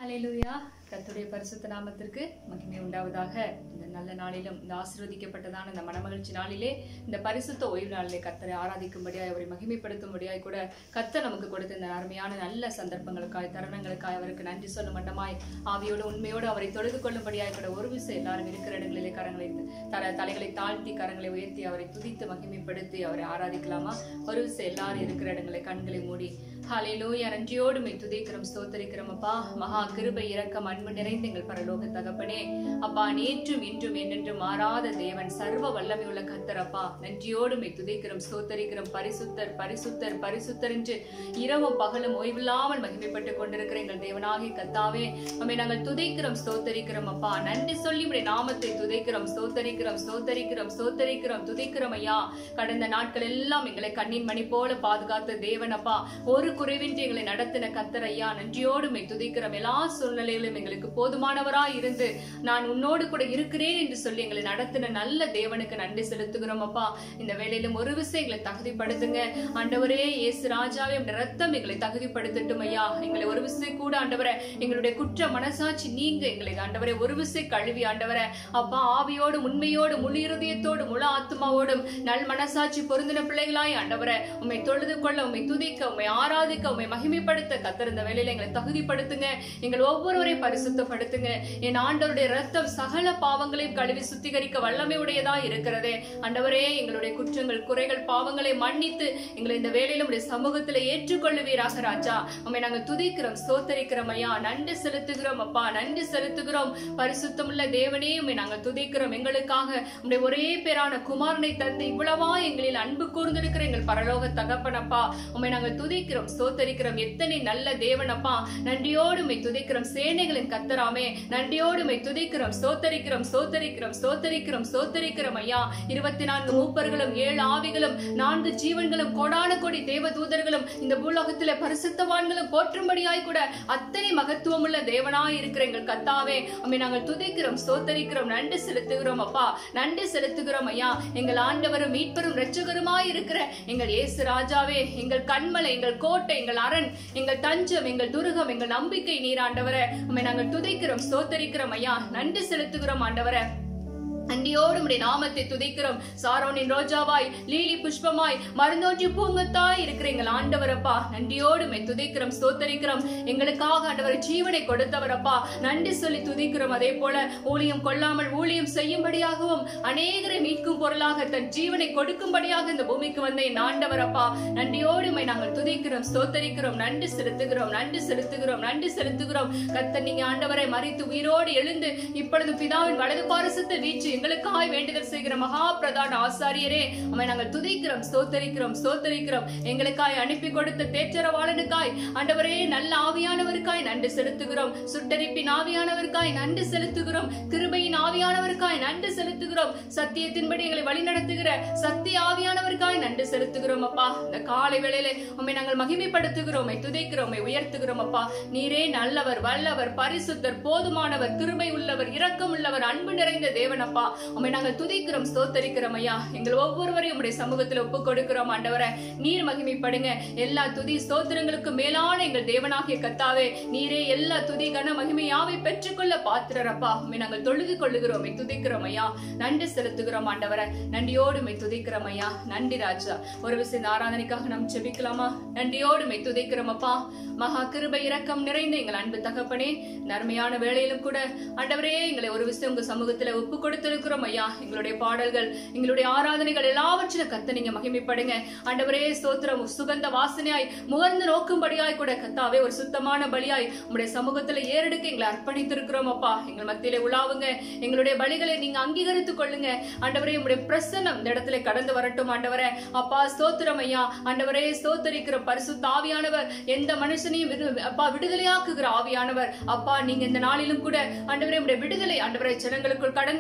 ஹalleluya கர்த்தருடைய பரிசுத்த நாமத்திற்கு மகிமை உண்டாவதாக இந்த நல்ல நாளிலும் இந்த ஆசீர்வதிக்கப்பட்டதான இந்த மனமகிழ்ச்சி நாளிலே இந்த பரிசுத்த ஓய்வு நாளிலே கர்த்தரை ஆராதிக்கும்படியாய் அவரை மகிமைப்படுத்தும்படியாய் கூட கர்த்தர் நமக்கு கொடுத்த இந்த அருமையான நல்ல சந்தர்ப்பங்களுக்காய் தருணங்களுக்காய் அவருக்கு நன்றி சொல்லும் மண்டமாய் ஆவியோடு உண்மையோடு அவரை தொழுது கொள்ளும்படியாய் கூட ஒரு விசை எல்லாரும் இருக்கிற இடங்களிலே கரங்களை தர தலைகளை தாழ்த்தி கரங்களை உயர்த்தி அவரை துதித்து மகிமைப்படுத்தி அவரை ஆராதிக்கலாமா ஒரு விசை எல்லாரும் இருக்கிற இடங்களை கண்களை மூடி ஹalleluya நன்றியோடு மை துதிக்கிறோம் ஸ்தோத்தரிக்கிறோம் அப்பா மகா கிருபை இரக்கம் அன்பு நிறைந்த எங்கள் பரலோக தகப்பனே அப்பா நேற்றும் இன்றும் என்றென்றும் மாறாத தேவன் சர்வ வல்லமை உள்ள கர்த்தர் அப்பா நன்றியோடு மை துதிக்கிறோம் ஸ்தோத்தரிக்கிறோம் பரிசுத்தர் பரிசுத்தர் பரிசுத்தர் என்று இரவும் பகலும் ஓய்வில்லாமல் மகிமைப்பட்டு கொண்டிருக்கிற எங்கள் தேவனாகிய கத்தாவே உம்மை நாங்கள் துதிக்கிறோம் ஸ்தோத்தரிக்கிறோம் அப்பா நன்றி சொல்லி உடைய நாமத்தை துதிக்கிறோம் ஸ்தோத்தரிக்கிறோம் ஸ்தோத்தரிக்கிறோம் ஸ்தோத்தரிக்கிறோம் துதிக்கிறோம் ஐயா கடந்த நாட்கள் எல்லாம் எங்களை கண்ணின் மணி போல பாதுகாத்த தேவன் அப்பா ஒரு குறைவின்றி எங்களை நடத்தின கத்தர் ஐயா நன்றியோடு மை துதிக்கிறோம் எல்லா சூழ்நிலையிலும் எங்களுக்கு போதுமானவராய் இருந்து நான் உன்னோடு கூட இருக்கிறேன் என்று சொல்லி எங்களை நடத்தின நல்ல தேவனுக்கு நன்றி செலுத்துகிறோம் அப்பா இந்த வேளையிலும் ஒரு விசை எங்களை தகுதிப்படுத்துங்க ஆண்டவரே இயேசு ராஜாவே உம்முடைய ரத்தம் எங்களை தகுதிப்படுத்தட்டும் ஐயா எங்களை ஒரு விசை கூட ஆண்டவரே எங்களுடைய குற்ற மனசாட்சி நீங்க எங்களை ஆண்டவரே ஒரு விசை கழுவி ஆண்டவரே அப்பா ஆவியோடு உண்மையோடு முழு இருதயத்தோடு முழு ஆத்மாவோடும் நல் மனசாட்சி பொருந்தின பிள்ளைகளாய் ஆண்டவரே உம்மை தொழுது கொள்ள உம்மை துதிக்க உம்மை ஆராதிக்க உம்மை மகிமைப்படுத்த கத்தர் இந்த வேலையில எங்களை தகுதிப்படுத்துங்க எங்கள் ஒவ்வொருவரையும் பரிசுத்தப்படுத்துங்க என் ஆண்டவருடைய ரத்தம் சகல பாவங்களையும் கழுவி சுத்திகரிக்க வல்லமை உடையதா இருக்கிறதே ஆண்டவரே எங்களுடைய குற்றங்கள் குறைகள் பாவங்களை மன்னித்து எங்களை இந்த வேலையில உடைய சமூகத்துல ஏற்றுக்கொள்ளுவீராக ராஜா உம்மை நாங்கள் துதிக்கிறோம் ஸ்தோத்தரிக்கிறோம் ஐயா நன்றி செலுத்துகிறோம் அப்பா நன்றி செலுத்துகிறோம் பரிசுத்தமுள்ள தேவனே உம்மை நாங்கள் துதிக்கிறோம் எங்களுக்காக உம்முடைய ஒரே பேரான குமாரனை தந்து இவ்வளவா எங்களில் அன்பு கூர்ந்திருக்கிற எங்கள் பரலோக தகப்பனப்பா உம்மை நாங்கள் துதிக்கிறோம் ஸ்தோத்தரிக்கிறோம் எத்தனை நல்ல தேவனப்பா நன்றியோடு உம்மை துதிக்கிறோம் சேனைகளின் கத்தராமே நன்றியோடு உம்மை துதிக்கிறோம் ஸ்தோத்தரிக்கிறோம் ஸ்தோத்தரிக்கிறோம் ஸ்தோத்தரிக்கிறோம் ஸ்தோத்தரிக்கிறோம் ஐயா இருபத்தி நான்கு மூப்பர்களும் ஏழு ஆவிகளும் நான்கு ஜீவன்களும் கோடான கோடி தேவ தூதர்களும் இந்த பூலோகத்திலே பரிசுத்தவான்களும் போற்றும்படியாய் கூட அத்தனை மகத்துவமுள்ள தேவனாய் இருக்கிற எங்கள் கத்தாவே உம்மை நாங்கள் துதிக்கிறோம் ஸ்தோத்தரிக்கிறோம் நன்றி செலுத்துகிறோம் அப்பா நன்றி செலுத்துகிறோம் ஐயா எங்கள் ஆண்டவரும் மீட்பரும் இரட்சகருமாய் இருக்கிற எங்கள் இயேசு ராஜாவே எங்கள் கண்மலை எங்கள் கோட்டை எங்கள் அரண் எங்கள் தஞ்சம் எங்கள் துருகம் எங்கள் நம்பிக்கை நீர் ஆண்டவரே உம்மை நாங்கள் துதிக்கிறோம் ஸ்தோத்தரிக்கிறோம் ஐயா நன்றி செலுத்துகிறோம் ஆண்டவரே அண்டியோடு உடைய நாமத்தை துதிக்கிறோம் சாரோனின் ரோஜாவாய் லீலி புஷ்பமாய் மருந்தோன்றி பூங்கத்தாய் இருக்கிற எங்கள் ஆண்டவரப்பா நன்றியோடு மை துதிக்கிறோம் ஸ்தோத்தரிக்கிறோம் எங்களுக்காக ஆண்டவர் ஜீவனை கொடுத்தவரப்பா நன்றி சொல்லி துதிக்கிறோம் அதே போல ஊழியம் கொள்ளாமல் ஊழியம் செய்யும்படியாகவும் அநேகரை மீட்கும் பொருளாக தன் ஜீவனை கொடுக்கும்படியாக இந்த பூமிக்கு வந்த என் ஆண்டவரப்பா நன்றியோடு மை நாங்கள் துதிக்கிறோம் ஸ்தோத்தரிக்கிறோம் நன்றி செலுத்துகிறோம் நன்றி செலுத்துகிறோம் நன்றி செலுத்துகிறோம் கத்த நீங்க ஆண்டவரை மறித்து உயிரோடு எழுந்து இப்பொழுது பிதாவின் வலது பாரசத்தில் வீச்சு எங்களுக்காய் வேண்டுதல் செய்கிற மகா பிரதான ஆசாரியரே உம்மை நாங்கள் துதிக்கிறோம் ஸ்தோத்தரிக்கிறோம் ஸ்தோத்தரிக்கிறோம் எங்களுக்காய் அனுப்பி கொடுத்த தேற்றரவாளனுக்காய் ஆண்டவரே நல்ல ஆவியானவருக்காய் நன்றி செலுத்துகிறோம் சுட்டரிப்பின் ஆவியானவருக்காய் நன்றி செலுத்துகிறோம் கிருபையின் ஆவியானவருக்காய் நன்றி செலுத்துகிறோம் சத்தியத்தின்படி எங்களை வழிநடத்துகிற சத்திய ஆவியானவருக்காய் நன்றி செலுத்துகிறோம் அப்பா இந்த காலை வேளையில உம்மை நாங்கள் மகிமைப்படுத்துகிறோம் உம்மை துதிக்கிறோம் உம்மை உயர்த்துகிறோம் அப்பா நீரே நல்லவர் வல்லவர் பரிசுத்தர் போதுமானவர் கிருபை உள்ளவர் இரக்கம் உள்ளவர் அன்பு நிறைந்த தேவனப்பா உம்மை நாங்கள் துதிக்கிறோம் ஸ்தோத்தரிக்கிறோம் ஐயா எங்கள் ஒவ்வொருவரையும் உடைய சமூகத்தில் ஒப்பு கொடுக்கிறோம் ஆண்டவரை நீர் மகிமைப்படுங்க எல்லா துதி ஸ்தோத்திரங்களுக்கு மேலான எங்கள் தேவனாகிய கத்தாவே நீரே எல்லா துதி கன மகிமை யாவை பெற்றுக்கொள்ள பாத்திரரப்பா உம்மை நாங்கள் தொழுது கொள்ளுகிறோம் உம்மை துதிக்கிறோம் ஐயா நன்றி செலுத்துகிறோம் ஆண்டவரை நன்றியோடு உம்மை துதிக்கிறோம் ஐயா நன்றி ராஜா ஒரு விஷயம் இந்த ஆராதனைக்காக நாம் ஜெபிக்கலாமா நன்றியோடு உம்மை துதிக்கிறோம் அப்பா மகா கிருபை இரக்கம் நிறைந்த எங்கள் அன்பு தகப்பனே நன்மையான வேளையிலும் கூட ஆண்டவரே எங்களை ஒரு விஷயம் உங்க சமூகத்துல ஒப்பு கொடுத்திருக்கிறோம் ஐயா எங்களுடைய பாடல்கள் எங்களுடைய ஆராதனைகள் எல்லாவற்றிலும் கத்த நீங்க மகிமைப்படுங்க ஆண்டவரே ஸ்தோத்திரம் சுகந்த வாசனையாய் முகர்ந்து நோக்கும்படியாய் கூட கத்தாவே ஒரு சுத்தமான பலியாய் உங்களுடைய சமூகத்துல ஏறெடுக்க எங்களை அர்ப்பணித்திருக்கிறோம் அப்பா எங்கள் மத்தியில உலாவுங்க எங்களுடைய பலிகளை நீங்க அங்கீகரித்துக் கொள்ளுங்க ஆண்டவரே உங்களுடைய பிரசன்னம் இந்த இடத்துல கடந்து வரட்டும் ஆண்டவரே அப்பா ஸ்தோத்திரம் ஐயா ஆண்டவரே ஸ்தோத்தரிக்கிற பரிசுத்த ஆவியானவர் எந்த மனுஷனையும் விடு- அப்பா விடுதலையாக்குகிற ஆவியானவர் அப்பா நீங்க இந்த நாளிலும் கூட ஆண்டவரே உடைய விடுதலை ஆண்டவரை ஜனங்களுக்குள் கடந்து செல்லட்டும்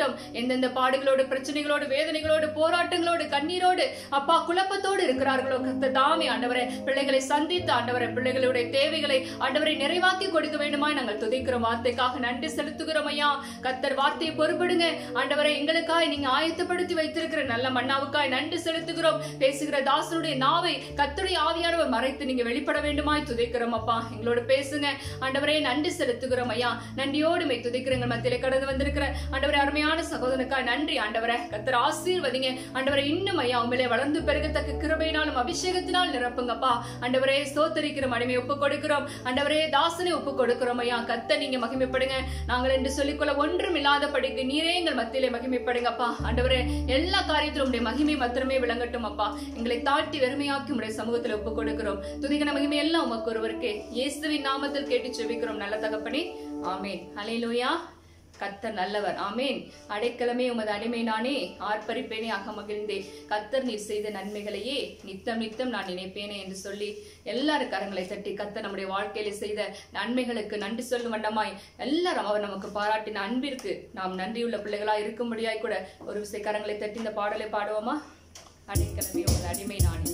விலகட்டும் எந்தெந்த பாடுகளோடு பிரச்சனைகளோடு வேதனைகளோடு போராட்டங்களோடு கண்ணீரோடு அப்பா குழப்பத்தோடு இருக்கிறார்களோ கத்த தாமே ஆண்டவரே பிள்ளைகளை சந்தித்து ஆண்டவரே பிள்ளைகளுடைய தேவைகளை ஆண்டவரை நிறைவாக்கி கொடுக்க வேண்டுமாய் நாங்கள் துதிக்கிறோம் வார்த்தைக்காக நன்றி செலுத்துகிறோம் ஐயா கத்தர் வார்த்தையை பொறுப்படுங்க ஆண்டவரை எங்களுக்காய் நீங்க ஆயத்தப்படுத்தி வைத்திருக்கிற நல்ல மன்னாவுக்காய் நன்றி செலுத்துகிறோம் பேசுகிற தாசனுடைய நாவை கத்தருடைய ஆவியானவர் மறைத்து நீங்க வெளிப்பட வேண்டுமாய் துதிக்கிறோம் அப்பா எங்களோட பேசுங்க ஆண்டவரே நன்றி செலுத்துகிறோம் ஐயா நன்றியோடு மை துதிக்கிறங்க மத்தியில கடந்து வந்திருக்கிற ஆண்டவரே அருமையான சகோதரனுக்காய் நன்றி ஆண்டவரே கத்தர் ஆசீர்வதிங்க ஆண்டவரை இன்னும் ஐயா உண்மையிலே வளர்ந்து பெருகத்தக்க கிருபையினாலும் அபிஷேகத்தினால் நிரப்புங்கப்பா ஆண்டவரே ஸ்தோத்தரிக்கிற மடிமை ஒப்பு கொடுக்கிறோம் ஆண்டவரே தாசனை ஒப்பு கொடுக்கிறோம் ஐயா கத்த நீங்க மகிமைப்படுங்க நாங்கள் என்று சொல்லிக்கொள்ள ஒன்றும் இல்லாத படிக்கு நீரே எங்கள் மத்தியிலே மகிமைப்படுங்கப்பா ஆண்டவரே எல்லா காரியத்திலும் உடைய மகிமை மாத்திரமே விளங்கட்டும் அப்பா எங்களை தாட்டி வெறுமையாக்கி உடைய சமூகத்தில் ஒப்பு கொடுக்கிறோம் துதிகன மகிமை எல்லாம் உமக்கு ஒருவருக்கே இயேசுவின் நாமத்தில் கேட்டு செபிக்கிறோம் நல்ல தகப்பனே ஆமேன் ஹalleluya கத்தர் நல்லவர் ஆமேன் அடைக்கலமே உமது அடிமை நானே ஆர்ப்பரிப்பேனே அக மகிழ்ந்தே கத்தர் நீர் செய்த நன்மைகளையே நித்தம் நித்தம் நான் நினைப்பேனே என்று சொல்லி எல்லாரும் கரங்களை தட்டி கத்தர் நம்முடைய வாழ்க்கையில செய்த நன்மைகளுக்கு நன்றி சொல்லும் வண்ணமாய் எல்லாரும் அவர் நமக்கு பாராட்டின அன்பிற்கு நாம் நன்றியுள்ள பிள்ளைகளா இருக்கும்படியாய் கூட ஒரு விசை கரங்களை தட்டி இந்த பாடலை பாடுவோமா அடைக்கலமே உமது அடிமை நானே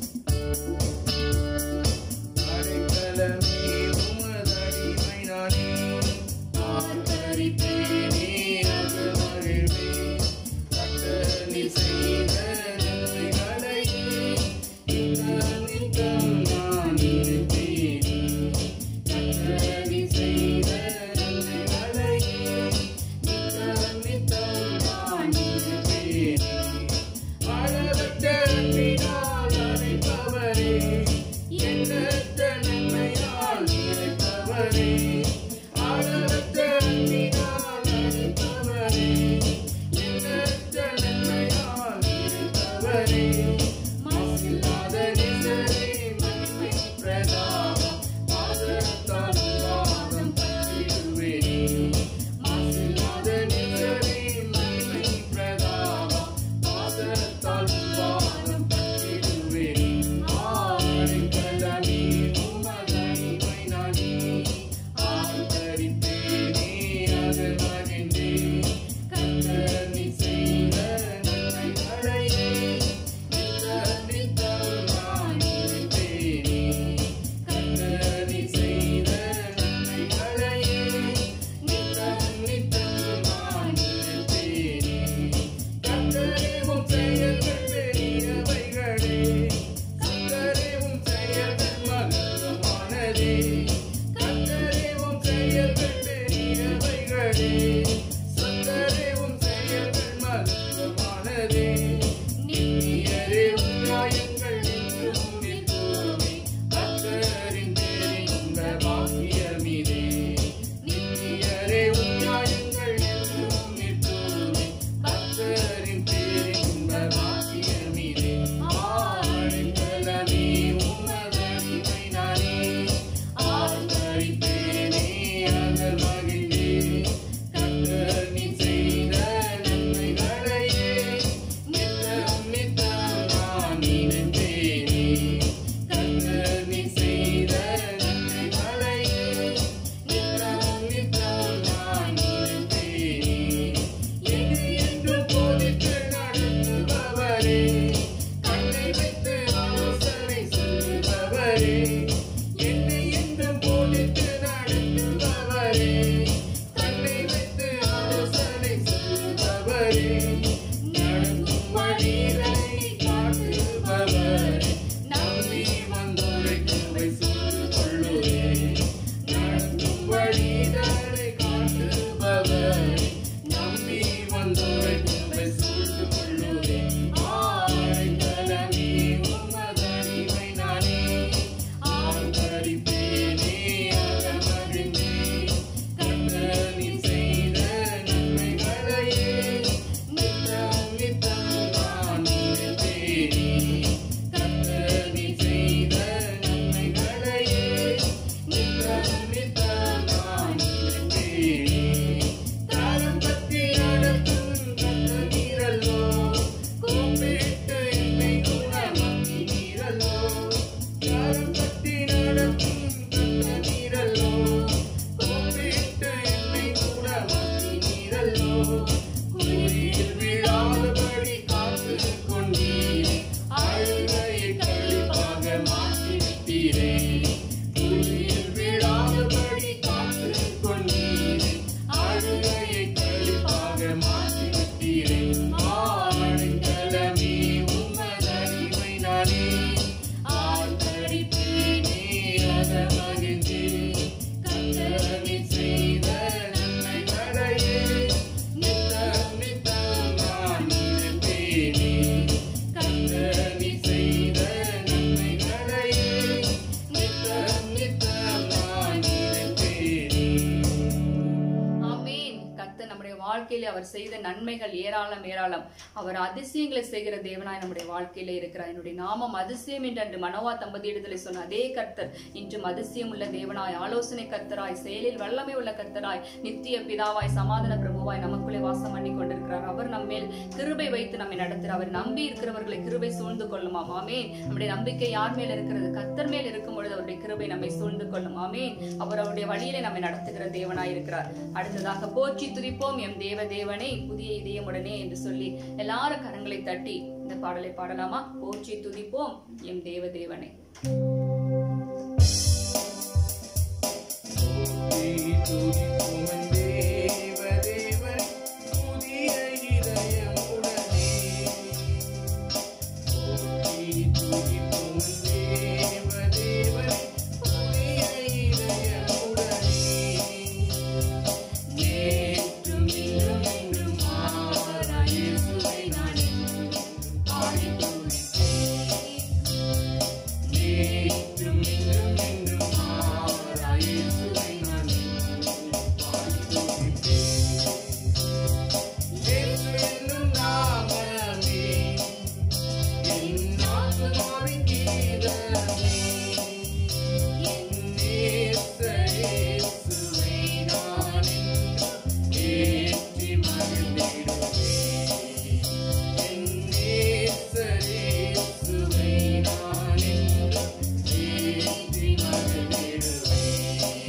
அடைக்கலமே உமதடிமை நானே. ஆர்ப்பரிப்பேனே அது மகிழ்வே. கர்த்தர் நீர் செய்த நன்மைகளையே நித்தம் நித்தம் நான் நினைப்பேனே. கர்த்தர் நீர் செய்த நன்மைகளையே நித்தம் நித்தம் நான் நினைப்பேனே. அளவற்ற அன்பினால் அழைப்பவரே, எண்ணற்ற நன்மையால் வாழ்க்கையிலே அவர் செய்த நன்மைகள் ஏராளம் ஏராளம் அவர் அதிசயங்களை செய்கிற தேவனாய் நம்முடைய வாழ்க்கையிலே இருக்கிறார் என்னுடைய நாமம் அதிசயம் என்று அன்று மனோவா தம்பதியிடத்தில் சொன்ன அதே கர்த்தர் இன்றும் அதிசயம் உள்ள தேவனாய் ஆலோசனை கர்த்தராய் செயலில் வல்லமை உள்ள கர்த்தராய் நித்திய பிதாவாய் சமாதான பிரபுவாய் நமக்குள்ளே வாசம் பண்ணி கொண்டிருக்கிறார் அவர் நம்மேல் கிருபை வைத்து நம்மை நடத்துகிறார் அவர் நம்பி இருக்கிறவர்களை கிருபை சூழ்ந்து கொள்ளுமாம் ஆமென் நம்முடைய நம்பிக்கை யார் மேல் இருக்கிறது கர்த்தர் மேல் இருக்கும் பொழுது அவருடைய கிருபை நம்மை சூழ்ந்து கொள்ளும் ஆமென் அவர் அவருடைய வழியிலே நம்மை நடத்துகிற தேவனாய் இருக்கிறார் அடுத்ததாக போற்றி துதிப்போம் எம் தேவ தேவனே புதிய இதயமுடனே என்று சொல்லி எல்லாரும் கரங்களை தட்டி இந்த பாடலை பாடலாமா போற்றி துதிப்போம் எம் தேவ தேவனே Yeah.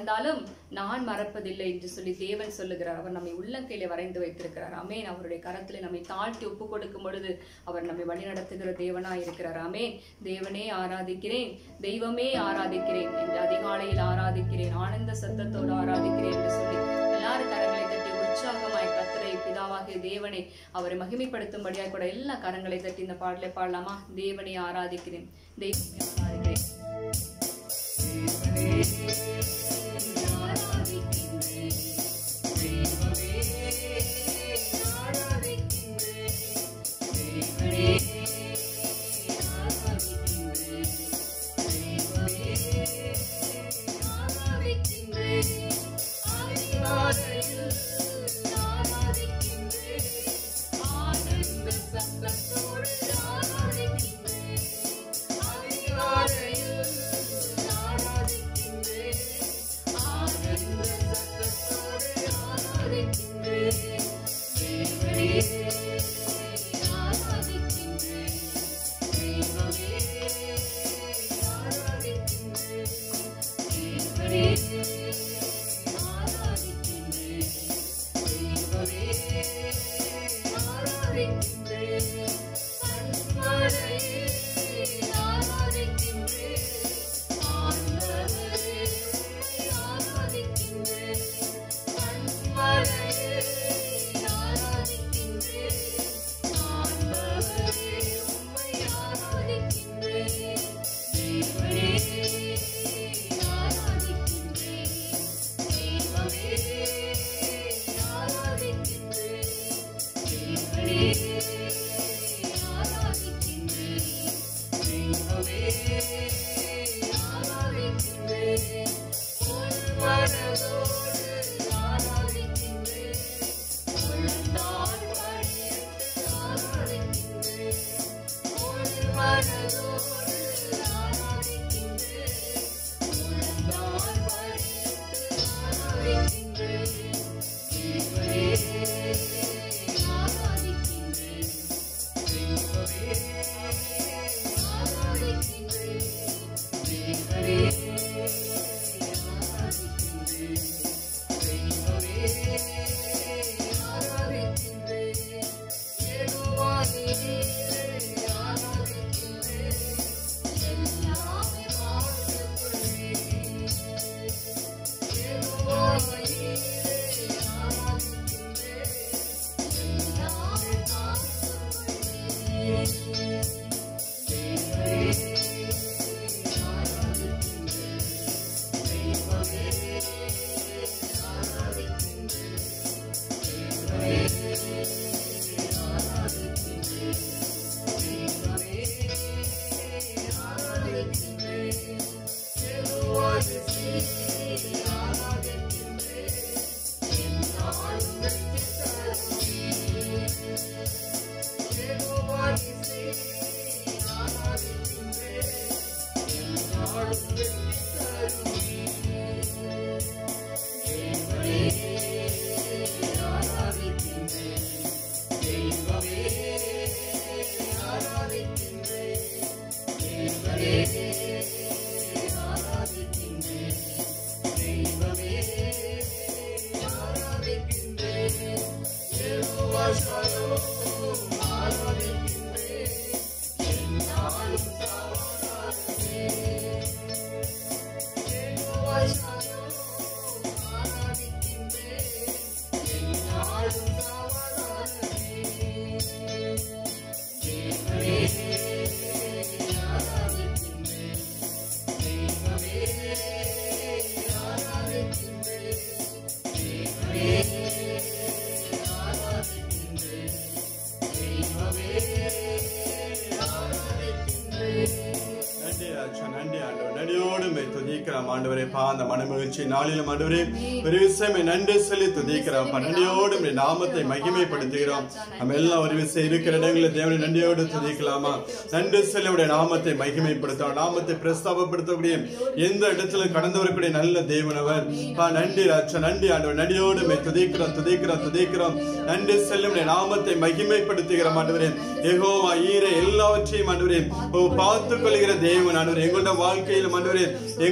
மறந்தாலும் நான் மறப்பதில்லை என்று சொல்லி தேவன் சொல்லுகிறார் அவர் நம்மை உள்ளங்கையிலே வரைந்து வைத்திருக்கிறார் அமேன் அவருடைய கரத்திலே நம்மை தாழ்த்தி ஒப்பு கொடுக்கும் பொழுது அவர் நம்மை வழிநடத்துகிற தேவனாய் இருக்கிறார் அமேன் தேவனே ஆராதிக்கிறேன் தெய்வமே ஆராதிக்கிறேன் என்று அதிகாலையில் ஆராதிக்கிறேன் ஆனந்த சத்தத்தோடு ஆராதிக்கிறேன் என்று சொல்லி எல்லாரும் கரங்களை தட்டி உற்சாகமாய் கத்தரை பிதாவாகிய தேவனை அவரை மகிமைப்படுத்தும்படியாக கூட எல்லா கரங்களை தட்டி இந்த பாடலை பாடலாமா தேவனை ஆராதிக்கிறேன் தெய்வமே ஆராதிக்கிறேன் நன்றி ராஜா நன்றி ஆண்டவர் நன்றியோடு மே துதிக்கிறோம் ஆண்டவரே பா அந்த மனமகிழ்ச்சி நாளிலும் ஆண்டவரே ஒரு விஷயம் நன்றி சொல்லி துதிக்கிறோம் அப்பா. நன்றியோடு உம்முடைய நாமத்தை மகிமைப்படுத்துகிறோம் நம்ம எல்லாம் ஒரு விஷயம் இருக்கிற இடங்களில் தேவனை நன்றியோடு துதிக்கலாமா நன்றி சொல்லி உடைய நாமத்தை மகிமைப்படுத்தும் நாமத்தை பிரஸ்தாபப்படுத்தக்கூடிய எந்த இடத்திலும் கடந்து வரக்கூடிய நல்ல தேவனவர் பா நன்றி ராஜா நன்றி ஆண்டவர் நன்றியோடு மே துதிக்கிறோம் துதிக்கிறோம் துதிக்கிறோம் நன்றி சொல்லி உடைய நாமத்தை மகிமைப்படுத்துகிறோம் ஆண்டவரே யெகோவா ஈர எல்லாவற்றையும் ஆண்டவரே ஓ பார்த்துக் கொள்கிற தேவன் ஆண்டவரே எங்களுடைய வாழ்க்கையில் ஆண்டவரே எங்களை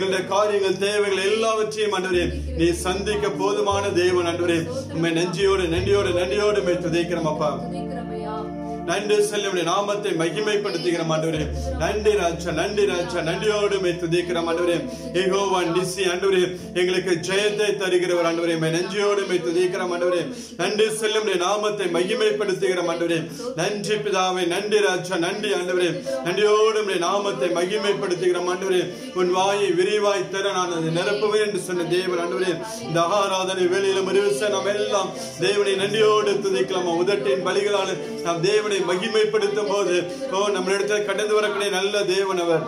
எங்களுடைய காரியங்கள் தேவைகள் எல்லாவற்றையும் ஆண்டவரே நீ சந்திக்க போதுமான தேவன் ஆண்டவரே உண்மை நெஞ்சியோடு நன்றியோடு நன்றியோடு மே துதைக்கிறோம் அப்பா துதிக்கிறோம் ஐயா நன்றி செல்லுடைய நாமத்தை மகிமைப்படுத்துகிற ஆண்டவரே நன்றி ராஜா நன்றி ராஜா நன்றியோடு மே துதிக்கிற ஆண்டவரே ஏகோவான் நிசி ஆண்டவரே எங்களுக்கு ஜெயத்தை தருகிறவர் ஆண்டவரே மே நெஞ்சியோடு மே துதிக்கிற ஆண்டவரே நன்றி செல்லுடைய நாமத்தை மகிமைப்படுத்துகிற ஆண்டவரே நன்றி பிதாவே நன்றி ராஜா நன்றி ஆண்டவரே நன்றியோடு உம்முடைய நாமத்தை மகிமைப்படுத்துகிற ஆண்டவரே உன் வாயை விரிவாய் தர நான் அதை நிரப்புவேன் என்று சொன்ன தேவன் ஆண்டவரே இந்த ஆராதனை வேளையிலும் இருவிச நாம் எல்லாம் தேவனை நன்றியோடு துதிக்கலாம் உதட்டின் பலிகளால் நாம் தேவனை மகிமைப்படுத்தும் போது ஓ நம்மளிடத்தில் கடந்து வரக்கூடிய நல்ல தேவன் அவர்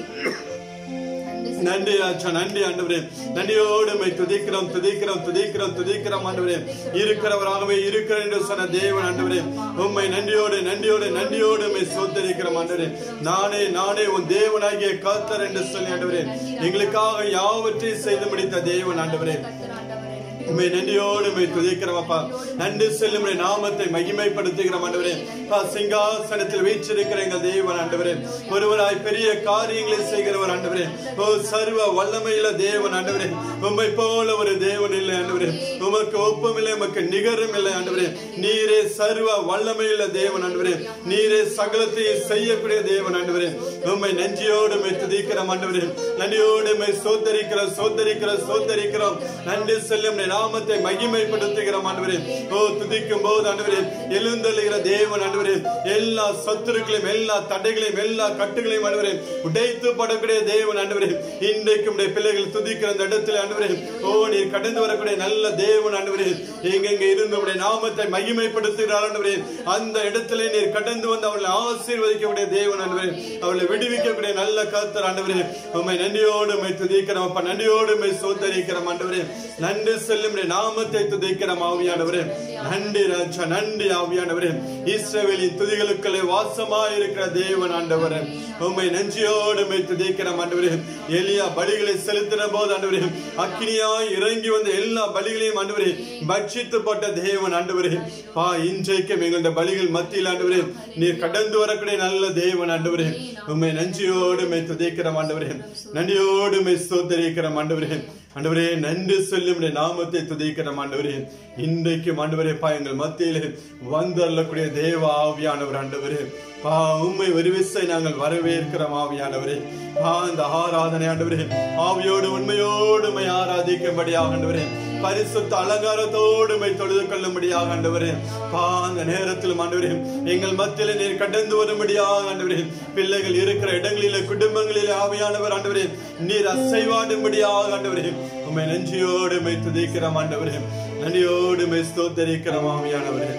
நன்றி ராஜா நன்றி ஆண்டவரே நன்றியோடு உம்மை துதிக்கிறோம் துதிக்கிறோம் துதிக்கிறோம் துதிக்கிறோம் ஆண்டவரே இருக்கிறவராகவே இருக்கிற என்று சொன்ன தேவன் ஆண்டவரே உம்மை நன்றியோடு நன்றியோடு நன்றியோடு உம்மை சோத்தரிக்கிறோம் ஆண்டவரே நானே நானே உன் தேவனாகிய கர்த்தர் என்று சொல்லி ஆண்டவரே எங்களுக்காக யாவற்றையும் செய்து முடித்த தேவன் ஆண்டவரே கர்த்தர் ஆண்டவரே நன்றி உம்மை நன்றியோடு உம்மை துதிக்கிறோம் அப்பா நன்றி செல்லும் உம்முடைய நாமத்தை மகிமைப்படுத்துகிறோம் ஆண்டவரே அப்பா, சிங்காசனத்தில் வீற்றிருக்கிற எங்கள் தேவன் ஆண்டவரே ஒருவராய் பெரிய காரியங்களை செய்கிறவர் ஆண்டவரே ஓ சர்வ வல்லமையில தேவன் ஆண்டவரே உம்மை போல ஒரு தேவன் இல்லை ஆண்டவரே உமக்கு ஒப்பும் இல்லை உமக்கு நிகரும் இல்லை ஆண்டவரே நீரே சர்வ வல்லமையுள்ள தேவன் ஆண்டவரே நீரே சகலத்தையும் செய்யக்கூடிய தேவன் ஆண்டவரே உம்மை நெஞ்சியோடு உம்மை துதிக்கிறோம் ஆண்டவரே நன்றியோடு உம்மை சோத்தரிக்கிறோம் சோத்தரிக்கிறோம் சோத்தரிக்கிறோம் நன்றி செல்லும் உம்முடைய நாமத்தை மகிமைப்படுத்துகிறோம் ஆண்டவரே ஓ துதிக்கும் போது ஆண்டவரே எழுந்தள்ளுகிற தேவன் ஆண்டவரே எல்லா சத்துருக்களையும் எல்லா தடைகளையும் எல்லா கட்டுகளையும் ஆண்டவரே உடைத்து படக்கூடிய தேவன் ஆண்டவரே இன்றைக்கு உடைய பிள்ளைகள் துதிக்கிற அந்த இடத்துல ஆண்டவரே ஓ நீர் கடந்து வரக்கூடிய நல்ல தேவன் ஆண்டவரே எங்கெங்க இருந்து உடைய நாமத்தை மகிமைப்படுத்துகிறார் ஆண்டவரே அந்த இடத்துல நீர் கடந்து வந்து அவர்களை ஆசீர்வதிக்கக்கூடிய தேவன் ஆண்டவரே அவர்களை விடுவிக்கக்கூடிய நல்ல கர்த்தர் ஆண்டவரே உம்மை நன்றியோடு உம்மை துதிக்கிறோம் அப்பா நன்றியோடு உம்மை சோதரிக்கிறோம் ஆண்டவரே நன்றி செல்லும் உடைய நாமத்தை துதிக்கிறோம் ஆவியானவரே நன்றி ராஜா நன்றி ஆவியானவரே இஸ்ரவேலின் துதிகளுக்குள்ளே வாசமாய் இருக்கிற தேவன் ஆண்டவரே உம்மை நெஞ்சியோடு உம்மை துதிக்கிறோம் ஆண்டவரே எலியா பலிகளை செலுத்தின போது ஆண்டவரே அக்கினியாய் இறங்கி வந்த எல்லா பலிகளையும் ஆண்டவரே பட்சித்து போட்ட தேவன் ஆண்டவரே பா இன்றைக்கும் எங்களுடைய பலிகள் மத்தியில் ஆண்டவரே நீர் கடந்து வரக்கூடிய நல்ல தேவன் ஆண்டவரே உம்மை நன்றியோடு உம்மை துதிக்கிறோம் ஆண்டவரே நன்றியோடு உம்மை ஸ்தோத்தரிக்கிறோம் ஆண்டவரே ஆண்டவரே நன்றி சொல்லும் உம்முடைய நாமத்தை துதிக்கிறோம் ஆண்டவரே இன்றைக்கும் ஆண்டவரே பா எங்கள் மத்தியிலே வந்தள்ளக்கூடிய தேவ ஆவியானவர் ஆண்டவரே பா உம்மை ஒரு விசை நாங்கள் வரவேற்கிறோம் ஆவியானவரே பா இந்த ஆராதனை ஆண்டவரே ஆவியோடு உண்மையோடு உம்மை ஆராதிக்கும்படியாக ஆண்டவரே பரிசுத்த அலங்காரத்தோடு உம்மை தொழுது கொள்ளும்படியாக ஆண்டவரே பா அந்த நேரத்தில் ஆண்டவரே எங்கள் மத்தியிலே நீர் கடந்து வரும்படியாக ஆண்டவரே பிள்ளைகள் இருக்கிற இடங்களிலே குடும்பங்களிலே ஆவியானவர் ஆண்டவரே நீர் அசைவாடும்படியாக ஆண்டவரே உம்மை நெஞ்சியோடு உம்மை துதிக்கிறோம் ஆண்டவரே நன்றியோடு உம்மை ஸ்தோத்தரிக்கிறோம் ஆவியானவரே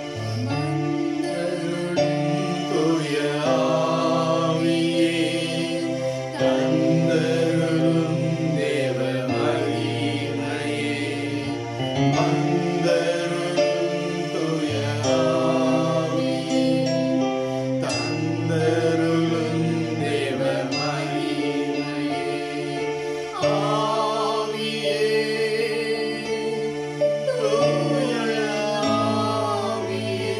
தூய ஆவியே, தந்தருளும் தேவ மகிமையே, வந்தருளும் தூய ஆவியே, தந்தருளும் தேவ மகிமையே. ஆவியே, தூய ஆவியே,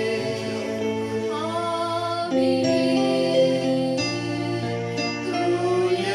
தூய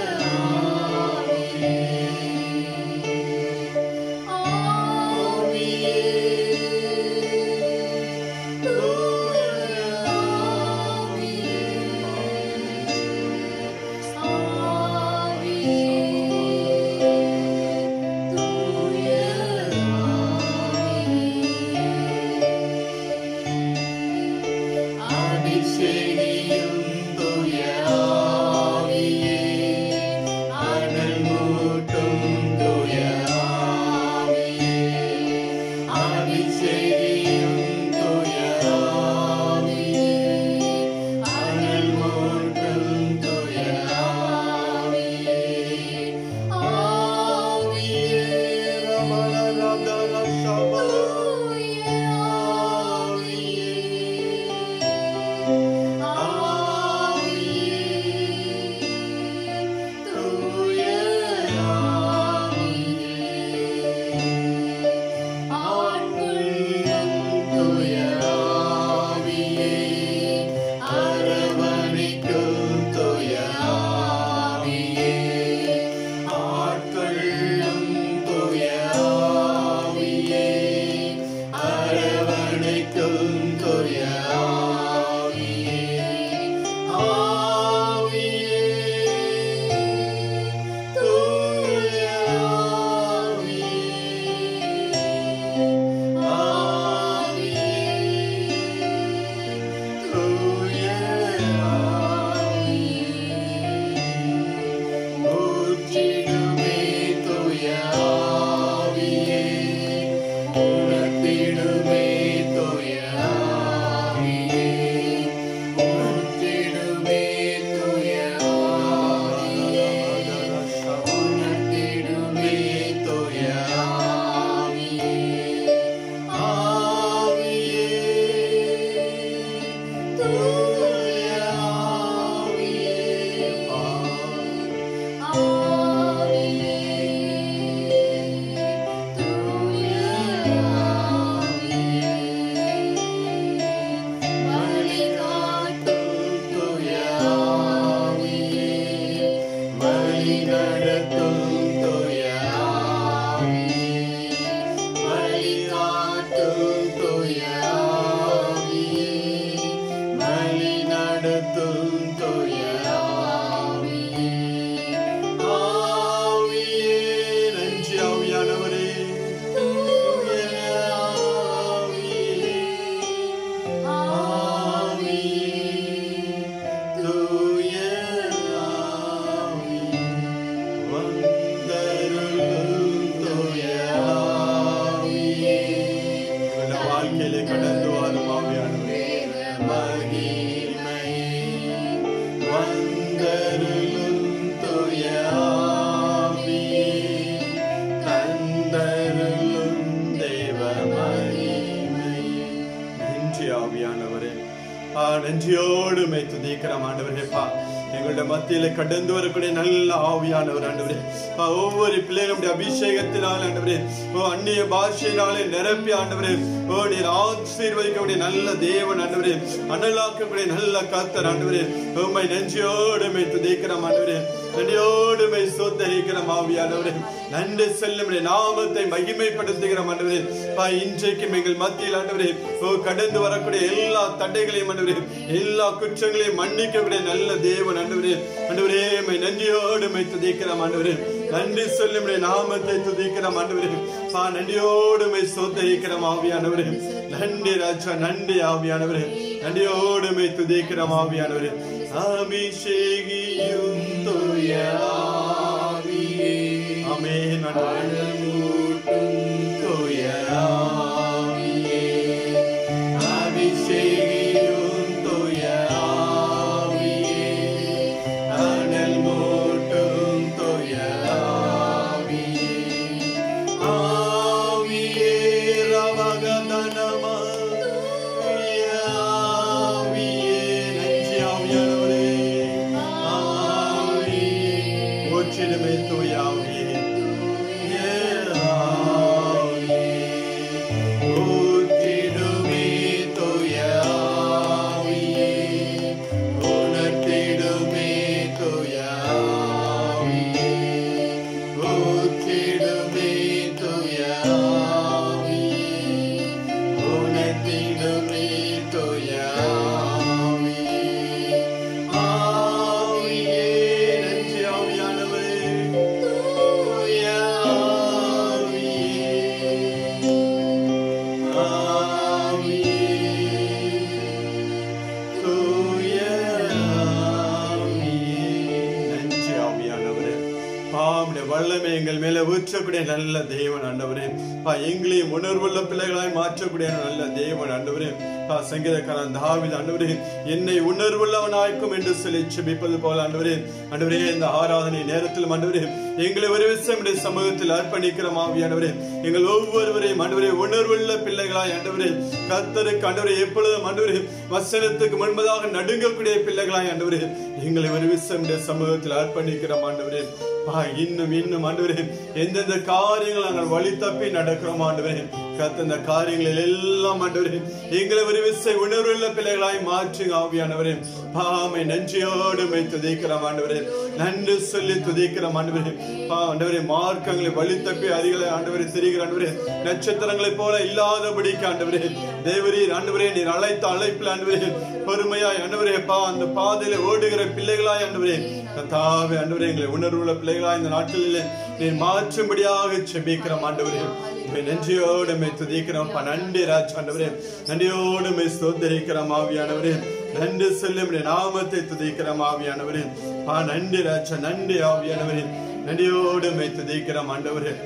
அபிஷேகியும் தூய ஆவியே, அனல் மூட்டும் தூய ஆவியே, அபிஷேகியும் தூய ஆவியே, அனல் மூட்டும் தூய ஆவியே, ஆவியே, ரமணராதர சபல, ஆவியே, நடத்தும் தூய ஆவியே. ஆவியே, நன்றி ஆவியானவரே தூய ஆவியே. ஆவியே, தூய ஆவியே. வந்தருளும் தூய ஆவியே. எங்களுடைய வாழ்க்கையிலே கடந்து வரும் ஆவியானவரே மகிமை வந்தருளும் தூய ஆவியே. தந்தருளும் தேவ மகிமை நன்றி ஆவியானவரே ஆ நன்றியோடு மை துதிக்கிறோம் ஆண்டவரே பா எங்களுடைய மத்தியில கடந்து வரக்கூடிய நல்ல ஆவியானவர் ஆண்டவரே பா ஒவ்வொரு பிள்ளைகளுடைய அபிஷேகத்தினால் ஆண்டவரே ஓ அந்நிய பாஷையினாலே நிரப்பி ஆண்டவரே ஓ நீர் ஆசீர்வதிக்கக்கூடிய நல்ல தேவன் ஆண்டவரே அனலாக்கக்கூடிய நல்ல கத்தர் ஆண்டவரே உம்மை நன்றியோடு மை துதிக்கிறோம் ஆண்டவரே நன்றியோடு மை சோத்தரிக்கிறோம் ஆவியானவரே நன்றி செல்லும் நாமத்தை மகிமைப்படுத்துகிறோம் ஆண்டவரே பா இன்றைக்கும் எங்கள் மத்தியில் ஆண்டவரே ஓ கடந்து வரக்கூடிய எல்லா தடைகளையும் ஆண்டவரே எல்லா குற்றங்களையும் மன்னிக்கக்கூடிய நல்ல தேவன் ஆண்டவரே ஆண்டவரே மை நன்றியோடு மை துதிக்கிறோம் ஆண்டவரே நன்றி சொல்லும் நாமத்தை துதிக்கிறோம் ஆண்டவரே பா நன்றியோடு மை சோத்தரிக்கிறோம் ஆவியானவரே நன்றி ராஜா நன்றி ஆவியானவரே நன்றியோடு மை துதிக்கிறோம் ஆவியானவரே அபிஷேகியும் தூய ஆவியே ஆமென் ஆண்டவரே தூய ஆவியே அபிஷேகியும் தூய ஆவியே அனல் மூட்டும் தூய ஆவியே ஆவியே ரவகதனமா தூய ஆவியே நன்றி ஆவியானவரே ஆவியே ஊற்றிடுமே தூய ஆவியே ஊற்றிடுமே தூய ஆவியே உணர்த்திடுமே தூய ஆவியே ஊற்றிடுமே தூய ஆவியே உணர்த்திடுமே தூய ஆவியே ஆவியே நன்றி ஆவியானவரே தூய ஆவியே ஆவியே தூய ஆவியே நன்றி ஆவியானவரே பாவுடைய வல்லமை எங்கள் மேல ஊற்றக்கூடிய நல்ல தேவன் ஆண்டவரே பா எங்களையும் உணர்வுள்ள பிள்ளைகளாய் மாற்றக்கூடிய நல்ல தேவன் ஆண்டவரே பா சங்கீதக்காரன் தாவித ஆண்டவரே என்னை உணர்வுள்ளவனாய்க்கும் என்று சொல்லி செபிப்பது போல ஆண்டவரே ஆண்டவரே இந்த ஆராதனை நேரத்தில் ஆண்டவரே எங்களை ஒரு விஷயம் உடைய சமூகத்தில் அர்ப்பணிக்கிறோம் ஆவியானவரே எங்கள் ஒவ்வொருவரையும் ஆண்டவரே உணர்வுள்ள பிள்ளைகளாய் ஆண்டவரே கர்த்தருக்கு ஆண்டவரே எப்பொழுதும் ஆண்டவரே வசனத்துக்கு முன்பதாக நடுங்கக்கூடிய பிள்ளைகளாய் ஆண்டவரே எங்களை ஒரு விஷயம் உடைய சமூகத்தில் அர்ப்பணிக்கிறோம் ஆண்டவரே பா இன்னும் இன்னும் ஆண்டவரே எந்தெந்த காரியங்கள் நாங்கள் வழி தப்பி நடக்கிறோம் ஆண்டவரே கத்த இந்த காரியங்களில் எல்லாம் ஆண்டவரே எங்களை ஒரு விசை உணர்வுள்ள பிள்ளைகளாய் மாற்றுங்க ஆவியானவரே பாமை நன்றியோடு மை துதிக்கிறோம் ஆண்டவரே நன்றி சொல்லி துதிக்கிறோம் ஆண்டவரே பா ஆண்டவரே மார்க்கங்களை வழி தப்பி அறிகளை ஆண்டவரே தெரிகிற ஆண்டவரே நட்சத்திரங்களைப் போல இல்லாதபடிக்கு ஆண்டவரே தேவரீர் ஆண்டவரே நீர் அழைத்த அழைப்பில் ஆண்டவரே பொறுமையாய் ஆண்டவரே பா அந்த பாதையில ஓடுகிற பிள்ளைகளாய் ஆண்டவரே கத்தாவே ஆண்டவரே எங்களை உணர்வுள்ள பிள்ளைகளாய் இந்த நாட்களிலே நீர் மாற்றும்படியாக செபிக்கிறோம் ஆண்டவரே உம்மை நன்றியோடு மை துதிக்கிறோம் பா நன்றி ராஜ் ஆண்டவரே நன்றியோடு மை ஸ்தோத்தரிக்கிறோம் ஆவியானவரே நன்றி சொல்லும் நாமத்தை துதிக்கிறோம் ஆவியானவரே பா நன்றி ராஜா நன்றி ஆவியானவரே நன்றியோடு மை துதிக்கிறோம் ஆண்டவரே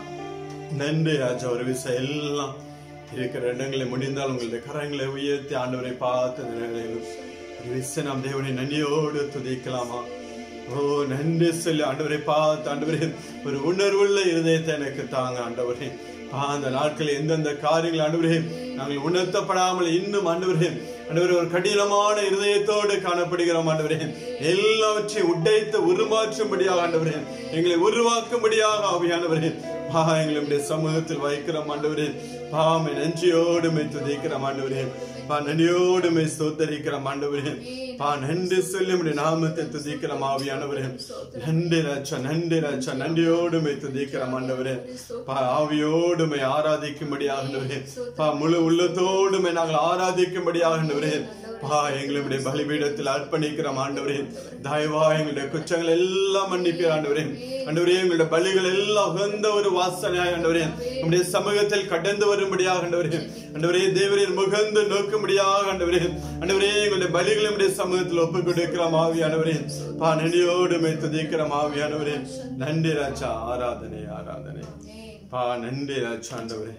நன்றி ராஜா ஒரு விஷயம் எல்லாம் இருக்கிற இடங்களை முடிந்தால் உங்களுடைய கரங்களை உயர்த்தி ஆண்டவரை பார்த்து இந்த நிலையிலும் ஒரு விஷயம் நாம் தேவனை நன்றியோடு துதிக்கலாமா ஓ நன்றி சொல்லி ஆண்டவரை பார்த்து ஆண்டவரே ஒரு உணர்வுள்ள இருதயத்தை எனக்கு தாங்க ஆண்டவரே ஆ, அந்த நாட்களில் எந்தெந்த காரியங்கள் ஆண்டவரே நாங்கள் உணர்த்தப்படாமல் இன்னும் ஆண்டவரே ஆண்டவரே ஒரு கடினமான இருதயத்தோடு காணப்படுகிறோம் ஆண்டவரே எல்லாவற்றையும் உடைத்து உருமாற்றும்படியாக ஆண்டவரே எங்களை உருவாக்கும்படியாக ஆவியானவரே பா எங்களுடைய சமூகத்தில் வைக்கிறோம் ஆண்டவரே பாமை நன்றியோடு மை துதிக்கிறோம் ஆண்டவரே பா நன்றியோடு மை ஸ்தோத்தரிக்கிறோம் ஆண்டவரே பா நன்றி சொல்லி உடைய நாமத்தை துதிக்கிறோம் ஆவியானவரே நன்றி ராஜா நன்றி ராஜா நன்றியோடு மை துதிக்கிறோம் ஆண்டவரே பா ஆவியோடு மை ஆராதிக்கும்படியாக ஆண்டவரே பா முழு உள்ளத்தோடு மை நாங்கள் ஆராதிக்கும்படியாக ஆண்டவரே அப்பா எங்களுடைய பலிபீடத்தில் அர்ப்பணிக்கிறோம் ஆண்டவரே தயவா எங்களுடைய குற்றங்கள் எல்லாம் மன்னிப்பீர் ஆண்டவரே ஆண்டவரே எங்களுடைய பலிகள் எல்லாம் உகந்த ஒரு வாசனையாய் ஆண்டவரே நம்முடைய சமூகத்தில் கடந்து வரும்படியாக ஆண்டவரே ஆண்டவரே தேவரின் முகந்து நோக்கும்படியாக ஆண்டவரே ஆண்டவரே எங்களுடைய பலிகளை நம்முடைய சமூகத்தில் ஒப்புக் கொடுக்கிறோம் ஆவியானவரே பா நன்றியோடு மை துதிக்கிறோம் ஆவியானவரே நன்றி ராஜா ஆராதனை ஆராதனை பா நன்றி ராஜா ஆண்டவரே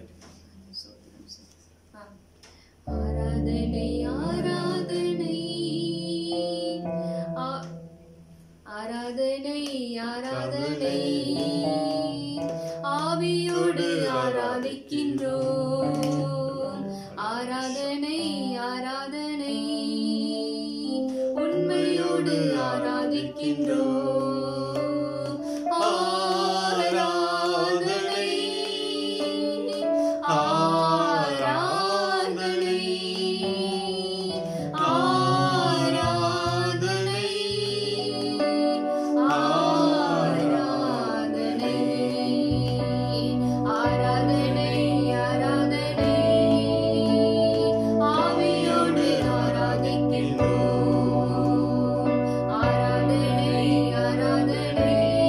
ஆராதனை ஆராதனை ஆ- ஆராதனை ஆராதனை ஆவியோடு ஆராதிக்கின்றோம் ஆராதனை ஆராதனை உண்மையோடு ஆராதிக்கின்றோம் ஆராதனை ஆராதனை ஆராதனை ஆராதனை ஆராதனை ஆராதனை ஆவியோடு ஆராதிக்கின்றோம் ஆராதனை ஆராதனை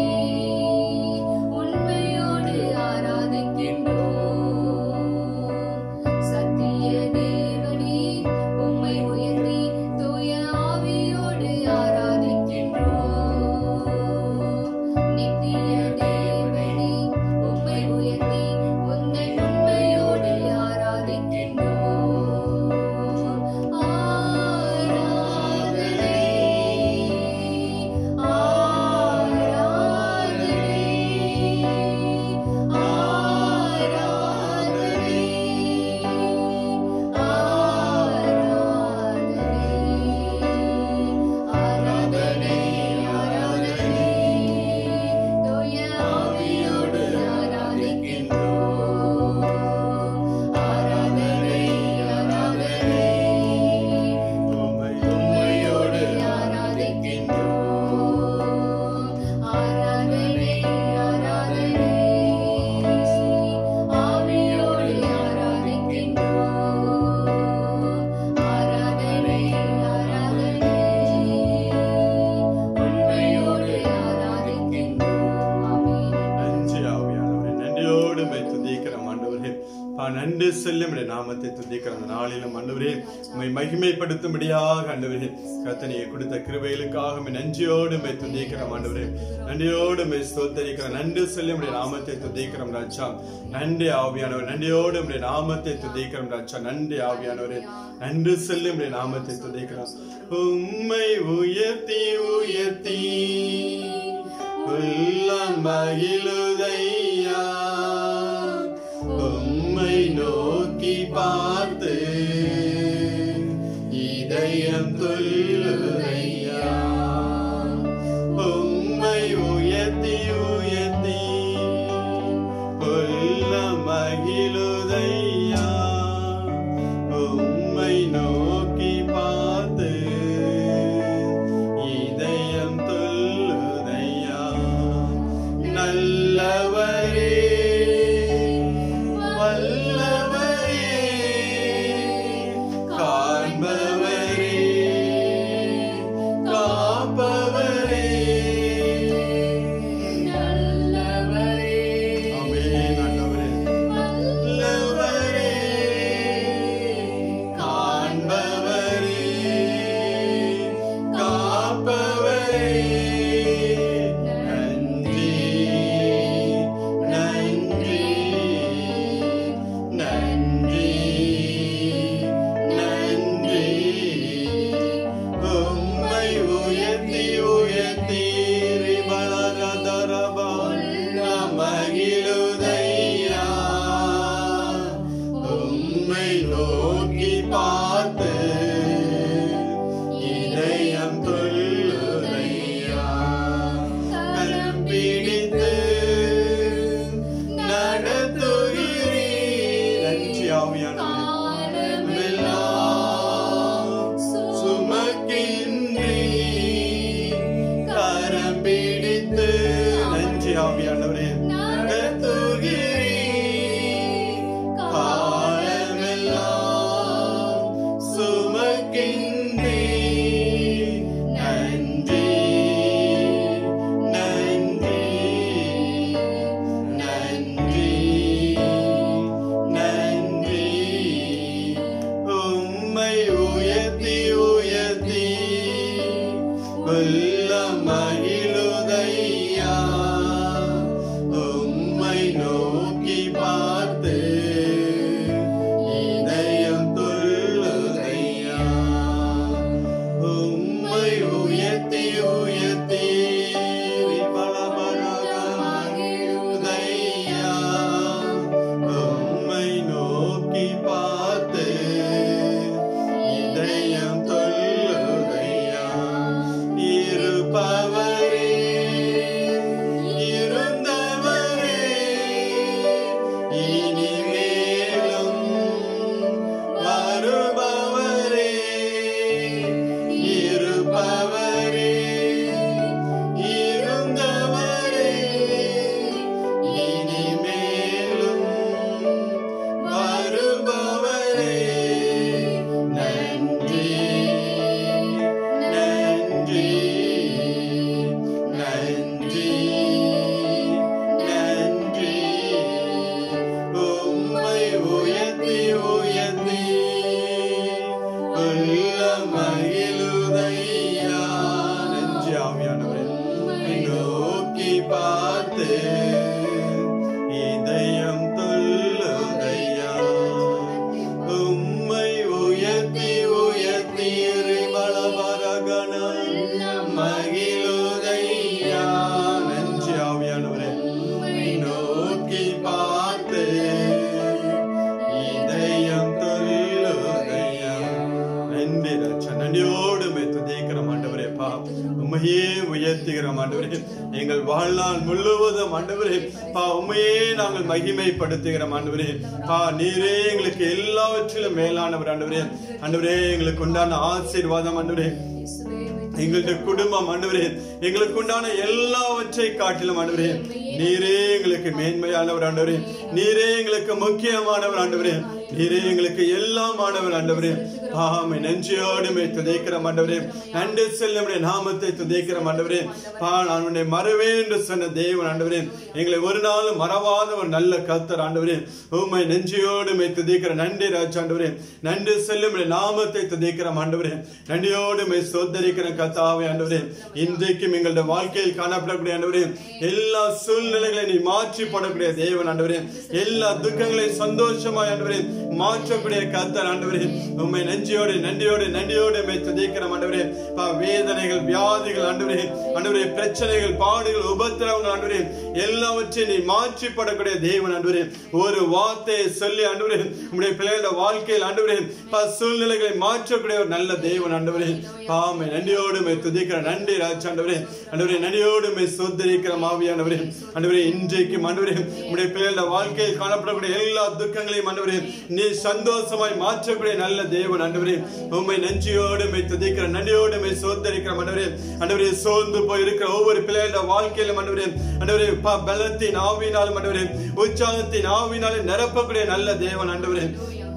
உண்மையோடு ஆராதிக்கின்றோம் சத்திய தேவனே உம்மை உயர்த்தி தூய ஆவியோடு ஆராதிக்கின்றோம் நித்திய தேவனே உம்மை உயர்த்தி உந்தன் உண்மையோடு ஆராதிக்கின்றோம் ஆராதனை ஆராதனை ஆராதனை ஆராதனை தூய ஆவியோடு ஆராதிக்கின்றோம் ஆராதனை ஆராதனை உம்மையோடு ஆராதிக்கின்றோம் ஆராதனை ஆராதனை ஆவியோடு ஆராதிக்கின்றோம் ஆராதனை ஆராதனை உண்மையோடு ஆராதிக்கின்றோம் ஆமென் நன்றி ஆவியானவரே நன்றியோடு மை துதிக்கிறோம் ஆண்டவரே பா நன்றி செல்லும் உடைய நாமத்தை துதிக்கிற அந்த நாளிலும் ஆண்டவரே உம்மை மகிமைப்படுத்தும்படியாக ஆண்டவரே கத்தனையை கொடுத்த கிருபைகளுக்காக உம்மை நன்றியோடு மை துதிக்கிறோம் ஆண்டவரே நன்றியோடு மை ஸ்தோத்தரிக்கிறோம் நன்றி செல்லும் உடைய நாமத்தை துதிக்கிறோம் ராஜா நன்றி ஆவியானவர் நன்றியோடு உடைய நாமத்தை துதிக்கிறோம் ராஜா நன்றி ஆவியானவரே நன்றி செல்லும் உடைய நாமத்தை துதிக்கிறோம் உம்மை உயர்த்தி உயர்த்தி உள்ளம் மகிழுதையா உம்மை நோக்கி பார்த்து இதயம் துள்ளுதையா உம்மை உயர்த்தி உயர்த்தி உள்ளம் மகிழுதையா உம்மை நோக்கி பார்த்து இதயம் துள்ளுதையா நல்லவரே வல்லவரே உள்ளம் மகிழுதையா உம்மை நோக்கி பார்த்து இதயம் துள்ளுதையா உம்மை உயர்த்தி உயர்த்தி பலபலக மகிழுதையா உம்மை நோக்கி பார்த்து இதயம் தொல்லுதையா இருப்பவரே இருந்தவரே இனிமேலும் வருபவரே இருப்பவரே இருந்தவரே இனிமேலும் வருபவரே நன்றி நன்றி நன்றி நன்றி உம்மை உயர்த்தி உயர்த்தி உள்ள மகிழுதையா நன்றி ஆவியானவரே உம்மை நோக்கி பார்த்து இதயம் துள்ளுதையா உம்மை உயர்த்தி உயர்த்தி பலபரகணம் மகிழுதையா நன்றி ஆவியானவரே உம்மை நோக்கி பார்த்து இதயம் துள்ளுதையா நன்றி ரட்சா நன்றியோடு மே துதிக்கிறோம் ஆண்டவரே பா உண்மையே உயர்த்துகிறோம் ஆண்டவரே எங்கள் வாழ்நாள் முழுவதும் ஆண்டவரே பா உண்மையே நாங்கள் மகிமைப்படுத்துகிறோம் ஆண்டவரே பா நீரே எங்களுக்கு எல்லாவற்றிலும் மேலானவர் ஆண்டவரே ஆண்டவரே எங்களுக்கு உண்டான ஆசீர்வாதம் ஆண்டவரே எங்களுடைய குடும்பம் ஆண்டவரே எங்களுக்கு உண்டான எல்லாவற்றை காட்டிலும் ஆண்டவரே நீரே எங்களுக்கு மேன்மையானவர் ஆண்டவரே நீரே எங்களுக்கு முக்கியமானவர் ஆண்டவரே நீரே எங்களுக்கு எல்லாம் ஆனவர் ஆண்டவரே ஆமை நெஞ்சியோடு மே துதைக்கிற ஆண்டவரே நன்றி செல்லமுடைய நாமத்தை துதைக்கிற ஆண்டவரே பா நான் உன்னை மறவேன் என்று சொன்ன தேவன் ஆண்டவரே எங்களை ஒரு நாளும் மறவாத ஒரு நல்ல கர்த்தர் ஆண்டவரே உம்மை நெஞ்சியோடு மே துதைக்கிற நன்றி ராஜ் ஆண்டவரே நன்றி செல்லும் நாமத்தை துதைக்கிற ஆண்டவரே நன்றியோடு மே சோதரிக்கிற கத்தாவே ஆண்டவரே இன்றைக்கும் எங்களுடைய வாழ்க்கையில் காணப்படக்கூடிய ஆண்டவரே எல்லா சூழ்நிலைகளை நீ மாற்றி போடக்கூடிய தேவன் ஆண்டவரே எல்லா துக்கங்களையும் சந்தோஷமாய் ஆண்டவரே மாற்றக்கூடிய கத்தர் ஆண்டவரே உண்மை நன்றியோடு நன்றியோடு நன்றியோடு மே துதிக்கிறோம் ஆண்டவரே பா வேதனைகள் வியாதிகள் ஆண்டவரே ஆண்டவரே பிரச்சனைகள் பாடுகள் உபத்திரவங்கள் ஆண்டவரே எல்லாவற்றையும் நீ மாற்றி போடக்கூடிய தேவன் ஆண்டவரே ஒரு வார்த்தையை சொல்லி ஆண்டவரே உங்களுடைய பிள்ளைகளோட வாழ்க்கையில் ஆண்டவரே பா சூழ்நிலைகளை மாற்றக்கூடிய ஒரு நல்ல தேவன் ஆண்டவரே பாமை நன்றியோடு மே துதிக்கிற நன்றி ராஜ் ஆண்டவரே ஆண்டவரே நன்றியோடு மே சோதரிக்கிற மாவியானவரே ஆண்டவரே இன்றைக்கும் ஆண்டவரே உங்களுடைய பிள்ளைகளோட வாழ்க்கையில் காணப்படக்கூடிய எல்லா துக்கங்களையும் ஆண்டவரே நீ சந்தோஷமாய் மாற்றக்கூடிய நல்ல தேவன் ஆண்டவரே உண்மை நன்றியோடு மே துதிக்கிற நன்றியோடு மே சோதரிக்கிற ஆண்டவரே ஆண்டவரே சோர்ந்து போய் இருக்கிற ஒவ்வொரு பிள்ளைகளோட வாழ்க்கையிலும் ஆண்டவரே ஆண்டவரே ப- பலத்தின் ஆவினாலும் ஆண்டவரே உற்சாகத்தின் ஆவினாலும் நிரப்பக்கூடிய நல்ல தேவன் ஆண்டவரே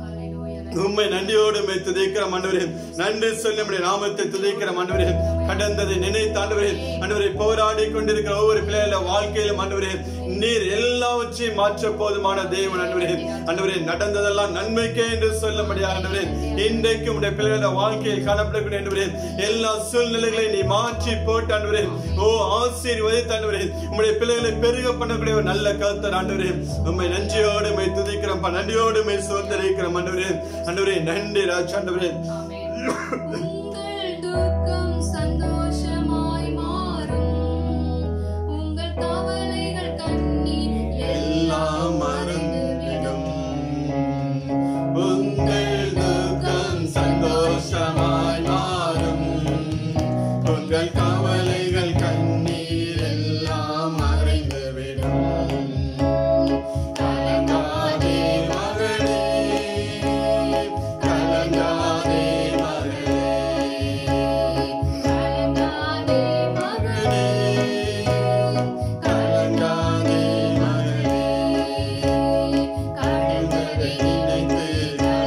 உண்மை நன்றியோடு மே துதிக்கிற ஆண்டவரே நன்றி சொல்லி நம்முடைய நாமத்தை துதிக்கிற ஆண்டவரே கடந்ததை நினைத்து ஆண்டவரே ஆண்டவரை போராடி கொண்டிருக்கிற ஒவ்வொரு பிள்ளைகள வாழ்க்கையிலும் ஆண்டவரே நீர் எல்லாவற்றையும் மாற்ற போதுமான தேவன் ஆண்டவரே ஆண்டவரே நடந்ததெல்லாம் நன்மைக்கே என்று சொல்ல முடியாது ஆண்டவரே இன்றைக்கு உடைய பிள்ளைகள வாழ்க்கையில் காணப்படக்கூடிய ஆண்டவரே எல்லா சூழ்நிலைகளையும் நீ மாற்றி போட்டு ஆண்டவரே ஓ ஆசீர்வதித்து ஆண்டவரே உம்முடைய பிள்ளைகளை பெருக பண்ணக்கூடிய ஒரு நல்ல கருத்தர் ஆண்டவரே உண்மை நன்றியோடு மை துதிக்கிறோம் நன்றியோடு மை சோதரிக்கிறோம் ஆண்டவரே ஆண்டவரே நன்றி ராஜ் ஆண்டவரே உங்கள் துக்கம் சந்தோஷமாய் மாறும் உங்கள் கவலைகள் கண்ணீர் எல்லாம் மறந்துவிடும் உங்கள் துக்கம் சந்தோஷமாய் மாறும் உங்கள் கவலைகள் கண்ணீர் எல்லாம் மறைந்துவிடும் கலங்காதே மகளே கலங்காதே மகளே கலங்காதே மகளே கலங்காதே மகளே கடந்ததை நினைத்து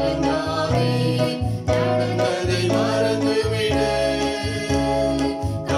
கலங்காதே நடந்ததை மறந்துவிடு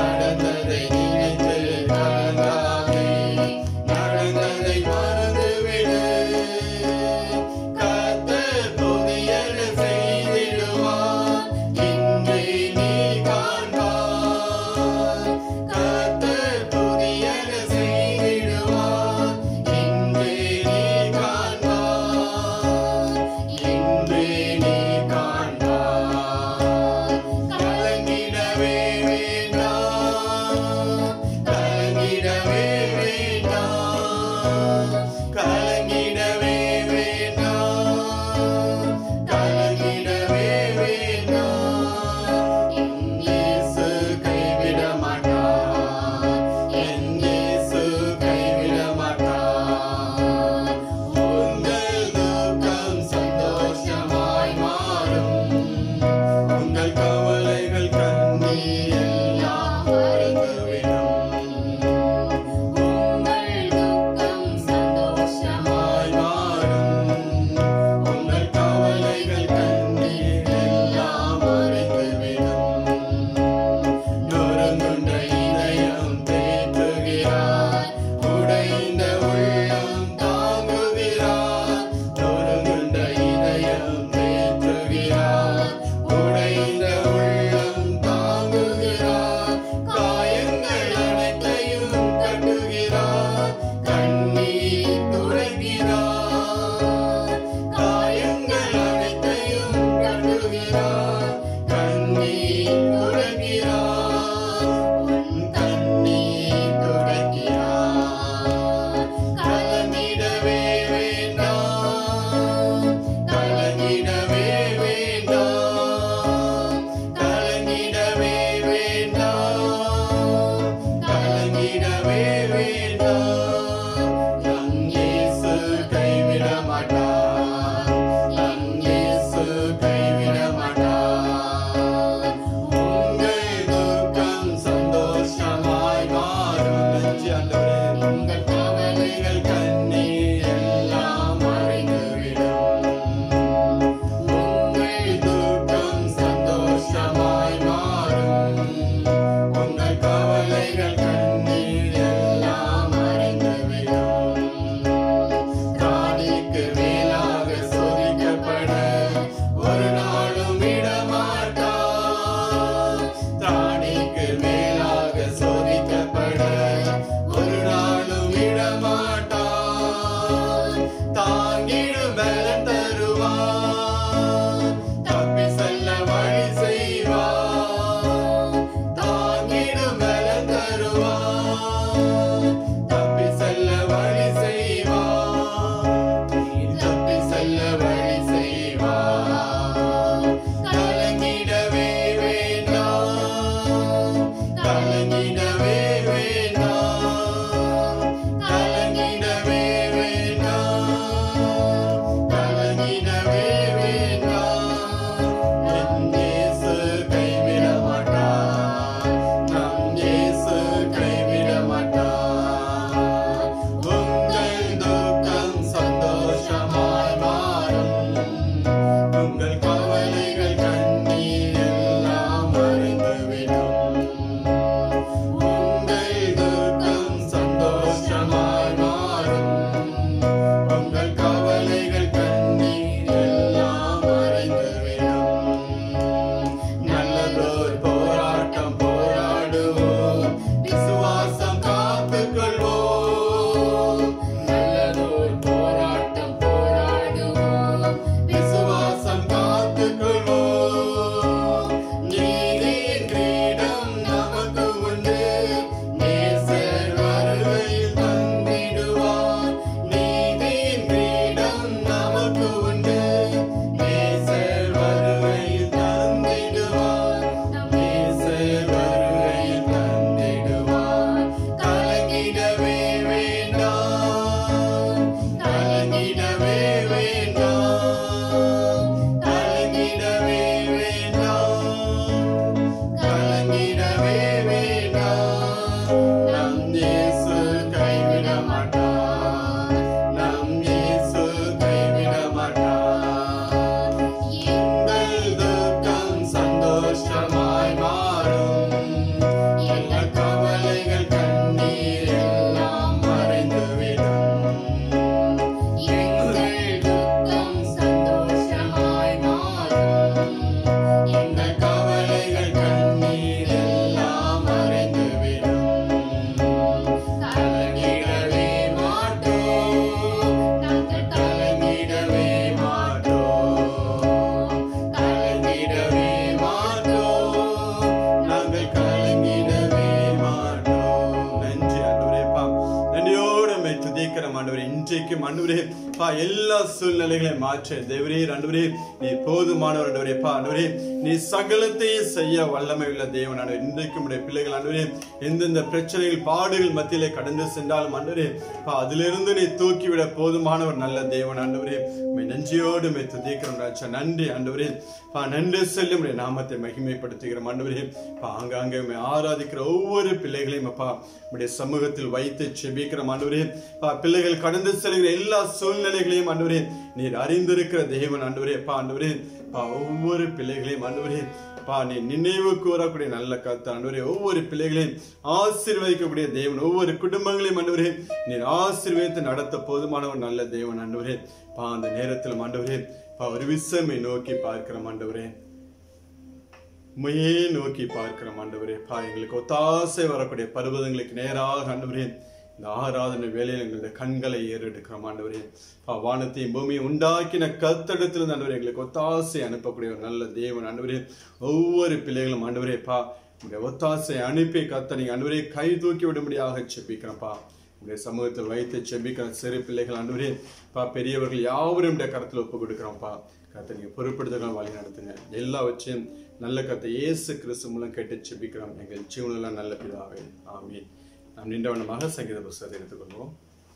இன்றைக்கும் ஆண்டவரே பா எல்லா சூழ்நிலைகளையும் மாற்ற தேவரே ஆண்டவரே நீ போதுமானவர் ஆண்டவரே பா ஆண்டவரே நீ சகலத்தையும் செய்ய வல்லமை உள்ள தேவன் ஆண்டவரே இன்றைக்கும் உடைய பிள்ளைகள் ஆண்டவரே எந்தெந்த பிரச்சனைகள் பாடுகள் மத்தியிலே கடந்து சென்றாலும் ஆண்டவரே பா அதிலிருந்து நீ தூக்கிவிட போதுமானவர் நல்ல தேவன் ஆண்டவரே உம்மை நன்றியோடு மே துதிக்கிறோம் ராஜா நன்றி ஆண்டவரே பா நன்றி செல்லும் உடைய நாமத்தை மகிமைப்படுத்துகிறோம் ஆண்டவரே பா ஆங்காங்கே உம்மை ஆராதிக்கிற ஒவ்வொரு பிள்ளைகளையும் அப்பா உடைய சமூகத்தில் வைத்து செபிக்கிறோம் ஆண்டவரே பா பிள்ளைகள் கடந்து செல்கிற எல்லா சூழ்நிலைகளையும் ஆண்டவரே நீர் அறிந்திருக்கிற தேவன் ஆண்டவரே பா ஆண்டவரே பா ஒவ்வொரு பிள்ளைகளையும் ஆண்டவரே பா நீ நினைவு கூறக்கூடிய நல்ல கத்த ஆண்டவரே ஒவ்வொரு பிள்ளைகளையும் ஆசீர்வதிக்கக்கூடிய தேவன் ஒவ்வொரு குடும்பங்களையும் ஆண்டவரே நீர் ஆசீர்வதித்து நடத்த போதுமானவர் நல்ல தேவன் ஆண்டவரே பா அந்த நேரத்தில் ஆண்டவரே பா ஒரு விசமை நோக்கி பார்க்கிற ஆண்டவரே உண்மையே நோக்கி பார்க்கிறோம் ஆண்டவரே பா எங்களுக்கு ஒத்தாசை வரக்கூடிய பர்வதங்களுக்கு நேராக ஆண்டவரே இந்த ஆராதனை வேலையில் எங்களுடைய கண்களை ஏறெடுக்கிறோம் ஆண்டவரே பா வானத்தையும் பூமியை உண்டாக்கின கத்தடத்திலிருந்து ஆண்டவரே எங்களுக்கு ஒத்தாசை அனுப்பக்கூடிய ஒரு நல்ல தேவன் ஆண்டவரே ஒவ்வொரு பிள்ளைகளும் ஆண்டவரே பா உங்களுடைய ஒத்தாசை அனுப்பி கத்த நீங்க ஆண்டவரே கை தூக்கி விடும்படியாக செப்பிக்கிறோம்ப்பா உங்களுடைய சமூகத்தில் வைத்து செபிக்கிற சிறு பிள்ளைகள் ஆண்டவரே பா பெரியவர்கள் யாவரும் உடைய கரத்தில் ஒப்பு கொடுக்குறோம்ப்பா கத்தை நீங்க பொறுப்படுத்துகள் வழி நடத்துங்க எல்லாவற்றையும் நல்ல கத்தை இயேசு கிறிஸ்து மூலம் கேட்டு செபிக்கிறோம் எங்கள் ஜீவனெல்லாம் நல்ல பிதாவே ஆமீன் நாம் நின்றவனமாக சங்கீத புஸ்தகத்தை எடுத்துக்கொள்வோம்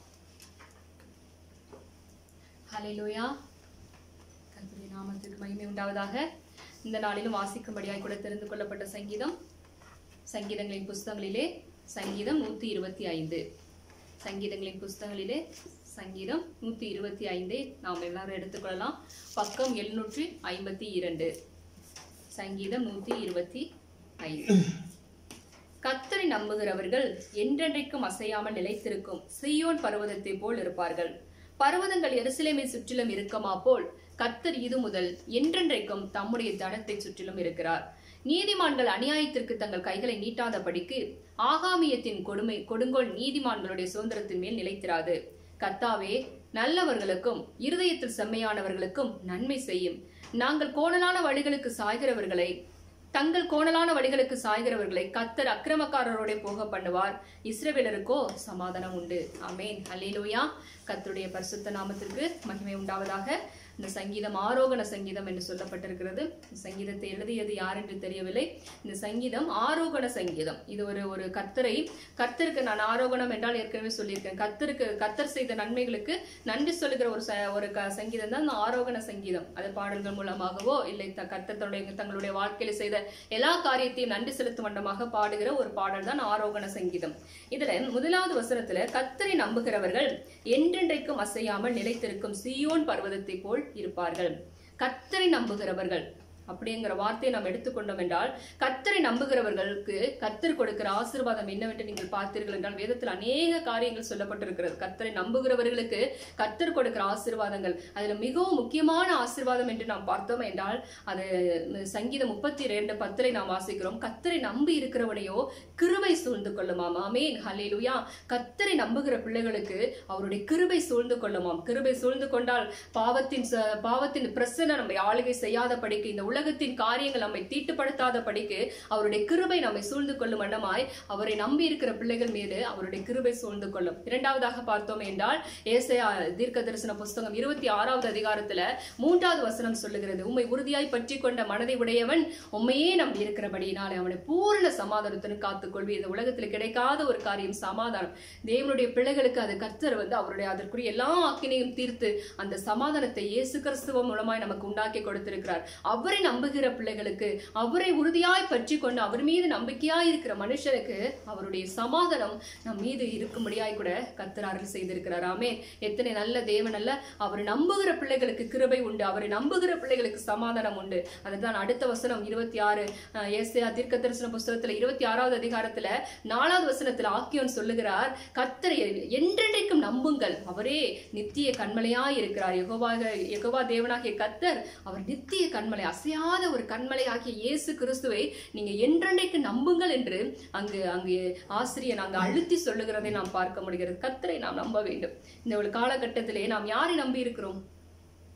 ஹalleluya கர்த்தருடைய நாமத்துக்கு மகிமை உண்டாவதாக இந்த நாளிலும் வாசிக்கும்படியாய் கூட தெரிந்து கொள்ளப்பட்ட சங்கீதம் சங்கீதங்களின் புஸ்தகங்களிலே சங்கீதம் நூத்தி இருபத்தி ஐந்து சங்கீதங்களின் புஸ்தகங்களிலே சங்கீதம் நூத்தி இருபத்தி ஐந்தை நாம் எல்லாரும் எடுத்துக்கொள்ளலாம் பக்கம் எழுநூற்றி ஐம்பத்தி இரண்டு சங்கீதம் நூத்தி இருபத்தி ஐந்து கத்தரை நம்புகிறவர்கள் என்றென்றைக்கும் அசையாமல் நிலைத்திருக்கும் சீயோன் பர்வதத்தை போல் இருப்பார்கள் பர்வதங்கள் எருசலேமை சுற்றிலும் இருக்கமா போல் கத்தர் இது முதல் என்றென்றைக்கும் தம்முடைய தனத்தை சுற்றிலும் இருக்கிறார் நீதிமான்கள் அநியாயத்திற்கு தங்கள் கைகளை நீட்டாதபடிக்கு ஆகாமியத்தின் கொடுமை கொடுங்கோல் நீதிமான்களுடைய சுதந்திரத்தின் மேல் நிலைத்திராது கத்தாவே நல்லவர்களுக்கும் இருதயத்தில் செம்மையானவர்களுக்கும் நன்மை செய்யும் நாங்கள் கோணலான வழிகளுக்கு சாய்கிறவர்களை தங்கள் கோணலான வழிகளுக்கு சாய்கிறவர்களை கத்தர் அக்கிரமக்காரரோட போக பண்ணுவார் இஸ்ரவேலருக்கோ சமாதானம் உண்டு அமேன் அல்லேலூயா கத்தருடைய பரிசுத்த நாமத்திற்கு மகிமை உண்டாவதாக இந்த சங்கீதம் ஆரோகண சங்கீதம் என்று சொல்லப்பட்டிருக்கிறது இந்த சங்கீதத்தை எழுதியது யார் என்று தெரியவில்லை இந்த சங்கீதம் ஆரோகண சங்கீதம் இது ஒரு ஒரு கர்த்தரை கர்த்தருக்கு நான் ஆரோகணம் என்றால் ஏற்கனவே சொல்லியிருக்கேன் கர்த்தருக்கு கர்த்தர் செய்த நன்மைகளுக்கு நன்றி சொல்லுகிற ஒரு ச- ஒரு க- சங்கீதம் தான் இந்த ஆரோகண சங்கீதம் அது பாடல்கள் மூலமாகவோ இல்லை த- கர்த்தர் தன்னுடைய தங்களுடைய வாழ்க்கையில செய்த எல்லா காரியத்தையும் நன்றி செலுத்தும் வண்ணமாக பாடுகிற ஒரு பாடல் தான் ஆரோகண சங்கீதம் இதுல முதலாவது வசனத்துல கர்த்தரை நம்புகிறவர்கள் என்றென்றைக்கும் அசையாமல் நிலைத்திருக்கும் சீயோன் பர்வதத்தை போல் இருப்பார்கள் கர்த்தரை நம்புகிறவர்கள் அப்படிங்கிற வார்த்தையை நாம் எடுத்துக்கொண்டோம் என்றால் கர்த்தரை நம்புகிறவர்களுக்கு கர்த்தர் கொடுக்கிற ஆசீர்வாதம் என்னவென்று நீங்கள் பார்த்தீர்கள் என்றால் வேதத்தில் அநேக காரியங்கள் சொல்லப்பட்டிருக்கிறது கர்த்தரை நம்புகிறவர்களுக்கு கர்த்தர் கொடுக்கிற ஆசீர்வாதங்கள் அதுல மிகவும் முக்கியமான ஆசீர்வாதம் என்று நாம் பார்த்தோம் என்றால் அது சங்கீதம் முப்பத்தி ரெண்டு பத்திரை நாம் வாசிக்கிறோம் கர்த்தரை நம்பி இருக்கிறவனையோ கிருபை சூழ்ந்து கொள்ளுமாம் ஆமேன் ஹalleluya கர்த்தரை நம்புகிற பிள்ளைகளுக்கு அவருடைய கிருபை சூழ்ந்து கொள்ளுமாம் கிருபை சூழ்ந்து கொண்டால் பாவத்தின் ச- பாவத்தின் பிரசனை நம்மை ஆளுகை செய்யாத படிக்கு இந்த உலகத்தின் காரியங்கள் நம்மை தீட்டுப்படுத்தாத படிக்கு அவருடைய கிருபை நம்மை சூழ்ந்து கொள்ளும் வண்ணமாய் அவரை நம்பி இருக்கிற பிள்ளைகள் மீது அவருடைய கிருபை சூழ்ந்து கொள்ளும் இரண்டாவதாக பார்த்தோம் என்றால் ஏசையா தீர்க்க தரிசன புஸ்தகம் இருபத்தி ஆறாவது அதிகாரத்துல மூன்றாவது வசனம் சொல்லுகிறது உம்மை உறுதியாய் பற்றி கொண்ட மனதை உடையவன் உண்மையே நம்பி இருக்கிறபடியினாலே அவனை பூரண சமாதானத்துடன் காத்துக்கொள்வி இந்த உலகத்தில் கிடைக்காத ஒரு காரியம் சமாதானம் தேவனுடைய பிள்ளைகளுக்கு அது கர்த்தர் வந்து அவருடைய அதற்குரிய எல்லா ஆக்கினையும் தீர்த்து அந்த சமாதானத்தை இயேசு கிறிஸ்துவ மூலமாய் நமக்கு உண்டாக்கி கொடுத்திருக்கிறார் அவரை நம்புகிற பிள்ளைகளுக்கு அவரை உறுதியாய் பற்றி கொண்டு அவர் மீது நம்பிக்கையாய் இருக்கிற மனுஷனுக்கு அவருடைய சமாதானம் நம் மீது இருக்கும்படியாய் கூட கர்த்தர் அருள் செய்திருக்கிறார் ஆமே எத்தனை நல்ல தேவன் அல்ல அவர் நம்புகிற பிள்ளைகளுக்கு கிருபை உண்டு அவரை நம்புகிற பிள்ளைகளுக்கு சமாதானம் உண்டு அதுதான் அடுத்த வசனம் இருபத்தி ஆறு ஏசியா தீர்க்க தரிசன புஸ்தகத்துல இருபத்தி ஆறாவது அதிகாரத்துல நாலாவது வசனத்துல ஆக்கியோன் சொல்லுகிறார் கர்த்தரை என்றென்றைக்கும் நம்புங்கள் அவரே நித்திய கண்மலையாய் இருக்கிறார் யெகோவாக யெகோவா தேவனாகிய கர்த்தர் அவர் நித்திய கண்மலை அசையாத ஒரு கண்மலை ஆகிய இயேசு கிறிஸ்துவை நீங்க என்றென்றைக்கு நம்புங்கள் என்று அங்கு அங்கு ஆசிரியர் அங்கு அழுத்தி சொல்லுகிறதை நாம் பார்க்க முடிகிறது கர்த்தரை நாம் நம்ப வேண்டும் இந்த ஒரு காலகட்டத்திலே நாம் யாரை நம்பி இருக்கிறோம்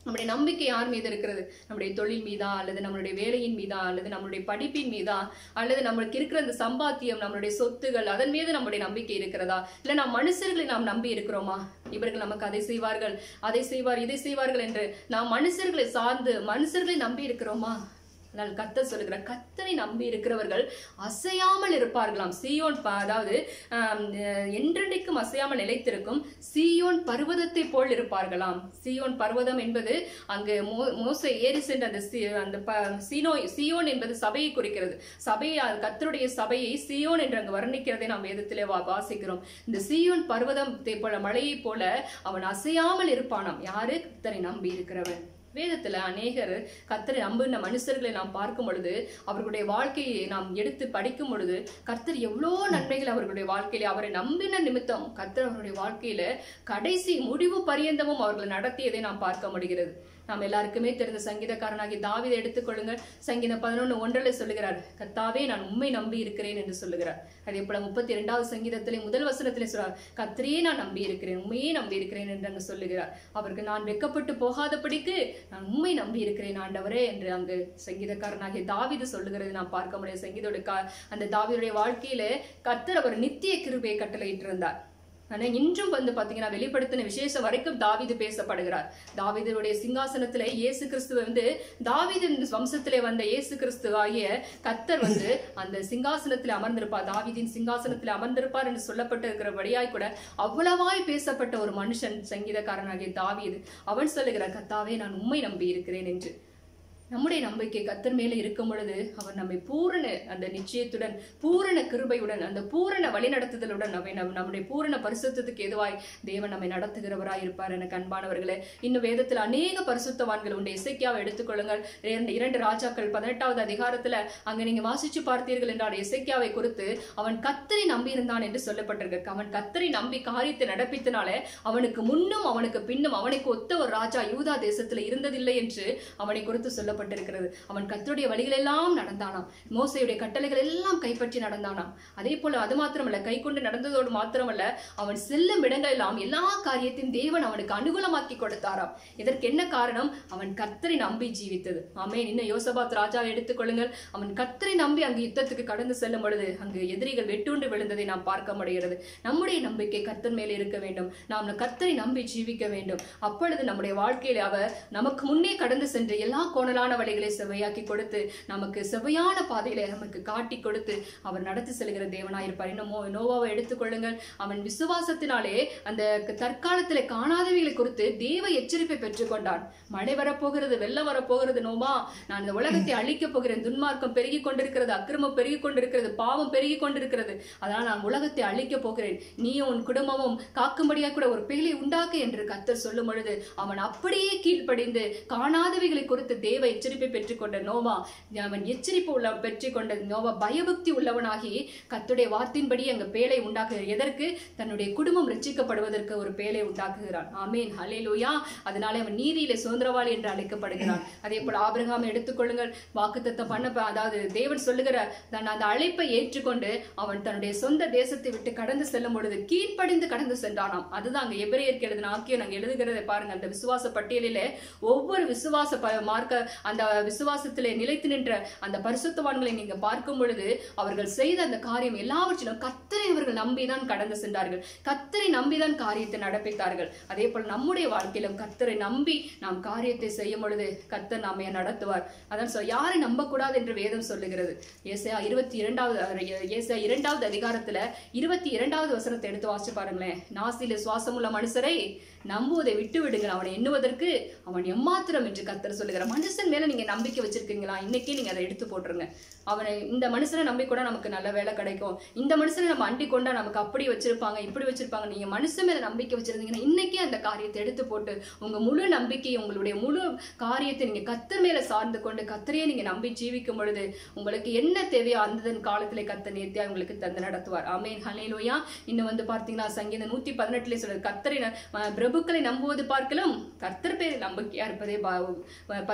நம்முடைய நம்பிக்கை யார் மீது இருக்கிறது நம்முடைய தொழில் மீதா அல்லது நம்மளுடைய வேலையின் மீதா அல்லது நம்மளுடைய படிப்பின் மீதா அல்லது நம்மளுக்கு இருக்கிற அந்த சம்பாத்தியம் நம்மளுடைய சொத்துகள் அதன் மீது நம்முடைய நம்பிக்கை இருக்கிறதா இல்ல நாம் மனுஷர்களை நாம் நம்பி இருக்கிறோமா இவர்கள் நமக்கு அதை செய்வார்கள் அதை செய்வார் இதை செய்வார்கள் என்று நாம் மனுஷர்களை சார்ந்து மனுஷர்களை நம்பி இருக்கிறோமா ஆனால் கத்தர் சொல்லுகிற கத்தரை நம்பி இருக்கிறவர்கள் அசையாமல் இருப்பார்களாம் சீயோன் ப- அதாவது ஆம், அஹ், என்றென்றைக்கும் அசையாமல் நிலைத்திருக்கும் சீயோன் பர்வதத்தை போல் இருப்பார்களாம் சீயோன் பர்வதம் என்பது அங்கு மோ மோசே ஏறி சென்ற அந்த சி- அந்த ப- சீனோ சீயோன் என்பது சபையை குறிக்கிறது சபையை அது கத்தருடைய சபையை சீயோன் என்று அங்கு வர்ணிக்கிறதை நாம் வேதத்திலே வா வாசிக்கிறோம் இந்த சீயோன் பர்வதத்தை போல மலையைப் போல அவன் அசையாமல் இருப்பானாம் யாரு கத்தரை நம்பி இருக்கிறவன் வேதத்துல அநேகர் கர்த்தரை நம்புன மனுஷர்களை நாம் பார்க்கும் பொழுது அவர்களுடைய வாழ்க்கையை நாம் எடுத்து படிக்கும் பொழுது கர்த்தர் எவ்வளோ நன்மைகள் அவர்களுடைய வாழ்க்கையில அவரை நம்பின நிமித்தம் கர்த்தர் அவருடைய வாழ்க்கையில கடைசி முடிவு பரியந்தமும் அவர்களை நடத்தியதை நாம் பார்க்க முடிகிறது நாம் எல்லாருக்குமே தெரிந்த சங்கீதக்காரனாகி தாவீதை எடுத்துக்கொள்ளுங்கள் சங்கீதம் பதினொன்று ஒன்றில் சொல்லுகிறார் கர்த்தாவே நான் உண்மை நம்பி இருக்கிறேன் என்று சொல்லுகிறார் அதே போல முப்பத்தி இரண்டாவது சங்கீதத்திலே முதல் வசனத்திலே சொல்றார் கர்த்தரையே நான் நம்பி இருக்கிறேன் உண்மையே நம்பி இருக்கிறேன் என்று அங்கு சொல்லுகிறார் அவருக்கு நான் வெக்கப்பட்டு போகாதபடிக்கு நான் உண்மை நம்பி இருக்கிறேன் ஆண்டவரே என்று அங்கு சங்கீதக்காரனாகிய தாவீது சொல்லுகிறது நாம் பார்க்க முடியும் சங்கீதோட கா- அந்த தாவீதுடைய வாழ்க்கையில கர்த்தர் அவர் நித்திய கிருபையை கட்டளையிட்டிருந்தார் ஆனா இன்றும் வந்து பாத்தீங்கன்னா வெளிப்படுத்தின விசேஷம் வரைக்கும் தாவீது பேசப்படுகிறார் தாவீதுடைய சிங்காசனத்திலே இயேசு கிறிஸ்து வந்து தாவீதின் வம்சத்திலே வந்த இயேசு கிறிஸ்து ஆகிய கத்தர் வந்து அந்த சிங்காசனத்தில் அமர்ந்திருப்பார் தாவீதின் சிங்காசனத்தில் அமர்ந்திருப்பார் என்று சொல்லப்பட்டிருக்கிறபடியாய் கூட அவ்வளவாய் பேசப்பட்ட ஒரு மனுஷன் சங்கீதக்காரனாகிய தாவீது அவன் சொல்லுகிறார் கத்தாவே நான் உண்மை நம்பி இருக்கிறேன் என்று நம்முடைய நம்பிக்கை கத்தர் மேலே இருக்கும் பொழுது அவர் நம்மை பூரண அந்த நிச்சயத்துடன் பூரண கிருபையுடன் அந்த பூரண வழிநடத்துதலுடன் நம்மை நம் நம்முடைய பூரண பரிசுத்தத்துக்கு எதுவாய் தேவன் நம்மை நடத்துகிறவராய் இருப்பார் என கண்பானவர்களே இன்னும் வேதத்தில் அநேக பரிசுத்தவான்கள் உண்டு இசைக்கியாவை எடுத்துக்கொள்ளுங்கள் இரண்டு இரண்டு ராஜாக்கள் பதினெட்டாவது அதிகாரத்துல அங்க நீங்க வாசிச்சு பார்த்தீர்கள் என்றால் இசைக்கியாவை குறித்து அவன் கத்தரை நம்பி இருந்தான் என்று சொல்லப்பட்டிருக்கு அவன் கத்தரை நம்பி காரியத்தை நடப்பித்தனாலே அவனுக்கு முன்னும் அவனுக்கு பின்னும் அவனுக்கு ஒத்த ஒரு ராஜா யூதா தேசத்துல இருந்ததில்லை என்று அவனை குறித்து சொல்லப்பட்டிருக்கிறது அவன் கத்தருடைய வழிகளெல்லாம் நடந்தானாம் மோசையுடைய கட்டளைகள் எல்லாம் கைப்பற்றி நடந்தானாம் அதே போல அது மாத்திரமல்ல கை கொண்டு நடந்ததோடு மாத்திரமல்ல அவன் செல்லும் இடங்களெல்லாம் எல்லா காரியத்தையும் தேவன் அவனுக்கு அனுகூலமாக்கி கொடுத்தாராம் இதற்கு என்ன காரணம் அவன் கத்தரை நம்பி ஜீவித்தது ஆமென் இன்னும் யோசபாத் ராஜாவை எடுத்துக்கொள்ளுங்கள் அவன் கத்தரை நம்பி அங்கு யுத்தத்துக்கு கடந்து செல்லும் பொழுது அங்கு எதிரிகள் வெட்டுண்டு விழுந்ததை நாம் பார்க்க முடிகிறது நம்முடைய நம்பிக்கை கர்த்தர் மேலே இருக்க வேண்டும் நாம் கர்த்தரை நம்பி ஜீவிக்க வேண்டும் அப்பொழுது நம்முடைய வாழ்க்கையில அவர் நமக்கு முன்னே கடந்து சென்று எல்லா கோணலான வழிகளை செவ்வையாக்கி கொடுத்து நமக்கு செவ்வையான பாதையில நமக்கு காட்டி கொடுத்து அவர் நடத்தி செல்கிற தேவனாயிருப்பார் இன்னும் மோ- நோவாவை எடுத்துக்கொள்ளுங்கள் அவன் விசுவாசத்தினாலே அந்த தற்காலத்திலே காணாதவைகளை குறித்து தேவ எச்சரிப்பை பெற்றுக்கொண்டான் மழை வரப்போகிறது வெள்ளம் வரப்போகிறது நோமா நான் இந்த உலகத்தை அழிக்கப் போகிறேன் துன்மார்க்கம் பெருகி கொண்டிருக்கிறது அக்கிரமம் பெருகி கொண்டிருக்கிறது பாவம் பெருகி கொண்டிருக்கிறது அதனால் நான் உலகத்தை அழிக்கப் போகிறேன் நீயும் உன் குடும்பமும் காக்கும்படியாக கூட ஒரு பேழை உண்டாக்கு என்று கத்தர் சொல்லும் பொழுது அவன் அப்படியே கீழ்ப்படிந்து காணாதவைகளை குறித்து தேவ எச்சரிப்பை பெற்றுக்கொண்ட நோவா அவன் எச்சரிப்பு உள்ள பெற்றுக்கொண்ட நோவா பயபக்தி உள்ளவனாகி கத்துடைய வார்த்தையின்படி அங்க பேழை உண்டாக்குகிறார் எதற்கு தன்னுடைய குடும்பம் ரட்சிக்கப்படுவதற்கு ஒரு பேழை உண்டாக்குகிறான் ஆமேன் ஹalleluya அதனாலே அவன் நீதியிலே சுதந்திரவாளி என்று அழைக்கப்படுகிறான் அதே போல ஆபிரகாம் எடுத்துக்கொள்ளுங்கள் வாக்குத்தத்தம் பண்ண அதாவது தேவன் சொல்லுகிற தன் அந்த அழைப்பை ஏற்றுக்கொண்டு அவன் தன்னுடைய சொந்த தேசத்தை விட்டு கடந்து செல்லும் பொழுது கீழ்ப்படிந்து கடந்து சென்றானாம் அதுதான் அங்க எபிரேயருக்கு எழுதின ஆக்கியம் நாங்க எழுதுகிறதை பாருங்க அந்த விசுவாச பட்டியலிலே ஒவ்வொரு விசுவாச ப- மார்க்க அந்த விசுவாசத்திலே நிலைத்து நின்ற அந்த பரிசுத்தவான்களை நீங்க பார்க்கும் பொழுது அவர்கள் செய்த அந்த காரியம் எல்லாவற்றிலும் கத்தரை அவர்கள் நம்பிதான் கடந்து சென்றார்கள் கத்தரை நம்பிதான் காரியத்தை நடப்பித்தார்கள் அதே போல் நம்முடைய வாழ்க்கையிலும் கத்தரை நம்பி நாம் காரியத்தை செய்யும் பொழுது கத்தர் நாமே நடத்துவார் அதான் சொல் யாரை நம்பக்கூடாது என்று வேதம் சொல்லுகிறது ஏசையா இருபத்தி இரண்டாவது ஏசையா இரண்டாவது அதிகாரத்துல இருபத்தி இரண்டாவது வசனத்தை எடுத்து வாசிச்சு பாருங்களேன் நாசில சுவாசமுள்ள மனுஷரை நம்புவதை விட்டு விடுங்கள் அவனை எண்ணுவதற்கு அவன் எம்மாத்திரம் என்று கத்தர் சொல்லுகிறார் மனுஷன் மேல நீங்க நம்பிக்கை வச்சிருக்கீங்களா இன்னைக்கே நீங்க அதை எடுத்து போட்டுருங்க அவனை இந்த மனுஷனை நம்பி கூட நமக்கு நல்ல வேலை கிடைக்கும் இந்த மனுஷனை நம்ம அண்டி கொண்டா நமக்கு அப்படி வச்சிருப்பாங்க இப்படி வச்சிருப்பாங்க நீங்க மனுஷன் மேல நம்பிக்கை வச்சிருந்தீங்கன்னா இன்னைக்கே அந்த காரியத்தை எடுத்து போட்டு உங்க முழு நம்பிக்கை உங்களுடைய முழு காரியத்தை நீங்க கத்தர் மேல சார்ந்து கொண்டு கத்தரையே நீங்க நம்பி ஜீவிக்கும் பொழுது உங்களுக்கு என்ன தேவையோ அந்த காலத்திலே கத்த நேர்த்தியா உங்களுக்கு தந்து நடத்துவார் ஆமேன் ஹலேலோயா இன்னும் வந்து பார்த்தீங்கன்னா சங்கீதம் நூத்தி பதினெட்டுல சொல்றது கத்தரை ந- அஹ் பிரபுக்களை நம்புவது பார்க்கலும் கர்த்தர் பேர் நம்பிக்கையா இருப்பதே பா- ப- பற்றுதலா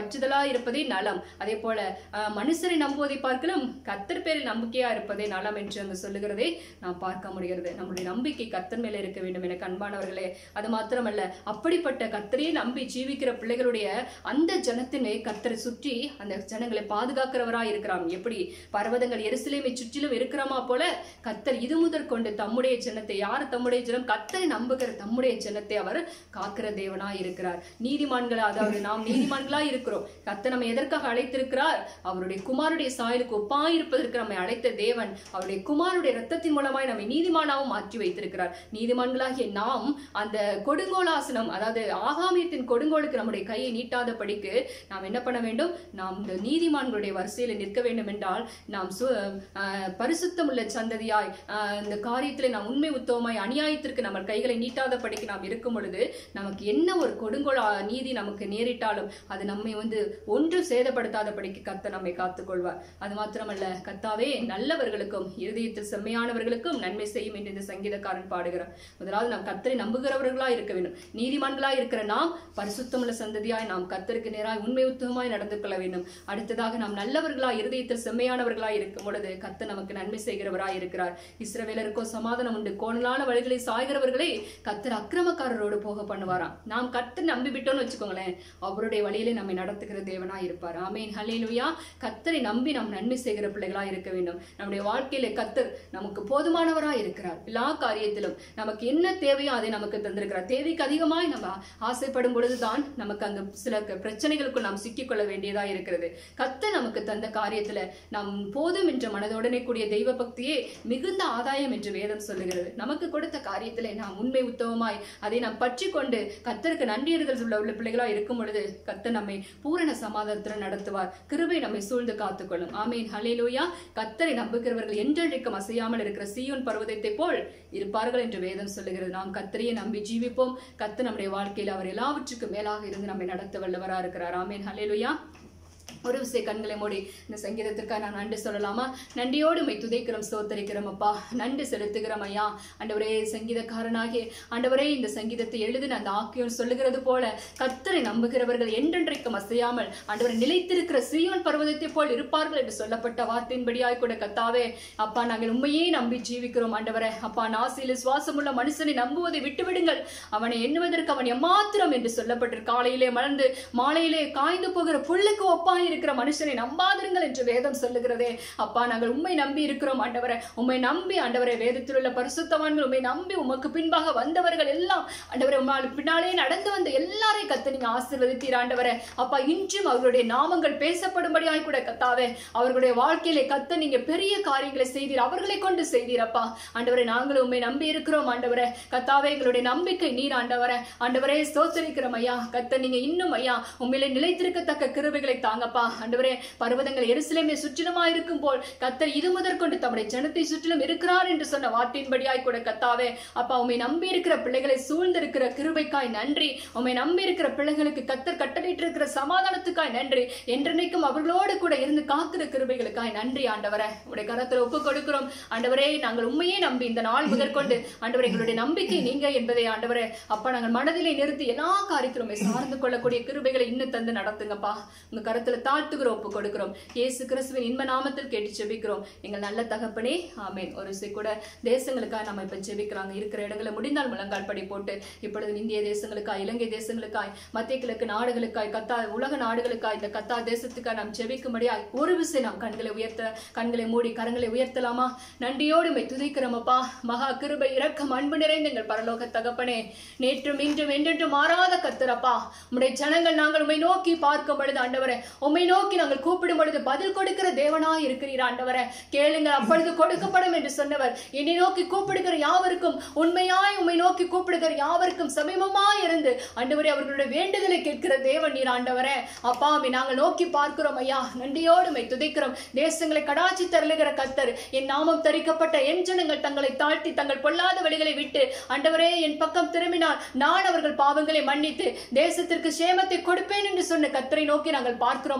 இருப்பதே நலம் அதே போல அஹ், மனுஷரை நம்புவதை பார்க்கலாம் கத்தர் பேரில் நம்பிக்கையா இருப்பதே நலம் என்று அங்கு சொல்லுகிறதை நாம் பார்க்க முடிகிறது நம்முடைய நம்பிக்கை கத்தர் மேல இருக்க வேண்டும் என அன்பானவர்களே அது மாத்திரமல்ல அப்படிப்பட்ட கத்தரையே நம்பி ஜீவிக்கிற பிள்ளைகளுடைய அந்த ஜனத்தினை கத்தரை சுற்றி அந்த ஜனங்களை பாதுகாக்கிறவராய் இருக்கிறான் எப்படி பர்வதங்கள் எருசலேமை சுற்றிலும் இருக்கிறோமா போல கத்தர் இது முதற் கொண்டு தம்முடைய ஜனத்தை யார் தம்முடைய ஜனம் கத்தரை நம்புகிற தம்முடைய ஜனத்தை அவர் காக்கிற தேவனாய் இருக்கிறார் நீதிமான்களா அதாவது நாம் நீதிமான்களா இருக்கிறோம் கத்தர் நம்மை எதற்காக அழைத்திருக்கிறார் அவருடைய குமாருடைய சாயலுக்கு ஒப்பாயிருப்பதற்கு நம்மை அழைத்த தேவன் அவருடைய குமாருடைய ரத்தத்தின் மூலமாய் நம்மை நீதிமானாவும் மாற்றி வைத்திருக்கிறார் நீதிமான்களாகிய நாம் அந்த கொடுங்கோலாசனம் அதாவது ஆகாமியத்தின் கொடுங்கோலுக்கு நம்முடைய கையை நீட்டாத படிக்கு நாம் என்ன பண்ண வேண்டும் நாம் இந்த நீதிமான்களுடைய வரிசையில நிற்க வேண்டும் என்றால் நாம் சு- ஆஹ் பரிசுத்தம் உள்ள சந்ததியாய் ஆஹ் இந்த காரியத்தில் நாம் உண்மை உத்தவமாய் அநியாயத்திற்கு நம்ம கைகளை நீட்டாத படிக்கு நாம் இருக்கும் பொழுது நமக்கு என்ன ஒரு கொடுங்கோல் ஆ- நீதி நமக்கு நேரிட்டாலும் அது நம்மை வந்து ஒன்றும் சேதப்படுத்தாத படிக்கு கத்த நம்மை காத்துக்கொள்வார் அது மாத்திரமல்ல கத்தாவே நல்லவர்களுக்கும் இருதயத்தில் செம்மையானவர்களுக்கும் நன்மை செய்யும் என்று இந்த சங்கீதக்காரன் பாடுகிறார் முதலாவது நாம் கத்தரை நம்புகிறவர்களா இருக்க வேண்டும் நீதிமான்களா இருக்கிற நாம் பரிசுத்தமுள்ள சந்ததியாய் நாம் கத்தருக்கு நேராய் உண்மை உத்தமமாய் நடந்து கொள்ள வேண்டும் அடுத்ததாக நாம் நல்லவர்களா இருதயத்தில் செம்மையானவர்களா இருக்கும் பொழுது கத்த நமக்கு நன்மை செய்கிறவராய் இருக்கிறார் இஸ்ரவேலருக்கோ சமாதானம் உண்டு கோணலான வழிகளை சாய்கிறவர்களை கத்தர் அக்கிரமக்காரரோடு போக பண்ணுவாராம் நாம் கத்தர் நம்பி விட்டோம்னு வச்சுக்கோங்களேன் அவருடைய வழியிலே நம்மை நடத்துகிற தேவனாய் இருப்பார் ஆமேன் ஹல்லேலூயா கத்தரை நம்பி நாம் நன்மை செய்கிற பிள்ளைகளா இருக்க வேண்டும் நம்முடைய வாழ்க்கையில கத்தர் நமக்கு போதுமானவராய் இருக்கிறார் எல்லா காரியத்திலும் நமக்கு என்ன தேவையோ அதை நமக்கு தந்திருக்கிறார் தேவைக்கு அதிகமாய் நம்ம ஆசைப்படும் பொழுதுதான் நமக்கு அங்க சில க- பிரச்சனைகளுக்குள் நாம் சிக்கிக்கொள்ள வேண்டியதா இருக்கிறது கத்த நமக்கு தந்த காரியத்துல நாம் போதும் என்ற மனதுடனே கூடிய தெய்வ பக்தியே மிகுந்த ஆதாயம் என்று வேதம் சொல்லுகிறது நமக்கு கொடுத்த காரியத்திலே நாம் உண்மை உத்தவமாய் அதை நாம் பற்றி கொண்டு கத்தருக்கு நன்றியர்கள் உள்ள உள்ள பிள்ளைகளா இருக்கும் பொழுது கத்த நம்மை பூரண சமாதானத்துடன் நடத்துவார் கிருபை நம்மை சூழ்ந்து காத்துக்கொள்ளும் ஆமீன் ஹalleluya கத்தரை நம்புகிறவர்கள் என்றென்றைக்கும் அசையாமல் இருக்கிற சீயோன் பர்வதத்தை போல் இருப்பார்கள் என்று வேதம் சொல்லுகிறது நாம் கத்தரையே நம்பி ஜீவிப்போம் கத்த நம்முடைய வாழ்க்கையில் அவர் எல்லாவற்றுக்கும் மேலாக இருந்து நம்மை நடத்த வல்லவரா இருக்கிறார் ஆமீன் ஹalleluya ஒரு விசை கண்களை மூடி இந்த சங்கீதத்திற்காக நான் நன்றி சொல்லலாமா நன்றியோடு மை துதைக்கிறோம் ஸ்தோத்தரிக்கிறோம் அப்பா நன்றி செலுத்துகிறோம் ஐயா ஆண்டவரே சங்கீதக்காரனாகிய ஆண்டவரே இந்த சங்கீதத்தை எழுதின அந்த ஆக்கியோன் சொல்லுகிறது போல கத்தரை நம்புகிறவர்கள் என்றென்றைக்கும் அசையாமல் ஆண்டவரை நிலைத்திருக்கிற சீயோன் பர்வதத்தை போல் இருப்பார்கள் என்று சொல்லப்பட்ட வார்த்தையின்படியாய் கூட கத்தாவே அப்பா நாங்கள் உண்மையே நம்பி ஜீவிக்கிறோம் ஆண்டவரே அப்பா நாசியில சுவாசமுள்ள மனுஷனை நம்புவதை விட்டுவிடுங்கள் அவனை எண்ணுவதற்கு அவன் எம்மாத்திரம் என்று சொல்லப்பட்டிருக்கு காலையிலே மலர்ந்து மாலையிலே காய்ந்து போகிற புல்லுக்கு ஒப்பாய் இருக்கிற மனுஷனை நம்பாதிருங்கள் என்று வேதம் சொல்லுகிறதே அப்பா நாங்கள் உண்மை நம்பி இருக்கிறோம் ஆண்டவரை உண்மை நம்பி ஆண்டவரை வேதத்தில் உள்ள பரிசுத்தவான்கள் உண்மை நம்பி உமக்கு பின்பாக வந்தவர்கள் எல்லாம் ஆண்டவரை உம்மால் பின்னாலே நடந்து வந்த எல்லாரையும் கத்த நீங்க ஆசீர்வதித்தீர் ஆண்டவரே அப்பா இன்றும் அவர்களுடைய நாமங்கள் பேசப்படும்படியாய் கூட கத்தாவே அவர்களுடைய வாழ்க்கையிலே கத்த நீங்க பெரிய காரியங்களை செய்தீர் அவர்களை கொண்டு செய்தீர் அப்பா ஆண்டவரை நாங்களும் உண்மை நம்பி இருக்கிறோம் ஆண்டவரே கத்தாவே எங்களுடைய நம்பிக்கை நீர் ஆண்டவரே ஆண்டவரே ஸ்தோத்தரிக்கிறோம் ஐயா கத்த நீங்க இன்னும் ஐயா உண்மையிலே நிலைத்திருக்கத்தக்க கிருபைகளை தாங்கப்பா ஆண்டவரே பர்வதங்கள் எருசலேமே சுற்றிலுமா இருக்கும் போல் கத்தர் இது முதற்கொண்டு தம்முடைய ஜனத்தை சுற்றிலும் இருக்கிறார் என்று சொன்ன வார்த்தையின்படியாய் கூட கத்தாவே அப்பா உண்மை நம்பி இருக்கிற பிள்ளைகளை சூழ்ந்திருக்கிற கிருபைக்காய் நன்றி உண்மை நம்பி இருக்கிற பிள்ளைகளுக்கு கத்தர் கட்டளையிட்டு இருக்கிற சமாதானத்துக்காய் நன்றி என்றென்னைக்கும் அவர்களோடு கூட இருந்து காக்கிற கிருபைகளுக்காய் நன்றி ஆண்டவரே உடைய கரத்துல ஒப்பு கொடுக்கிறோம் ஆண்டவரே நாங்கள் உண்மையே நம்பி இந்த நாள் முதற்கொண்டு ஆண்டவரே எங்களுடைய நம்பிக்கை நீங்க என்பதை ஆண்டவரே அப்பா நாங்கள் மனதிலே நிறுத்தி எல்லா காரியத்திலுமே சார்ந்து கொள்ளக்கூடிய கிருபைகளை இன்னும் தந்து நடத்துங்கப்பா உங்க கரத்துல தாழ்த்துகிறோம் ஒப்பு கொடுக்கிறோம் இயேசு கிறிஸ்துவின் இன்ப நாமத்தில் கேட்டு ஜெபிக்கிறோம் எங்கள் நல்ல தகப்பனே ஆமென் ஒரு சில கூட தேசங்களுக்காக நம்ம இப்ப ஜெபிக்கிறாங்க இருக்கிற இடங்களை முடிந்தால் முழங்கால் படி போட்டு இப்பொழுது இந்திய தேசங்களுக்காய் இலங்கை தேசங்களுக்காய் மத்திய கிழக்கு நாடுகளுக்காய் கத்தா உலக நாடுகளுக்காய் இந்த கத்தா தேசத்துக்காய் நாம் ஜெபிக்கும்படியாய் ஒரு விசை நாம் கண்களை உயர்த்த கண்களை மூடி கரங்களை உயர்த்தலாமா நன்றியோடு மை துதிக்கிறோமப்பா மகா கிருபை இரக்கம் அன்பு நிறைந்த எங்கள் பரலோக தகப்பனே நேற்றும் இன்றும் என்றென்றும் மாறாத கத்தரப்பா உம்முடைய ஜனங்கள் நாங்கள் உம்மை நோக்கி பார்க்கும் பொழுது ஆண்டவரே உம்மை நோக்கி நாங்கள் கூப்பிடும் பொழுது பதில் கொடுக்கிற தேவனாய் இருக்கிறீர் ஆண்டவரே கேளுங்கள் அப்பொழுது கொடுக்கப்படும் என்று சொன்னவர் என்னை நோக்கி கூப்பிடுகிற யாவருக்கும் உண்மையாய் உம்மை நோக்கி கூப்பிடுகிற யாவருக்கும் சமீபமாய் இருந்து ஆண்டவரே அவர்களுடைய வேண்டுதலை கேட்கிற தேவன் நீர் ஆண்டவரே அப்பா உம்மை நாங்கள் நோக்கி பார்க்கிறோம் ஐயா நன்றியோடு உம்மை துதிக்கிறோம் தேசங்களை கடாச்சி தருளுகிற கத்தர் என் நாமம் தரிக்கப்பட்ட என் ஜனங்கள் தங்களை தாழ்த்தி தங்கள் பொல்லாத வழிகளை விட்டு ஆண்டவரே என் பக்கம் திரும்பினால் நான் அவர்கள் பாவங்களை மன்னித்து தேசத்திற்கு சேமத்தை கொடுப்பேன் என்று சொன்ன கத்தரை நோக்கி நாங்கள் பார்க்கிறோம்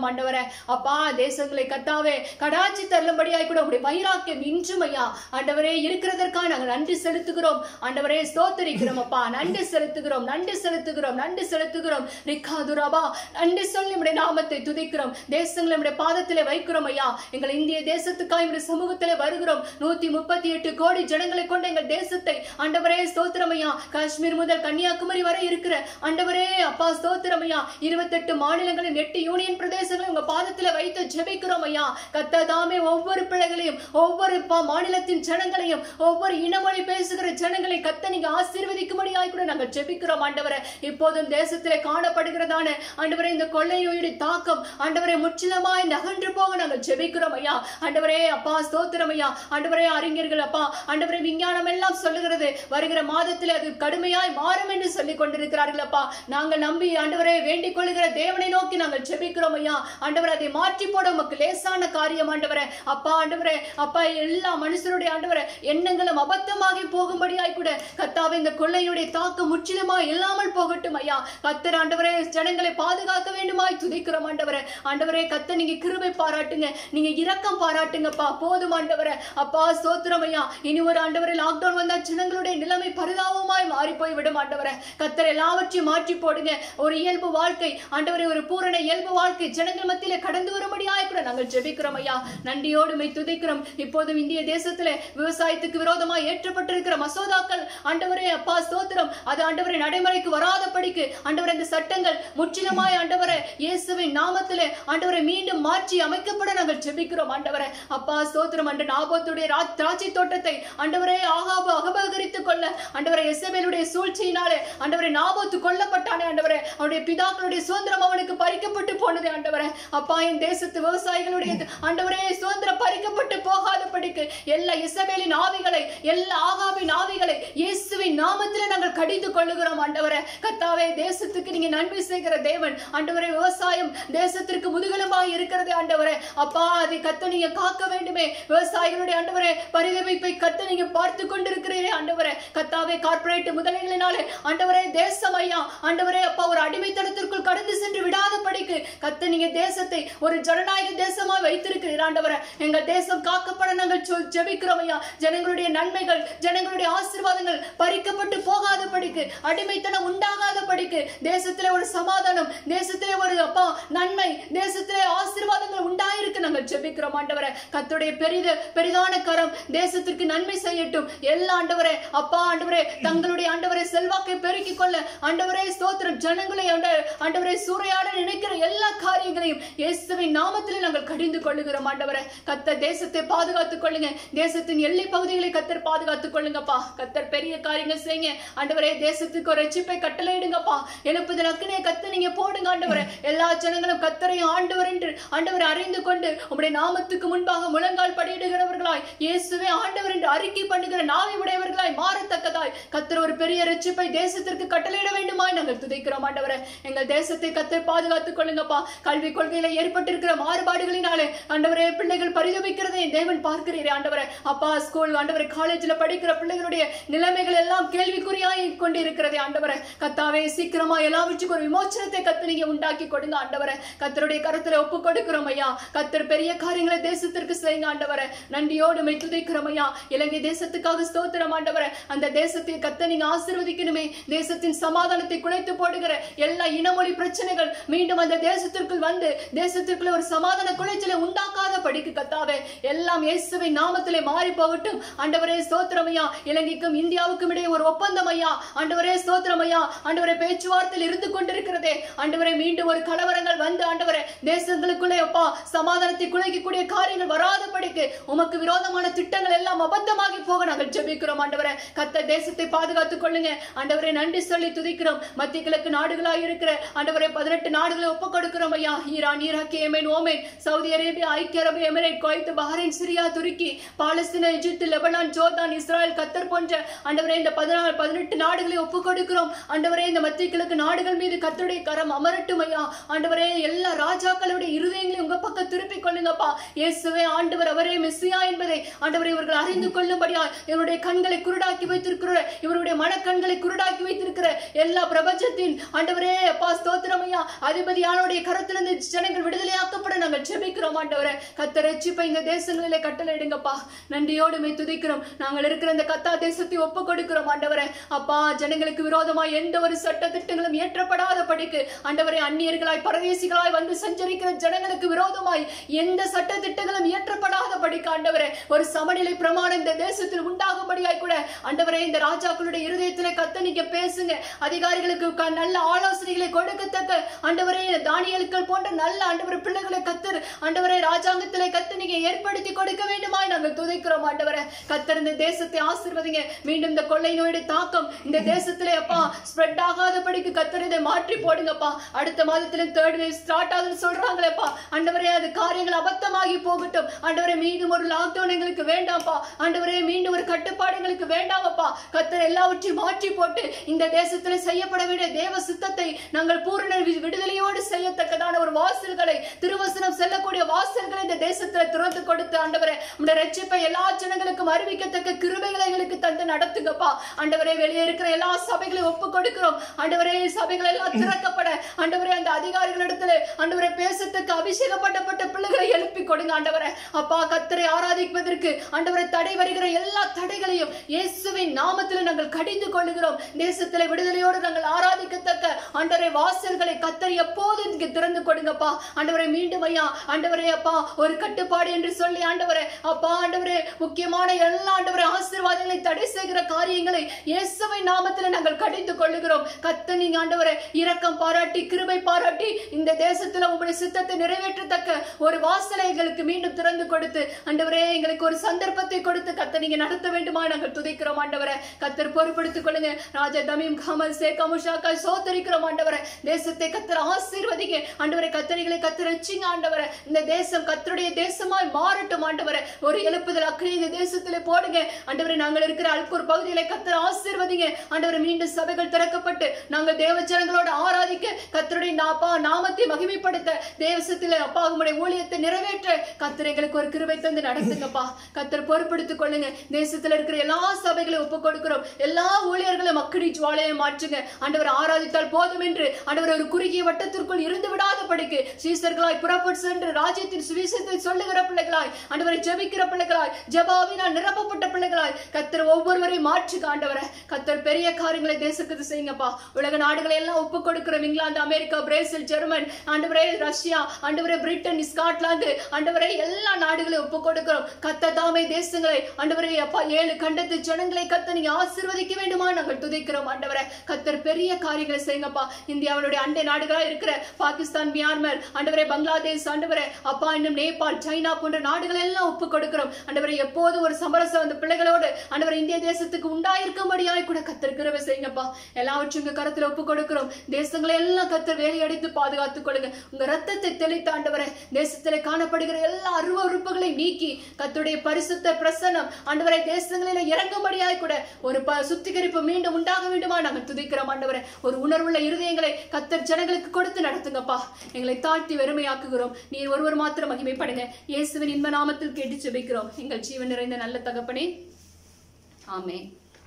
ஆண்டவரே அப்பா தேசங்களை கத்தாவே கடாச்சி தள்ளும்படியாய் கூட உங்களுடைய வைராக்கியம் இன்றும் ஐயா ஆண்டவரே இருக்கிறதற்காக நாங்கள் நன்றி செலுத்துகிறோம் ஆண்டவரே ஸ்தோத்தரிக்கிறோம் அப்பா நன்றி செலுத்துகிறோம் நன்றி செலுத்துகிறோம் நன்றி செலுத்துகிறோம் ரிக்காதுராபா நன்றி சொல்லி நம்முடைய நாமத்தை துதிக்கிறோம் தேசங்களை நம்முடைய பாதத்திலே வைக்கிறோம் ஐயா எங்கள் இந்திய தேசத்துக்காக நம்முடைய சமூகத்திலே வருகிறோம் நூத்தி முப்பத்தி எட்டு கோடி ஜனங்களை கொண்ட எங்கள் தேசத்தை ஆண்டவரே ஸ்தோத்திரம் ஐயா காஷ்மீர் முதல் கன்னியாகுமரி வரை இருக்கிற ஆண்டவரே அப்பா ஸ்தோத்திரம் ஐயா இருபத்தெட்டு மாநிலங்களின் எட்டு யூனியன் பிரதேசங்களை உங்க பாதத்திலே வைத்து ஜெபிக்கிறோம் ஐயா கத்ததாமே ஒவ்வொரு பிள்ளைகளையும் ஒவ்வொரு பா- மாநிலத்தின் ஜனங்களையும் ஒவ்வொரு இனமொழி பேசுகிற ஜனங்களை கத்த நீங்க ஆசீர்வதிக்கும்படியாய் கூட நாங்கள் ஜெபிக்கிறோம் ஆண்டவரே இப்போதும் தேசத்திலே காணப்படுகிறதான ஆண்டவரே இந்த கொள்ளையுடைய தாக்கம் ஆண்டவரே முற்றிலுமாய் நகன்று போக நாங்கள் ஜெபிக்கிறோம் ஐயா ஆண்டவரே அப்பா ஸ்தோத்திரம் ஐயா ஆண்டவரே அறிஞர்கள் அப்பா ஆண்டவரே விஞ்ஞானம் எல்லாம் சொல்லுகிறது வருகிற மாதத்தில் அது கடுமையாய் மாறும் என்று சொல்லிக் கொண்டிருக்கிறார்கள் அப்பா நாங்கள் நம்பி ஆண்டவரே வேண்டிக் கொள்ளுகிற தேவனை நோக்கி நாங்கள் ஜெபிக்கிறோம் ஐயா ஆண்டவரே அதை மாற்றி போட உமக்கு லேசான காரியம் ஆண்டவரே அப்பா ஆண்டவரே அப்பா எல்லா மனுஷருடைய ஆண்டவரே எண்ணங்களும் அபத்தமாகி போகும்படியாய் கூட கத்தாவே இந்த கொள்ளையுடைய தாக்கம் முற்றிலுமா இல்லாமல் போகட்டும் ஐயா கத்தர் ஆண்டவரே ஜனங்களை பாதுகாக்க வேண்டுமாய் துதிக்கிறோம் ஆண்டவரே ஆண்டவரே கத்த நீங்க கிருபை பாராட்டுங்க நீங்க இரக்கம் பாராட்டுங்கப்பா போதும் ஆண்டவரே அப்பா ஸ்தோத்திரம் ஐயா இனி ஒரு ஆண்டவரே லாக்டவுன் வந்தா ஜனங்களுடைய நிலைமை பரிதாபமாய் மாறி போய் விடும் ஆண்டவரே கத்தர் எல்லாவற்றையும் மாற்றி போடுங்க ஒரு இயல்பு வாழ்க்கை ஆண்டவரே ஒரு பூரண இயல்பு வாழ்க்கை ஜனங்கள் மத்தியிலே கடந்து வரும்படியாய் கூட நாங்கள் ஜெபிக்கிறோம் ஐயா நன்றியோடு மை துதிக்கிறோம் இப்போதும் இந்திய தேசத்திலே விவசாயத்துக்கு விரோதமாய் ஏற்றப்பட்டிருக்கிற மசோதாக்கள் ஆண்டவரே அப்பா ஸ்தோத்திரம் அது ஆண்டவரே நடைமுறைக்கு வராதபடிக்கு ஆண்டவரே இந்த சட்டங்கள் முற்றிலுமாய் ஆண்டவரே இயேசுவின் நாமத்திலே ஆண்டவரை மீண்டும் மாற்றி அமைக்கப்பட நாங்கள் ஜெபிக்கிறோம் ஆண்டவரே அப்பா ஸ்தோத்திரம் அன்று நாபோத்துடைய ரா- திராட்சை தோட்டத்தை ஆண்டவரே ஆகாபு அகபகரித்துக் கொள்ள ஆண்டவரை எசபேலுடைய சூழ்ச்சியினாலே ஆண்டவரை நாபோத்து கொல்லப்பட்டானே ஆண்டவரே அவருடைய பிதாக்களுடைய சுதந்திரம் அவனுக்கு பறிக்கப்பட்டு போனது ஆண்டவரே அப்பா என் தேசத்து விவசாயிகளுடைய ஆண்டவரே சுதந்திரம் பறிக்கப்பட்டு போகாதபடிக்கு எல்லா இசபேலின் ஆவிகளை எல்லா ஆகாபின் ஆவிகளை இயேசுவின் நாமத்திலே நாங்கள் கடிந்து கொள்ளுகிறோம் ஆண்டவரே கத்தாவே தேசத்துக்கு நீங்க நன்மை செய்கிற தேவன் ஆண்டவரே விவசாயம் தேசத்திற்கு முதுகெலும்பாய் இருக்கிறது ஆண்டவரே அப்பா அதை கத்த நீங்க காக்க வேண்டுமே விவசாயிகளுடைய ஆண்டவரே பரிதவிப்பை கத்த நீங்க பார்த்து கொண்டிருக்கிறீரே ஆண்டவரே கத்தாவே கார்ப்பரேட் முதலைகளினாலே ஆண்டவரே தேசம் ஐயா ஆண்டவரே அப்பா ஒரு அடிமைத்தனத்திற்குள் கடந்து சென்று விடாதபடிக்கு கத்த நீங்க தேசத்தை ஒரு ஜனநாயக தேசமாய் வைத்திருக்கிறீர் ஆண்டவரே எங்கள் தேசம் காக்கப்பட நாங்கள் சொல் ஜெபிக்கிறோம் ஐயா ஜனங்களுடைய நன்மைகள் ஜனங்களுடைய ஆசீர்வாதங்கள் பறிக்கப்பட்டு போகாதபடிக்கு அடிமைத்தனம் உண்டாகாதபடிக்கு தேசத்திலே ஒரு சமாதானம் தேசத்திலே ஒரு அப்பா நன்மை தேசத்திலே ஆசீர்வாதங்கள் உண்டாயிருக்கு நாங்கள் ஜெபிக்கிறோம் ஆண்டவரே கத்துடைய பெரிது பெரிதான கரம் தேசத்திற்கு நன்மை செய்யட்டும் எல்லா ஆண்டவரே அப்பா ஆண்டவரே தங்களுடைய ஆண்டவரை செல்வாக்கை பெருக்கிக் கொள்ள ஆண்டவரே ஸ்தோத்திரம் ஜனங்களை ஆண்ட- ஆண்டவரை சூறையாட நினைக்கிற எல்லா காரியங்களையும் இயேசுவின் நாமத்தில் நாங்கள் கடிந்து கொள்ளுகிறோம் ஆண்டவரே கத்த தேசத்தை பாதுகாத்துக் கொள்ளுங்க தேசத்தின் எல்லை பகுதிகளை கத்தர் பாதுகாத்துக் கொள்ளுங்கப்பா கத்தர் பெரிய காரியங்கள் செய்யுங்க ஆண்டவரே தேசத்துக்கு ஒரு ரட்சிப்பை கட்டளையிடுங்கப்பா எழுப்புதல் அக்கினியை கத்த நீங்க போடுங்க ஆண்டவரே எல்லா ஜனங்களும் கத்தரையும் ஆண்டவர் என்று ஆண்டவரை அறிந்து கொண்டு உம்முடைய நாமத்துக்கு முன்பாக முழங்கால் படியிடுகிறவர்களாய் இயேசுவே ஆண்டவர் என்று அறிக்கை பண்ணுகிற நாவை உடையவர்களாய் மாறத்தக்கதாய் கத்தர் ஒரு பெரிய ரட்சிப்பை தேசத்திற்கு கட்டளையிட வேண்டுமாய் நாங்கள் துதைக்கிறோம் ஆண்டவரே எங்கள் தேசத்தை கத்தர் பாதுகாத்துக் கொள்ளுங்கப்பா கல்வி கொள்கையில ஏற்பட்டிருக்கிற மாறுபாடுகளினாலே ஆண்டவரே பிள்ளைகள் பரிதவிக்கிறதை என் தேவன் பார்க்கிறீரே ஆண்டவரே அப்பா ஸ்கூல் ஆண்டவரே காலேஜ்ல படிக்கிற பிள்ளைகளுடைய நிலைமைகள் எல்லாம் கேள்விக்குறியாய் கொண்டு இருக்கிறதே ஆண்டவரே கத்தாவே சீக்கிரமா எல்லாவற்றுக்கும் ஒரு விமோச்சனத்தை கத்து நீங்க உண்டாக்கி கொடுங்க ஆண்டவரே கத்தருடைய கருத்துல ஒப்பு கொடுக்கிறோம் ஐயா கத்தர் பெரிய காரியங்களை தேசத்திற்கு செய்யுங்க ஆண்டவரே நன்றியோடு மெய் துதிக்கிறோம் ஐயா இலங்கை தேசத்துக்காக ஸ்தோத்திரம் ஆண்டவரே அந்த தேசத்தை கத்த நீங்க ஆசீர்வதிக்கணுமே தேசத்தின் சமாதானத்தை குலைத்து போடுகிற எல்லா இனமொழி பிரச்சனைகள் மீண்டும் அந்த தேசத்திற்குள் வந்து தேசத்திற்குள்ள ஒரு சமாதான குலைச்சலை உண்டாக்காத படிக்கு கத்தாவே எல்லாம் இயேசுவின் நாமத்திலே மாறி போகட்டும் ஆண்டவரே ஸ்தோத்திரம் ஐயா இலங்கைக்கும் இந்தியாவுக்கும் இடையே ஒரு ஒப்பந்தம் ஐயா ஆண்டவரே ஸ்தோத்திரம் ஐயா ஆண்டவரே பேச்சுவார்த்தையில் இருந்து கொண்டிருக்கிறதே ஆண்டவரே மீண்டும் ஒரு கலவரங்கள் வந்து ஆண்டவரே தேசங்களுக்குள்ளே அப்பா சமாதானத்தை குலைக்கக்கூடிய காரியங்கள் வராதபடிக்கு உமக்கு விரோதமான திட்டங்கள் எல்லாம் அபத்தமாகி போக நாங்கள் ஜெபிக்கிறோம் ஆண்டவரே கத்த தேசத்தை பாதுகாத்துக் கொள்ளுங்க ஆண்டவரே நன்றி சொல்லி துதிக்கிறோம் மத்திய கிழக்கு நாடுகளாக இருக்கிற ஆண்டவரே பதினெட்டு நாடுகளை ஒப்பு கொடுக்கிறோம் ஐயா ஈரான் ஈராக் ஏமேன் ஓமேன் சவுதி அரேபியா ஐக்கிய அரபு எமிரேட் குவைத் பஹ்ரைன் சிரியா துருக்கி பாலஸ்தீன எகிப்து லெபனான் ஜோர்தான் இஸ்ரேல் கத்தர் போன்ற ஆண்டவரே இந்த பதினாறு பதினெட்டு நாடுகளை ஒப்பு கொடுக்கிறோம் ஆண்டவரே இந்த மத்திய கிழக்கு நாடுகள் மீது கத்தருடைய கரம் அமரட்டும் ஐயா ஆண்டவரே எல்லா ராஜாக்களுடைய இருதயங்களையும் உங்க பக்கம் திருப்பிக் கொள்ளுங்கப்பா இயேசுவே ஆண்டவர் அவரே மெஸ்ஸியா என்பதை ஆண்டவரை இவர்கள் அறிந்து கொள்ளும்படியா இவருடைய கண்களை குருட குருடாக்கி வைத்திருக்கிற இவருடைய மனக்கண்களை குருடாக்கி வைத்திருக்கிற எல்லா பிரபஞ்சத்தின் ஆண்டவரே அப்பா ஸ்தோத்திரமையா அதிபதியானுடைய கரத்திலிருந்து ஜனங்கள் விடுதலையாக்கப்பட நாங்கள் ஜெபிக்கிறோம் ஆண்டவரே கத்த ரட்சிப்பை இந்த தேசங்களிலே கட்டளையிடுங்கப்பா நன்றியோடு மை துதிக்கிறோம் நாங்கள் இருக்கிற இந்த கத்தா தேசத்தை ஒப்பு கொடுக்கிறோம் ஆண்டவரே அப்பா ஜனங்களுக்கு விரோதமா எந்த ஒரு சட்ட திட்டங்களும் ஏற்றப்படாத படிக்கு ஆண்டவரே அந்நியர்களாய் பரதேசிகளாய் வந்து சஞ்சரிக்கிற ஜனங்களுக்கு விரோதமாய் எந்த சட்ட திட்டங்களும் ஏற்றப்படாத படிக்கு ஆண்டவரே ஒரு சமநிலை பிரமாணம் இந்த தேசத்தில் உண்டாகும்படியாய் கூட ஆண்டவரே இந்த ராஜாக்களுடைய இருதயத்துல கத்த நீங்க பேசுங்க அதிகாரிகளுக்கு க- நல்ல ஆலோசனைகளை கொடுக்கத்தக்க ஆண்டவரே தானியலுக்கள் போன்ற நல்ல ஆண்டவரே பிள்ளைகளை கத்தர் ஆண்டவரே ராஜாங்கத்திலே கத்து நீங்க ஏற்படுத்தி கொடுக்க வேண்டுமாய் நாங்கள் துதைக்கிறோம் ஆண்டவரே கத்தர் இந்த தேசத்தை ஆசீர்வதிங்க மீண்டும் இந்த கொள்ளை நோயுடைய தாக்கம் இந்த தேசத்திலே அப்பா ஸ்ப்ரெட் ஆகாதபடிக்கு கத்தர் இதை மாற்றி போடுங்கப்பா அடுத்த மாதத்துல தேர்ட் வேவ் ஸ்டார்ட் ஆகுதுன்னு சொல்றாங்களேப்பா ஆண்டவரே அது காரியங்கள் அபத்தமாகி போகட்டும் ஆண்டவரே மீண்டும் ஒரு லாக்டவுன் எங்களுக்கு வேண்டாம்ப்பா ஆண்டவரே மீண்டும் ஒரு கட்டுப்பாடு எங்களுக்கு வேண்டாமப்பா கத்தர் எல்லாவற்றையும் மாற்றி போட்டு இந்த தேசத்துல செய்யப்பட வேண்டிய தேவ சித்தத்தை நாங்கள் பூரண வி- விடுதலையோடு செய்யத்தக்கதான ஒரு வாசல்களை திருவசனம் செல்லக்கூடிய வாசல்களை இந்த தேசத்துல திறந்து கொடுத்து ஆண்டவரே உடைய ரட்சிப்பை எல்லா ஜனங்களுக்கும் அறிவிக்கத்தக்க கிருபைகளை எங்களுக்கு தந்து நடத்துங்கப்பா ஆண்டவரே வெளியே இருக்கிற எல்லா சபைகளையும் ஒப்பு கொடுக்கிறோம் ஆண்டவரே சபைகள் எல்லாம் திறக்கப்பட ஆண்டவரே அந்த அதிகாரிகளிடத்துல ஆண்டவரே பேசத்தக்க அபிஷேகப்பட்டப்பட்ட பிள்ளைகளை எழுப்பி கொடுங்க ஆண்டவரே அப்பா கத்தரை ஆராதிப்பதற்கு ஆண்டவரை தடை வருகிற எல்லா தடைகளையும் இயேசுவின் நாமத்தில் நாங்கள் கடிந்து கொள்ளுகிறோம் தேசத்திலே விடுதலையோடு நாங்கள் ஆராதிக்கத்தக்க ஆண்டவரை வாசல்களை கத்தர் எப்போது இங்கு திறந்து கொடுங்கப்பா ஆண்டவரை மீண்டும் ஐயா ஆண்டவரே அப்பா ஒரு கட்டுப்பாடு என்று சொல்லி ஆண்டவரே அப்பா ஆண்டவரே முக்கியமான எல்லா ஆண்டவரை ஆசீர்வாதங்களை தடை செய்கிற காரியங்களை இயேசுவின் நாமத்தில் நாங்கள் கடிந்து கொள்ளுகிறோம் கத்த நீங்க ஆண்டவரை இரக்கம் பாராட்டி கிருபை பாராட்டி இந்த தேசத்துல உங்களுடைய சித்தத்தை நிறைவேற்றத்தக்க ஒரு வாசலை எங்களுக்கு மீண்டும் திறந்து கொடுத்து ஆண்டவரே எங்களுக்கு ஒரு சந்தர்ப்பத்தை கொடுத்து கத்த நீங்க நடத்த வேண்டுமா நாங்கள் துதிக்கிறோம் ஆண்டவரை கத்தர் பொறுப்படுத்திக் கொள்ளுங்க ராஜா தமீம் கமல் சே கமுஷாக்கா சோதரிக்கிறோம் ஆண்டவரை தேசத்தை கத்தர் ஆசீர்வதிங்க ஆண்டவரை கத்தரிகளை கத்தர் வச்சிங்க ஆண்டவரை இந்த தேசம் கத்தருடைய தேசமாய் மாறட்டும் ஆண்டவரை ஒரு எழுப்புதல் அக்கறை இந்த தேசத்திலே போடுங்க ஆண்டவரை நாங்கள் இருக்கிற அல்கூர் பகுதியில கத்தர் ஆசீர்வதிங்க ஆண்டவரை மீண்டும் சபைகள் திறக்கப்பட்டு நாங்கள் தேவச்சனங்களோடு ஆராதிக்க கத்தருடைய நாப்பா நாமத்தை மகிமைப்படுத்த தேவசத்திலே அப்பா உங்களுடைய ஊழியத்தை நிறைவேற்ற கத்தர் எங்களுக்கு ஒரு கிருபை தந்து நடத்துங்கப்பா கத்தர் பொறுப்படுத்திக் கொள்ளுங்க தேசத்துல இருக்கிற எல்லா சபைகளையும் ஒப்புக் கொடுக்கிறோம் எல்லா ஊழியர்களும் அக்கடி ஜுவாலையை மாற்றுங்க ஆண்டவர் ஆராதித்தால் போதும் என்று ஆண்டவர் ஒரு குறுகிய வட்டத்திற்குள் இருந்து விடாத படிக்கு சீசர்களாய் புறப்பட்டு சென்று ராஜ்யத்தின் சுவிசேஷத்தை சொல்லுகிற பிள்ளைகளாய் ஆண்டவரை ஜெபிக்கிற பிள்ளைகளாய் ஜெபாவினால் நிரப்பப்பட்ட பிள்ளைகளாய் கத்தர் ஒவ்வொருவரையும் மாற்றுக ஆண்டவரை கத்தர் பெரிய காரியங்களை தேசத்துக்கு செய்யுங்கப்பா உலக நாடுகளை எல்லாம் ஒப்புக் கொடுக்கிறோம் இங்கிலாந்து அமெரிக்கா பிரேசில் ஜெர்மன் ஆண்டவரே ரஷ்யா ஆண்டவரே பிரிட்டன் ஸ்காட்லாந்து ஆண்டவரே எல்லா நாடுகளையும் ஒப்புக் கொடுக்கிறோம் கத்த தாமே தேசங்களை ஆண்டவரே அப்பா ஏழு கண்டத்து ஜனங்களை கத்த நீங்க ஆசீர்வதிக்க வேண்டுமா நாங்கள் துதிக்கிறோம் ஆண்டவரே கத்தர் பெரிய காரியங்களை செய்யுங்கப்பா இந்தியாவுடைய அண்டை நாடுகளா இருக்கிற பாகிஸ்தான் மியான்மர் ஆண்டவரே பங்களாதேஷ் ஆண்டவரே அப்பா இன்னும் நேபாள் சைனா போன்ற நாடுகள் எல்லாம் ஒப்பு கொடுக்கிறோம் ஆண்டவரே எப்போதும் ஒரு சமரசம் அந்த பிள்ளைகளோடு ஆண்டவரை இந்திய தேசத்துக்கு உண்டாயிருக்கும்படியாய் கூட கத்தர் கிருபை செய்யுங்கப்பா எல்லாவற்றும் உங்க கருத்துல ஒப்பு கொடுக்கிறோம் தேசங்களை எல்லாம் கத்தர் வேலையடித்து பாதுகாத்துக் கொள்ளுங்க உங்க ரத்தத்தை தெளித்த ஆண்டவரே தேசத்திலே காணப்படுகிற எல்லா அருவ உறுப்புகளையும் நீக்கி கத்துடைய பரிசுத்த பிரசன்னம் ஆண்டவரை தேசங்களில இறங்கும்படியாய் கூட ஒரு ப- சுத்திகரிப்பு மீண்டும் உண்டாக வேண்டுமா நாங்கள் துதிக்கிறோம் ஆண்டவரே ஒரு உணர்வுள்ள இருதயங்களை கத்தர் ஜனங்களுக்கு கொடுத்து நடத்துங்கப்பா எங்களை தாழ்த்தி வெறுமையாக்குகிறோம் நீர் ஒருவர் மாத்திரம் மகிமைப்படுங்க இயேசுவின் இன்ப நாமத்தில் கேட்டு ஜெபிக்கிறோம் எங்கள் ஜீவன் நிறைந்த நல்ல தகப்பனே ஆமென்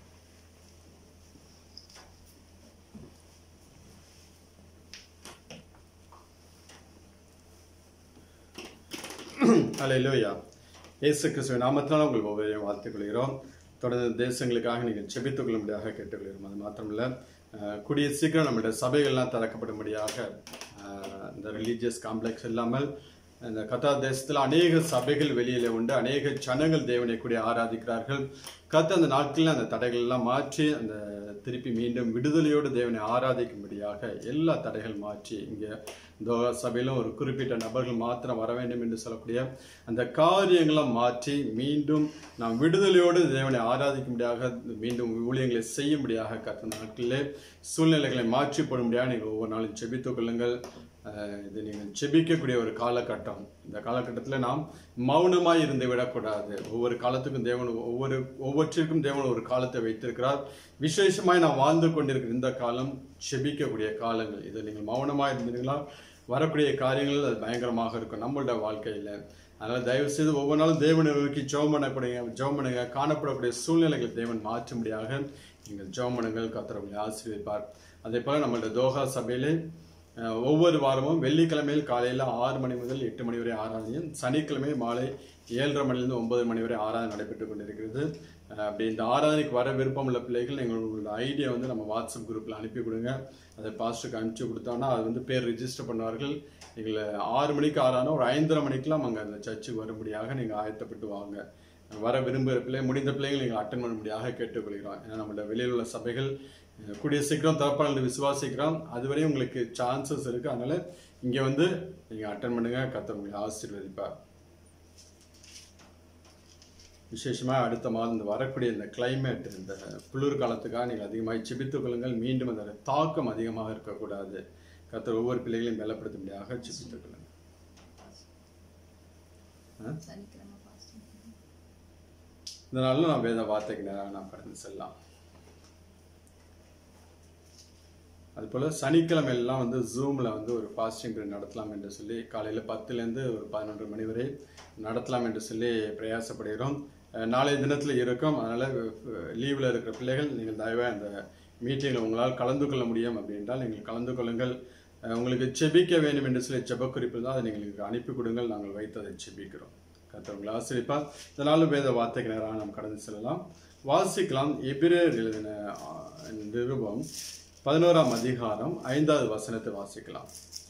அல்லேலூயா இயேசு கிறிஸ்துவின் நாமத்தினால உங்கள் ஒவ்வொருவரையும் வாழ்த்துக் கொள்கிறோம் தொடர்ந்து தேசங்களுக்காக நீங்கள் செபித்துக் கொள்ளும்படியாக கேட்டுக்கொள்கிறோம் அது மாத்திரமல்ல அஹ், கூடிய சீக்கிரம் நம்முடைய சபைகள்லாம் திறக்கப்படும்படியாக அஹ், இந்த ரிலீஜியஸ் காம்ப்ளெக்ஸ் இல்லாமல் இந்த கத்தா தேசத்தில் அநேக சபைகள் வெளியில உண்டு அநேக ஜனங்கள் தேவனை கூடி ஆராதிக்கிறார்கள் கத்த அந்த நாட்களில் அந்த தடைகள் எல்லாம் மாற்றி அந்த திருப்பி மீண்டும் விடுதலையோடு தேவனை ஆராதிக்கும்படியாக எல்லா தடைகள் மாற்றி இங்கே இந்த சபையிலும் ஒரு குறிப்பிட்ட நபர்கள் மாத்திரம் வர வேண்டும் என்று சொல்லக்கூடிய அந்த காரியங்களை மாற்றி மீண்டும் நாம் விடுதலையோடு தேவனை ஆராதிக்கும்படியாக மீண்டும் ஊழியங்களை செய்யும்படியாக கத்த நாட்களிலே சூழ்நிலைகளை மாற்றி போடும்படியாக நீங்கள் ஒவ்வொரு நாளும் செபித்துக் கொள்ளுங்கள் அஹ் இது நீங்கள் செபிக்கக்கூடிய ஒரு காலகட்டம் இந்த காலகட்டத்தில் நாம் மௌனமாய் இருந்து விடக்கூடாது ஒவ்வொரு காலத்துக்கும் தேவன் ஒவ்வொரு ஒவ்வொன்றிற்கும் தேவன் ஒரு காலத்தை வைத்திருக்கிறார் விசேஷமாய் நாம் வாழ்ந்து கொண்டிருக்கிற இந்த காலம் செபிக்கக்கூடிய காலங்கள் இது நீங்கள் மௌனமாக இருந்தீங்களா வரக்கூடிய காரியங்கள் அது பயங்கரமாக இருக்கும் நம்மளோட வாழ்க்கையில் அதனால தயவு செய்து ஒவ்வொரு நாளும் தேவனை நோக்கி ஜெபம் பண்ணக்கூடிய ஜெபம் பண்ணுங்க காணப்படக்கூடிய சூழ்நிலைகளை தேவன் மாற்றும்படியாக நீங்கள் ஜெபம் பண்ணுங்கள் கர்த்தர் உங்களை ஆசீர்வதிப்பார் அதே போல நம்மளுடைய தோஹா சபையிலே அஹ், ஒவ்வொரு வாரமும் வெள்ளிக்கிழமையில் காலையில் ஆறு மணி முதல் எட்டு மணி வரை ஆராதனையும் சனிக்கிழமை மாலை ஏழரை மணிலிருந்து ஒன்பது மணி வரை ஆராதனை நடைபெற்று கொண்டிருக்கிறது அஹ், அப்படி இந்த ஆராதனைக்கு வர விருப்பம் உள்ள பிள்ளைகள் எங்களோட ஐடியா வந்து நம்ம வாட்ஸ்அப் குரூப்பில் அனுப்பி கொடுங்க அதை பாஸ்டருக்கு அனுப்பிச்சு கொடுத்தோன்னா அது வந்து பேர் ரிஜிஸ்டர் பண்ணுவார்கள் எங்களை ஆறு மணிக்கு ஆறானா ஒரு ஐந்தரை மணிக்கெல்லாம் அங்கே அந்த சர்ச்சுக்கு வரும்படியாக நீங்கள் ஆயத்தப்பட்டு வாங்க வர விரும்புகிற பிள்ளை முடிந்த பிள்ளைகள் நீங்கள் அட்டன் பண்ணும்படியாக கேட்டுக்கொள்கிறோம் ஏன்னா நம்மளோட வெளியில் உள்ள சபைகள் அஹ், கூடிய சீக்கிரம் திறப்பாளர் விசுவாசிக்கிறோம் அதுவரை உங்களுக்கு சான்சஸ் இருக்கு அதனால இங்கே வந்து நீங்கள் அட்டன் பண்ணுங்க கர்த்தர் உங்களை ஆசீர்வதிப்பார் விசேஷமாக அடுத்த மாதம் இந்த வரக்கூடிய இந்த climate இந்த குளிர் காலத்துக்காக நீங்கள் அதிகமாக ஜெபித்துக் கொள்ளுங்கள் மீண்டும் அந்த தாக்கம் அதிகமாக இருக்கக்கூடாது கர்த்தர் ஒவ்வொரு பிள்ளைகளையும் பலப்படுத்தும்படியாக ஜெபித்துக் கொள்ளுங்கள் சனிக்கிழமை fasting. இந்த நாளில் நான் வேத வார்த்தைக்கு நேராக நாம் கடந்து செல்லலாம் அதுபோல் சனிக்கிழமை எல்லாம் வந்து ஜூமில் வந்து ஒரு ஃபாஸ்டிங் பீரியட் நடத்தலாம் என்று சொல்லி காலையில் பத்துலேருந்து ஒரு பதினொன்று மணி வரை நடத்தலாம் என்று சொல்லி பிரயாசப்படுகிறோம் அஹ் நாளைய தினத்தில் இருக்கும் அதனால் லீவில் இருக்கிற பிள்ளைகள் நீங்கள் தயவாக அந்த மீட்டிங்கில் உங்களால் கலந்து கொள்ள முடியும் அப்படின்றால் நீங்கள் கலந்து கொள்ளுங்கள் அஹ் உங்களுக்கு செபிக்க வேண்டும் என்று சொல்லி ஜெப குறிப்பு தான் அதை நீங்கள் எங்களுக்கு அனுப்பி கொடுங்கள் நாங்கள் வைத்து அதை செபிக்கிறோம் கர்த்தர் உங்களை ஆசிரிப்பார் இதனாலும் வேத வார்த்தைக்கு நேராக நாம் கடந்து செல்லலாம் வாசிக்கலாம் எபிரேயர் எழுதின ஆ, நிருபம் பதினோராம் அதிகாரம் ஐந்தாவது வசனத்தை வாசிக்கலாம்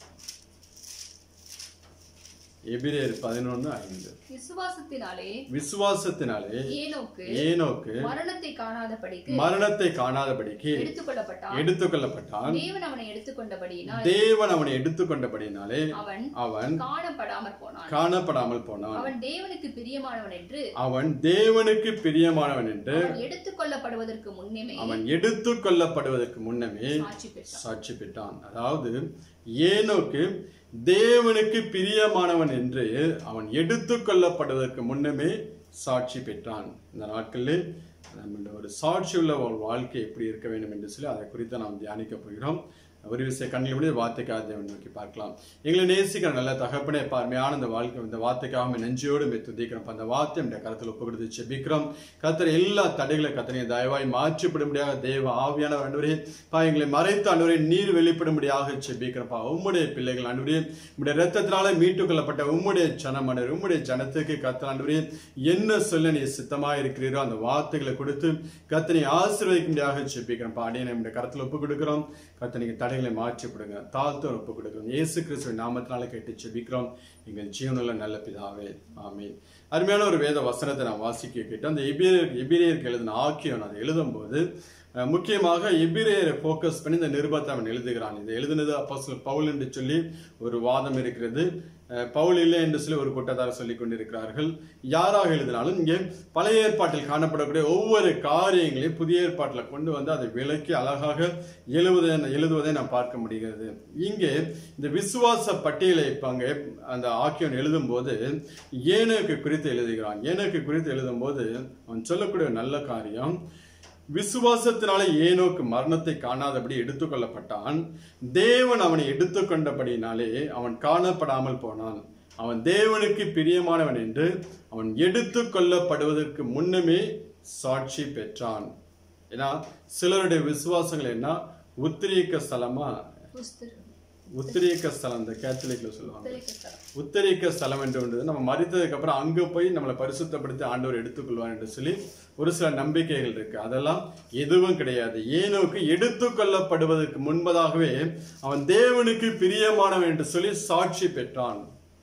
எபிரேயர் பதினொன்று ஐந்து விசுவாசத்தினாலே விசுவாசத்தினாலே ஏனோக்கு ஏனோக்கு மரணத்தை காணாதபடிக்கு மரணத்தை காணாதபடிக்கு எடுத்துக்கொள்ளப்பட்டான் எடுத்துக்கொள்ளப்பட்டான் தேவன் அவனை எடுத்துக்கொண்டபடியினால் தேவன் அவனை எடுத்துக்கொண்டபடினாலே அவன் அவன் காணப்படாமற் போனான் காணப்படாமல் போனான் அவன் தேவனுக்கு பிரியமானவன் என்று அவன் தேவனுக்கு பிரியமானவன் என்று அவன் எடுத்துக்கொள்ளப்படுவதற்கு முன்னமே அவன் எடுத்துக் கொள்ளப்படுவதற்கு முன்னமே சாட்சி பெற்றான் சாட்சி பெற்றான் அதாவது ஏனோக்கு தேவனுக்கு பிரியமானவன் என்று அவன் எடுத்துக் கொள்ளப்படுவதற்கு முன்னமே சாட்சி பெற்றான் இந்த நாட்களில் நம்மளுடைய ஒரு சாட்சியுள்ள ஒரு வாழ்க்கை எப்படி இருக்க வேண்டும் என்று சொல்லி அதை குறித்து நாம் தியானிக்க போகிறோம் ஒரு விஷய கண்ணில் முடிய வார்த்தைக்காக தேவன் நோக்கி பார்க்கலாம் எங்களை நேசிக்கிற நல்ல தகப்பனே பார்மையான இந்த வாழ்க்கை இந்த வார்த்தைக்காக உம்மை நெஞ்சோடு மெய் துதிக்கிறோம் அந்த வார்த்தை நம்முடைய கருத்தில் ஒப்பு கொடுத்து செபிக்கிறோம் கத்தர் எல்லா தடைகளை கத்தனை தயவாய் மாற்றிப்படும்படியாக தேவ ஆவியான அன்றுவரே பா எங்களை மறைத்து அன்றுவரே நீர் வெளிப்படும்படியாக செபிக்கிறப்பா உம்முடைய பிள்ளைகள் அன்றுவரே உம்முடைய ரத்தத்தினால மீட்டுக் கொள்ளப்பட்ட உம்முடைய ஜனம் அன்றுவரே உம்முடைய ஜனத்துக்கு கத்தர் அன்றுவரே என்ன சொல்ல நீ சித்தமாக இருக்கிறீரோ அந்த வார்த்தைகளை கொடுத்து கத்தனை ஆசீர்வதிக்கும்படியாக செபிக்கிறோம் அடியை நம்முடைய கருத்தில் ஒப்பு கொடுக்கிறோம் கத்தனைக்கு தடைகளை மாற்றி கொடுங்க தாழ்த்து ஒப்பு கொடுக்கிறோம் இயேசு கிறிஸ்துவின் நாமத்தினால கேட்டு செபிக்கிறோம் எங்கள் ஜீவனுள்ள நல்ல பிதாவே ஆமென் அருமையான ஒரு வேத வசனத்தை நான் வாசிக்க கேட்டோம் அந்த எபிரேயர் எபிரேயருக்கு எழுதின ஆக்கியோன் அதை எழுதும்போது அஹ், முக்கியமாக எபிரேயரை ஃபோக்கஸ் பண்ணி இந்த நிருபத்தை அவன் எழுதுகிறான் இதை எழுதுனது அப்போஸ்தலர் பவுல் என்று சொல்லி ஒரு வாதம் இருக்கிறது அஹ், பவுல் இல்லை என்று சொல்லி ஒரு கூட்டத்தார் சொல்லிக் கொண்டிருக்கிறார்கள் யாராக எழுதினாலும் இங்கே பழைய ஏற்பாட்டில் காணப்படக்கூடிய ஒவ்வொரு காரியங்களையும் புதிய ஏற்பாட்டில் கொண்டு வந்து அதை விளக்கி அழகாக எழுவதை எழுதுவதை நாம் பார்க்க முடிகிறது இங்கே இந்த விசுவாச பட்டியலை இப்ப அங்கே அந்த ஆக்கியன் எழுதும்போது ஏனோக்கு குறித்து எழுதுகிறான் ஏனோக்கு குறித்து எழுதும்போது அவன் சொல்லக்கூடிய ஒரு நல்ல காரியம் விசுவாசத்தினாலே ஏனோக்கு மரணத்தை காணாதபடி எடுத்துக்கொள்ளப்பட்டான் தேவன் அவனை எடுத்துக்கொண்டபடினாலே அவன் காணப்படாமல் போனான் அவன் தேவனுக்கு பிரியமானவன் என்று அவன் எடுத்துக்கொள்ளப்படுவதற்கு முன்னமே சாட்சி பெற்றான் ஏன்னா சிலருடைய விசுவாசங்கள் என்ன உத்திரீக்க ஸ்தலமா புஸ்தகம் உத்திரீக்க ஸ்தலம் இந்த கேத்தலிக்ல சொல்லுவாங்க உத்தரிக்கஸ்தலம். உத்தரிக்க ஸ்தலம் என்று ஒன்று நம்ம மறித்ததுக்கு அப்புறம் அங்க போய் நம்மளை பரிசுத்தப்படுத்தி ஆண்டவர் எடுத்துக்கொள்வார் என்று சொல்லி ஒரு சில நம்பிக்கைகள் இருக்கு அதெல்லாம் எதுவும் கிடையாது ஏனோக்கு எடுத்துக்கொள்ளப்படுவதற்கு முன்பதாகவே அவன் தேவனுக்கு பிரியமானவன் என்று சொல்லி சாட்சி பெற்றான்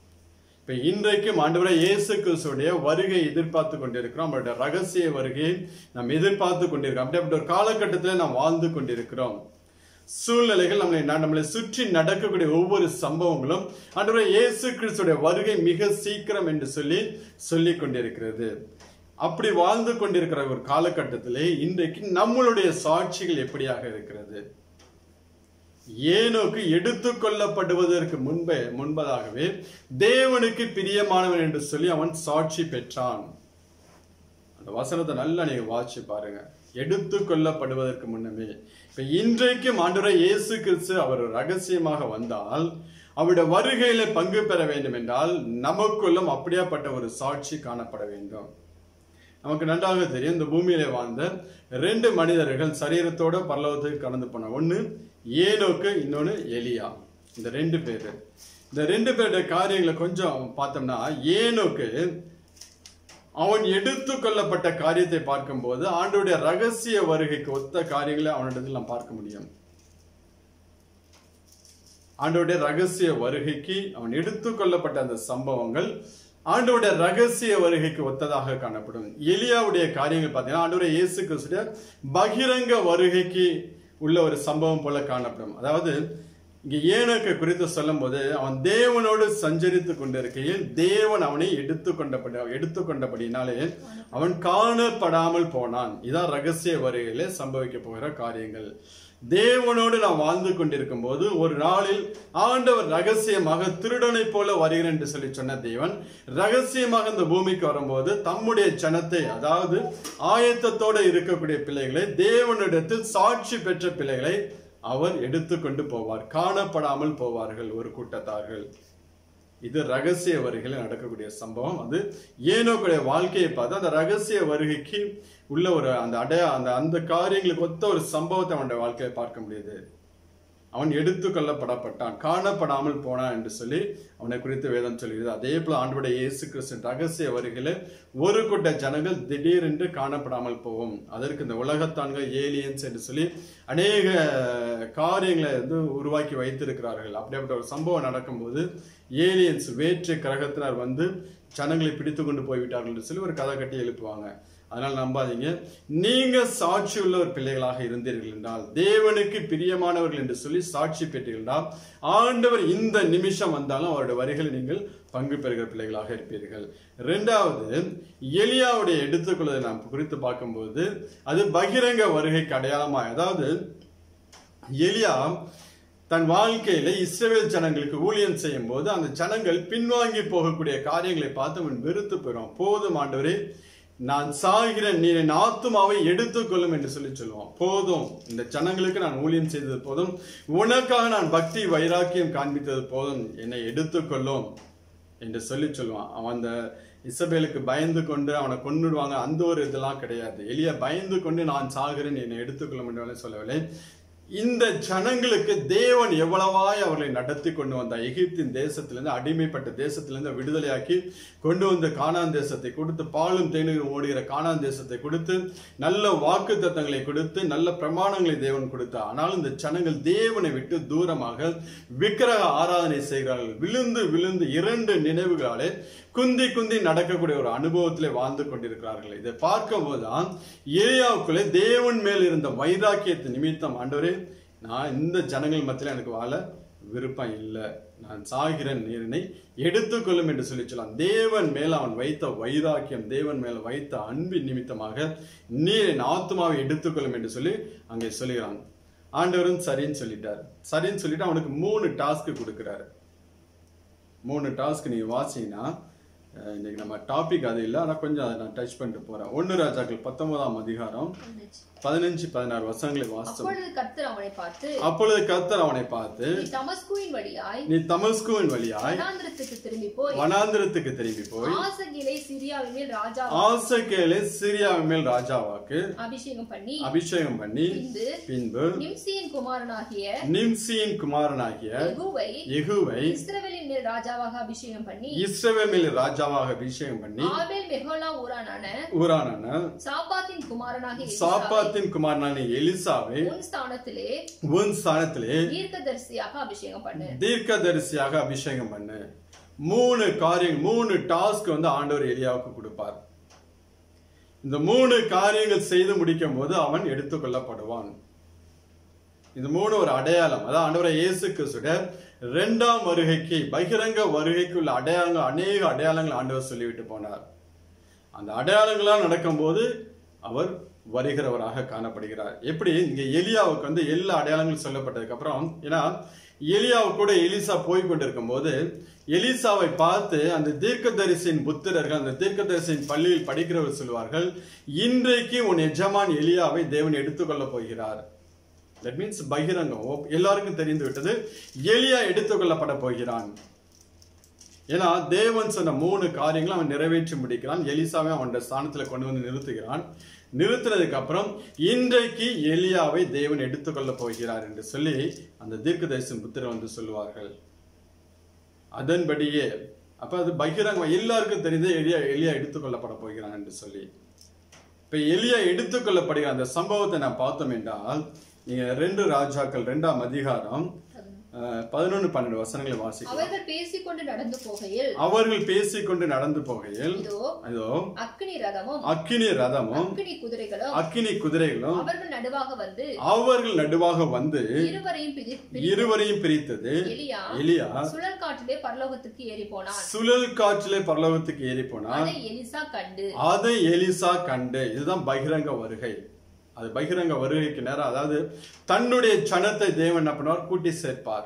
இப்ப இன்றைக்கும் ஆண்டவரை இயேசு கிறிஸ்துடைய வருகை எதிர்பார்த்து கொண்டிருக்கிறோம் அவருடைய ரகசிய வருகையை நாம் எதிர்பார்த்து கொண்டிருக்கிறோம் அப்படிப்பட்ட ஒரு காலகட்டத்தில் நாம் வாழ்ந்து கொண்டிருக்கிறோம் சூழ்நிலைகள் நம்மளை நம்மளை சுற்றி நடக்கக்கூடிய ஒவ்வொரு சம்பவங்களும் ஆண்டவரை இயேசு கிறிஸ்துடைய வருகை மிக சீக்கிரம் என்று சொல்லி சொல்லிக் கொண்டிருக்கிறது அப்படி வாழ்ந்து கொண்டிருக்கிற ஒரு காலகட்டத்திலே இன்றைக்கு நம்மளுடைய சாட்சிகள் எப்படியாக இருக்கிறது ஏனோக்கு எடுத்துக்கொள்ளப்படுவதற்கு முன்பே முன்பதாகவே தேவனுக்கு பிரியமானவன் என்று சொல்லி அவன் சாட்சி பெற்றான் அந்த வசனத்தை நல்லா நீங்க வாட்சி பாருங்க எடுத்துக்கொள்ளப்படுவதற்கு முன்னமே இப்ப இன்றைக்கும் ஆண்டவரை இயேசு கிறிஸ்து அவர் ரகசியமாக வந்தால் அவருடைய வருகையில பங்கு பெற வேண்டும் என்றால் நமக்குள்ளும் அப்படியாப்பட்ட ஒரு சாட்சி காணப்பட வேண்டும் நமக்கு நன்றாக தெரியும் இந்த பூமியில வாழ்ந்த ரெண்டு மனிதர்கள் சரீரத்தோட பரலோகத்துக்கு கடந்து போன ஒண்ணு ஏனோக்கு இன்னொன்னு எலியா இந்த ரெண்டு பேரு இந்த ரெண்டு பேருடைய காரியங்களை கொஞ்சம் பார்த்தோம்னா ஏனோக்கு அவன் எடுத்துக்கொள்ளப்பட்ட காரியத்தை பார்க்கும்போது ஆண்டோடைய ரகசிய வருகைக்கு ஒத்த காரியங்களை அவனிடத்தில் நாம் பார்க்க முடியும் ஆண்டோடைய ரகசிய வருகைக்கு அவன் எடுத்துக்கொள்ளப்பட்ட அந்த சம்பவங்கள் ஆண்டோடைய ரகசிய வருகைக்கு ஒத்ததாக காணப்படும் எலியாவுடைய காரியங்கள் பார்த்தீங்கன்னா ஆண்டோடைய இயேசு கிறிஸ்துடைய பகிரங்க வருகைக்கு உள்ள ஒரு சம்பவம் போல காணப்படும் அதாவது இங்க ஏனோக்கு குறித்து சொல்லும்போது அவன் தேவனோடு சஞ்சரித்து கொண்டிருக்கையில் தேவன் அவனை எடுத்துக்கொண்டபடி எடுத்துக்கொண்டபடினாலே அவன் காணப்படாமல் போனான் இதான் ரகசிய வருகையிலே சம்பவிக்க போகிற காரியங்கள் தேவனோடு நாம் வாழ்ந்து கொண்டிருக்கும் போது ஒரு நாளில் ஆண்டவர் ரகசியமாக திருடனை போல வருகிறேன் என்று சொல்லி சொன்ன தேவன் ரகசியமாக இந்த பூமிக்கு வரும்போது தம்முடைய ஜனத்தை அதாவது ஆயத்தத்தோடு இருக்கக்கூடிய பிள்ளைகளை தேவனிடத்தில் சாட்சி பெற்ற பிள்ளைகளை அவர் எடுத்துக்கொண்டு போவார் காணப்படாமல் போவார்கள் ஒரு கூட்டத்தார்கள் இது ரகசிய வருகையில் நடக்கக்கூடிய சம்பவம் அது ஏனோக்குடைய வாழ்க்கையை பார்த்து அந்த ரகசிய வருகைக்கு உள்ள ஒரு அந்த அடைய அந்த அந்த காரியங்களுக்கு ஒத்த ஒரு சம்பவத்தை அவனுடைய வாழ்க்கையை பார்க்க முடியுது அவன் எடுத்துக்கொள்ளப்படப்பட்டான் காணப்படாமல் போனான் என்று சொல்லி அவனை குறித்து வேதம் சொல்கிறது அதே போல ஆண்டவருடைய இயேசு கிறிஸ்து ரகசிய வருகையில ஒரு கூட்ட ஜனங்கள் திடீரென்று காணப்படாமல் போகும் அதற்கு இந்த உலகத்தான்கள் ஏலியன்ஸ் என்று சொல்லி அநேக காரியங்களை வந்து உருவாக்கி வைத்திருக்கிறார்கள் அப்படிப்பட்ட ஒரு சம்பவம் நடக்கும்போது ஏலியன்ஸ் வேற்று கிரகத்தினர் வந்து ஜனங்களை பிடித்து கொண்டு போய்விட்டார்கள் என்று சொல்லி ஒரு கதை கட்டி எழுப்புவாங்க அதனால் நம்பாதீங்க நீங்க சாட்சி உள்ள ஒரு பிள்ளைகளாக இருந்தீர்கள் என்றால் தேவனுக்கு பிரியமானவர்கள் என்று சொல்லி சாட்சி பெற்றீர்கள் என்றால் ஆண்டவர் இந்த நிமிஷம் வந்தாலும் அவருடைய வரிகளை நீங்கள் பங்கு பெறுகிற பிள்ளைகளாக இருப்பீர்கள் இரண்டாவது எலியாவுடைய எடுத்துக்கொள்வதை நாம் குறித்து பார்க்கும்போது அது பகிரங்க வருகைக்கு அடையாளமாய் அதாவது எலியா தன் வாழ்க்கையில இஸ்ரவேல் ஜனங்களுக்கு ஊழியம் செய்யும் போது அந்த ஜனங்கள் பின்வாங்கி போகக்கூடிய காரியங்களை பார்த்து அவன் வெறுத்து போயிடும் போதும் ஆண்டவரே நான் சாகிறேன் நீ என் ஆத்துமாவை எடுத்துக்கொள்ளும் என்று சொல்லி சொல்லுவான் போதும் இந்த ஜனங்களுக்கு நான் ஊழியம் செய்தது போதும் உனக்காக நான் பக்தி வைராக்கியம் காண்பித்தது போதும் என்னை எடுத்துக்கொள்ளும் என்று சொல்லி சொல்லுவான் அவன் அந்த இசபேலுக்கு பயந்து கொண்டு அவனை கொன்னுடுவாங்க அந்த ஒரு இதெல்லாம் கிடையாது எளிய பயந்து கொண்டு நான் சாகிறேன் என்னை எடுத்துக்கொள்ளும் என்று சொல்லவில்லை இந்த ஜனங்களுக்கு தேவன் எவ்வளவாய் அவர்களை நடத்தி கொண்டு வந்தார் எகிப்தின் தேசத்திலிருந்து அடிமைப்பட்ட தேசத்திலிருந்து விடுதலையாக்கி கொண்டு வந்து கானான் தேசத்தை கொடுத்து பாலும் தேநீரும் ஓடுகிற கானான் தேசத்தை கொடுத்து நல்ல வாக்கு தத்தங்களை கொடுத்து நல்ல பிரமாணங்களை தேவன் கொடுத்தார் ஆனால் இந்த ஜனங்கள் தேவனை விட்டு தூரமாக விக்கிரக ஆராதனை செய்கிறார்கள் விழுந்து விழுந்து இரண்டு நினைவுகளாலே குந்தி குந்தி நடக்கக்கூடிய ஒரு அனுபவத்திலே வாழ்ந்து கொண்டிருக்கிறார்கள் இதை பார்க்கும் போதுதான் ஏரியாவுக்குள்ளே தேவன் மேல் இருந்த வைராக்கியத்து நிமித்தம் ஆண்டவரே நான் இந்த ஜனங்கள் மத்தியில் எனக்கு வாழ விருப்பம் இல்லை நான் சாகிறேன் நீரினை எடுத்துக்கொள்ளும் என்று சொல்லி சொல்லலாம் தேவன் மேல் அவன் வைத்த வைராக்கியம் தேவன் மேல் வைத்த அன்பின் நிமித்தமாக நீர் என் ஆத்மாவை எடுத்துக்கொள்ளும் என்று சொல்லி அங்கே சொல்லுகிறான் ஆண்டவரும் சரின்னு சொல்லிட்டார் சரின்னு சொல்லிட்டு அவனுக்கு மூணு டாஸ்க் கொடுக்குறாரு மூணு டாஸ்க் நீங்க வாசிங்கன்னா அஹ், இன்னைக்கு நம்ம டாபிக் அது இல்லை ஆனால் கொஞ்சம் அதை நான் டச் பண்ணிட்டு போறேன் ஒன்று ராஜாக்கள் பத்தொன்பதாம் அதிகாரம் பதினஞ்சு பதினாறு வருஷங்களை வாசிச்சோம் அப்பொழுது கர்த்தர் அவனை பார்த்து அப்பொழுது கர்த்தர் அவனை பார்த்து நீ தமஸ்குவின் வழியாய் நீ தமஸ்குவின் வழியாய் வனாந்திரத்துக்கு திரும்பி போய் வனாந்திரத்துக்கு திரும்பி போய் ஆசகிலை சிரியாவின் மேல் ராஜா ஆசகேலே சிரியாவின் மேல் ராஜாவாக்கு அபிஷேகம் பண்ணி அபிஷேகம் பண்ணி பின்பு பின்பு நிம்சியின் குமாரனாகிய நிம்சியின் குமாரனாகிய யெகூவை யெகூவை இஸ்ரவேலின் மேல் ராஜாவாக அபிஷேகம் பண்ணி இஸ்ரவேல் மேல் ராஜாவாக அபிஷேகம் பண்ணி ஆபேல் மெகோலா ஊரானான ஊரானான சாப்பாத்தின் குமாரனாகிய எலிசாவை சாப்பாத்தின் குமாரனான எலிசாவை உன் ஸ்தானத்திலே உன் ஸ்தானத்திலே தீர்க்கதரிசியாக அபிஷேகம் பண்ணு தீர்க்கதரிசியாக அபிஷேகம் பண்ணு மூணு காரியம் மூணு டாஸ்க் வந்து ஆண்டவர் எலியாவுக்கு கொடுப்பார் இந்த மூணு காரியங்கள் செய்து முடிக்கும் போது அவன் எடுத்துக்கொள்ளப்படுவான் இந்த மூணு ஒரு அடையாளம் அதான் ஆண்டவரை இயேசு கிறிஸ்துடைய இரண்டாம் வருகைக்கு பகிரங்க வருகைக்கு உள்ள அடையாளங்கள் அநேக அடையாளங்கள் ஆண்டவர் சொல்லிவிட்டு போனார் அந்த அடையாளங்களாம் நடக்கும்போது அவர் வருகிறவராக காணப்படுகிறார் எப்படி இங்க எலியாவுக்கு வந்து எல்லா அடையாளங்களும் சொல்லப்பட்டதுக்கு அப்புறம் ஏன்னா எலியாவு கூட எலிசா போய் கொண்டிருக்கும் போது எலிசாவை பார்த்து அந்த தீர்க்கதரிசியின் புத்திரர்கள் அந்த தீர்க்கதரிசியின் பள்ளியில் படிக்கிறவர் சொல்வார்கள் இன்றைக்கு உன் எஜமான் எலியாவை தேவன் எடுத்துக்கொள்ளப் போகிறார் தட் மீன்ஸ் பகிரங்கம் ஓ- எல்லாருக்கும் தெரிந்து விட்டது எலியா எடுத்துக்கொள்ளப்பட போகிறான் ஏன்னா தேவன் சொன்ன மூணு காரியங்களும் அவன் நிறைவேற்றி முடிக்கிறான் எலிசாவை அவனுடைய ஸ்தானத்துல கொண்டு வந்து நிறுத்துகிறான் நிறுத்தினதுக்கு அப்புறம் இன்றைக்கு எலியாவை தேவன் எடுத்துக்கொள்ள போகிறார் என்று சொல்லி அந்த தீர்க்கதரிசன புத்திரர் வந்து சொல்லுவார்கள் அதன்படியே அப்ப அது பகிரங்க எல்லாருக்கும் தெரிந்து எலியா எலியா எடுத்துக்கொள்ளப்பட போகிறான் என்று சொல்லி இப்ப எலியா எடுத்துக்கொள்ளப்படுகிற அந்த சம்பவத்தை நான் பார்த்தோம் என்றால் நீங்க ரெண்டு ராஜாக்கள் ரெண்டாம் அதிகாரம் பதினொன்னு பன்னெண்டு வசனங்களை வாசிக்கலாம் அவர்கள் பேசிக்கொண்டு நடந்து போகையில் அவர்கள் பேசிக்கொண்டு நடந்து போகையில் இதோ அதோ அக்கினி ரதமும் அக்கினி ரதமும் அக்கினி குதிரைகளும் அக்கினி குதிரைகளும் அவர்கள் நடுவாக வந்து அவர்கள் நடுவாக வந்து இருவரையும் பிரி- பிரி- இருவரையும் பிரித்தது எலியா எலியா சுழல் காற்றிலே பரலோகத்துக்கு ஏறி போனான் சுழல் காற்றிலே பரலோகத்துக்கு ஏறி போனான் அதை எலிசா கண்டு அதை எலிசா கண்டு இதுதான் பகிரங்க வருகை அது பகிரங்க வருகைக்கு நேரம் அதாவது தன்னுடைய சனத்தை தேவன் என்ன பண்ணுவார் கூட்டி சேர்ப்பார்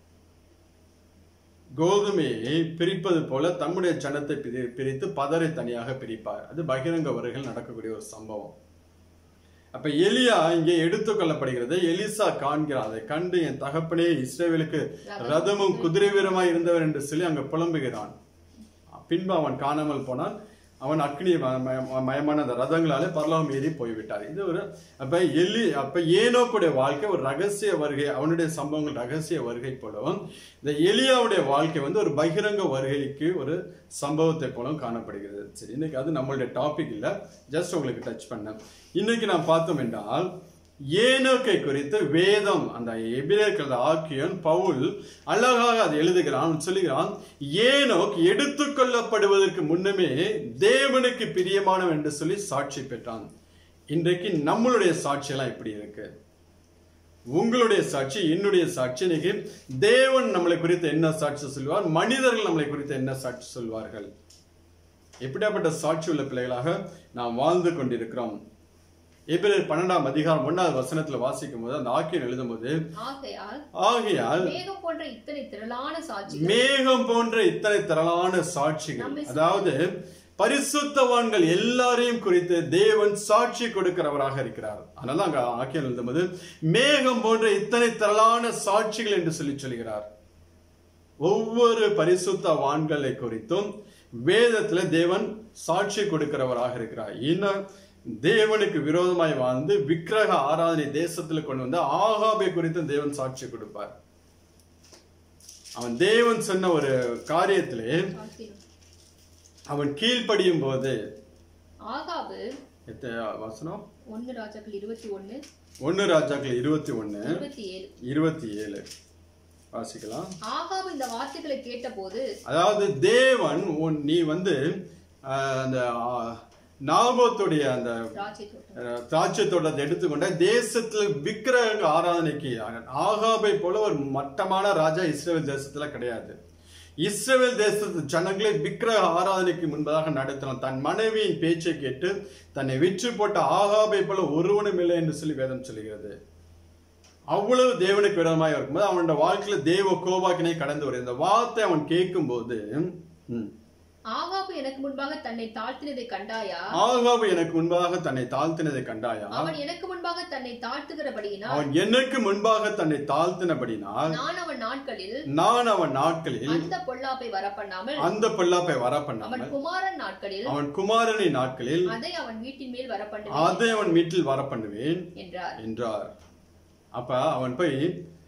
கோதுமையை பிரிப்பது போல தம்முடைய சனத்தை பிரி- பிரித்து பதரை தனியாக பிரிப்பார் அது பகிரங்க வருகையில் நடக்கக்கூடிய ஒரு சம்பவம் அப்ப எலியா இங்கே எடுத்துக்கொள்ளப்படுகிறது எலிசா காண்கிறார் அதை கண்டு என் தகப்பனே இஸ்ரேவேலுக்கு ரதமும் குதிரை வீரமாய் இருந்தவர் என்று சொல்லி அங்க புலம்புகிறான் பின்பு அவன் காணாமல் போனான் அவன் அக்னி ம- ம- மயமான அந்த ரதங்களாலே பரலோகம் ஏறி போய்விட்டார் இது ஒரு அப்ப எலி அப்ப ஏனோக்குடைய வாழ்க்கை ஒரு ரகசிய வருகை அவனுடைய சம்பவங்கள் ரகசிய வருகை போலவும் இந்த எலியாவுடைய வாழ்க்கை வந்து ஒரு பகிரங்க வருகைக்கு ஒரு சம்பவத்தை போலவும் காணப்படுகிறது சரி இன்னைக்கு அது நம்மளுடைய டாபிக் இல்ல ஜஸ்ட் உங்களுக்கு டச் பண்ணேன் இன்னைக்கு நான் பார்த்தோம் என்றால் ஏனோக்கை குறித்து வேதம் அந்த எபிரேயர்கள் ஆக்கியன் பவுல் அழகாக அதை எழுதுகிறான் அவன் சொல்லுகிறான் ஏனோக் எடுத்துக்கொள்ளப்படுவதற்கு முன்னமே தேவனுக்கு பிரியமானவன் என்று சொல்லி சாட்சி பெற்றான் இன்றைக்கு நம்மளுடைய சாட்சியெல்லாம் எப்படி இருக்கு உங்களுடைய சாட்சி என்னுடைய சாட்சி இன்னைக்கு தேவன் நம்மளை குறித்து என்ன சாட்சி சொல்வார் மனிதர்கள் நம்மளை குறித்து என்ன சாட்சி சொல்வார்கள் எப்படியாப்பட்ட சாட்சி உள்ள பிள்ளைகளாக நாம் வாழ்ந்து கொண்டிருக்கிறோம் எபிரேயர் பன்னெண்டாம் அதிகாரம் ஒன்னாவது வசனத்துல வாசிக்கும் போது அந்த ஆக்கியம் எழுதும் போது ஆகையால் ஆகையால் மேகம் போன்ற இத்தனை திரளான சாட்சி மேகம் போன்ற இத்தனை திரளான சாட்சிகள் அதாவது பரிசுத்தவான்கள் எல்லாரையும் குறித்து தேவன் சாட்சி கொடுக்கிறவராக இருக்கிறார் அதனால அங்க ஆக்கியம் எழுதும்போது மேகம் போன்ற இத்தனை திரளான சாட்சிகள் என்று சொல்லி சொல்கிறார் ஒவ்வொரு பரிசுத்தவான்களை குறித்தும் வேதத்துல தேவன் சாட்சி கொடுக்கிறவராக இருக்கிறார் இன்னும் தேவனுக்கு விரோதமாய் வாழ்ந்து விக்கிரக ஆராதனை தேசத்துல கொண்டு வந்து ஆகாபை குறித்து தேவன் சாட்சி கொடுப்பார் அவன் தேவன் சொன்ன ஒரு காரியத்திலே சாட்சி. அவன் கீழ்ப்படியும் போது ஆகாபு எத்த வசனம் ஒன்னு ராஜாக்கள் இருபத்தி ஒன்னு ஒன்னு ராஜாக்கள் இருபத்தி ஒன்னு இருபத்தி ஏழு இருபத்தி ஏழு வாசிக்கலாம் ஆகாபு இந்த வார்த்தைகளை கேட்டபோது அதாவது தேவன் உன் நீ வந்து ஆஹ், அந்த ஆஹ், நாபோத்துடைய அந்த திராட்சை தோட்டம் அஹ், திராட்சை தோட்டத்தை எடுத்துக்கொண்ட தேசத்துல விக்கிரக ஆராதனைக்கு ஆகாபை போல ஒரு மட்டமான ராஜா இஸ்ரேல் தேசத்துல கிடையாது இஸ்ரேல் தேசத்து ஜனங்களை விக்கிரக ஆராதனைக்கு முன்பதாக நடத்தினான் தன் மனைவியின் பேச்சை கேட்டு தன்னை விற்று போட்ட ஆகாபை போல ஒருவனும் இல்லை என்று சொல்லி வேதம் சொல்கிறது அவ்வளவு தேவனுக்கு விரோதமாக இருக்கும்போது அவனோட வாழ்க்கையில தேவ கோபாக்கினை கடந்து வருது இந்த வார்த்தை அவன் கேட்கும்போது ம், ஆகாபு எனக்கு முன்பாக தன்னை தாழ்த்தினதை கண்டாயா ஆகாபு எனக்கு முன்பாக தன்னை தாழ்த்தினதை கண்டாயா அவன் எனக்கு முன்பாக தன்னை தாழ்த்துகிறபடியினால் அவன் எனக்கு முன்பாக தன்னை தாழ்த்தினபடினால் நான் அவன் நாட்களில் நான் அவன் நாட்களில் அந்த பொல்லாப்பை வரப்பண்ணாமல் அந்த பொல்லாப்பை வர அவன் பண்ணாமல் குமாரன் நாட்களில் அவன் குமாரனை நாட்களில் அதை அவன் வீட்டின் மேல் வரப்பண்ணுவேன் அதை அவன் வீட்டில் வர பண்ணுவேன் என்றார் என்றார் அப்ப அவன் போய்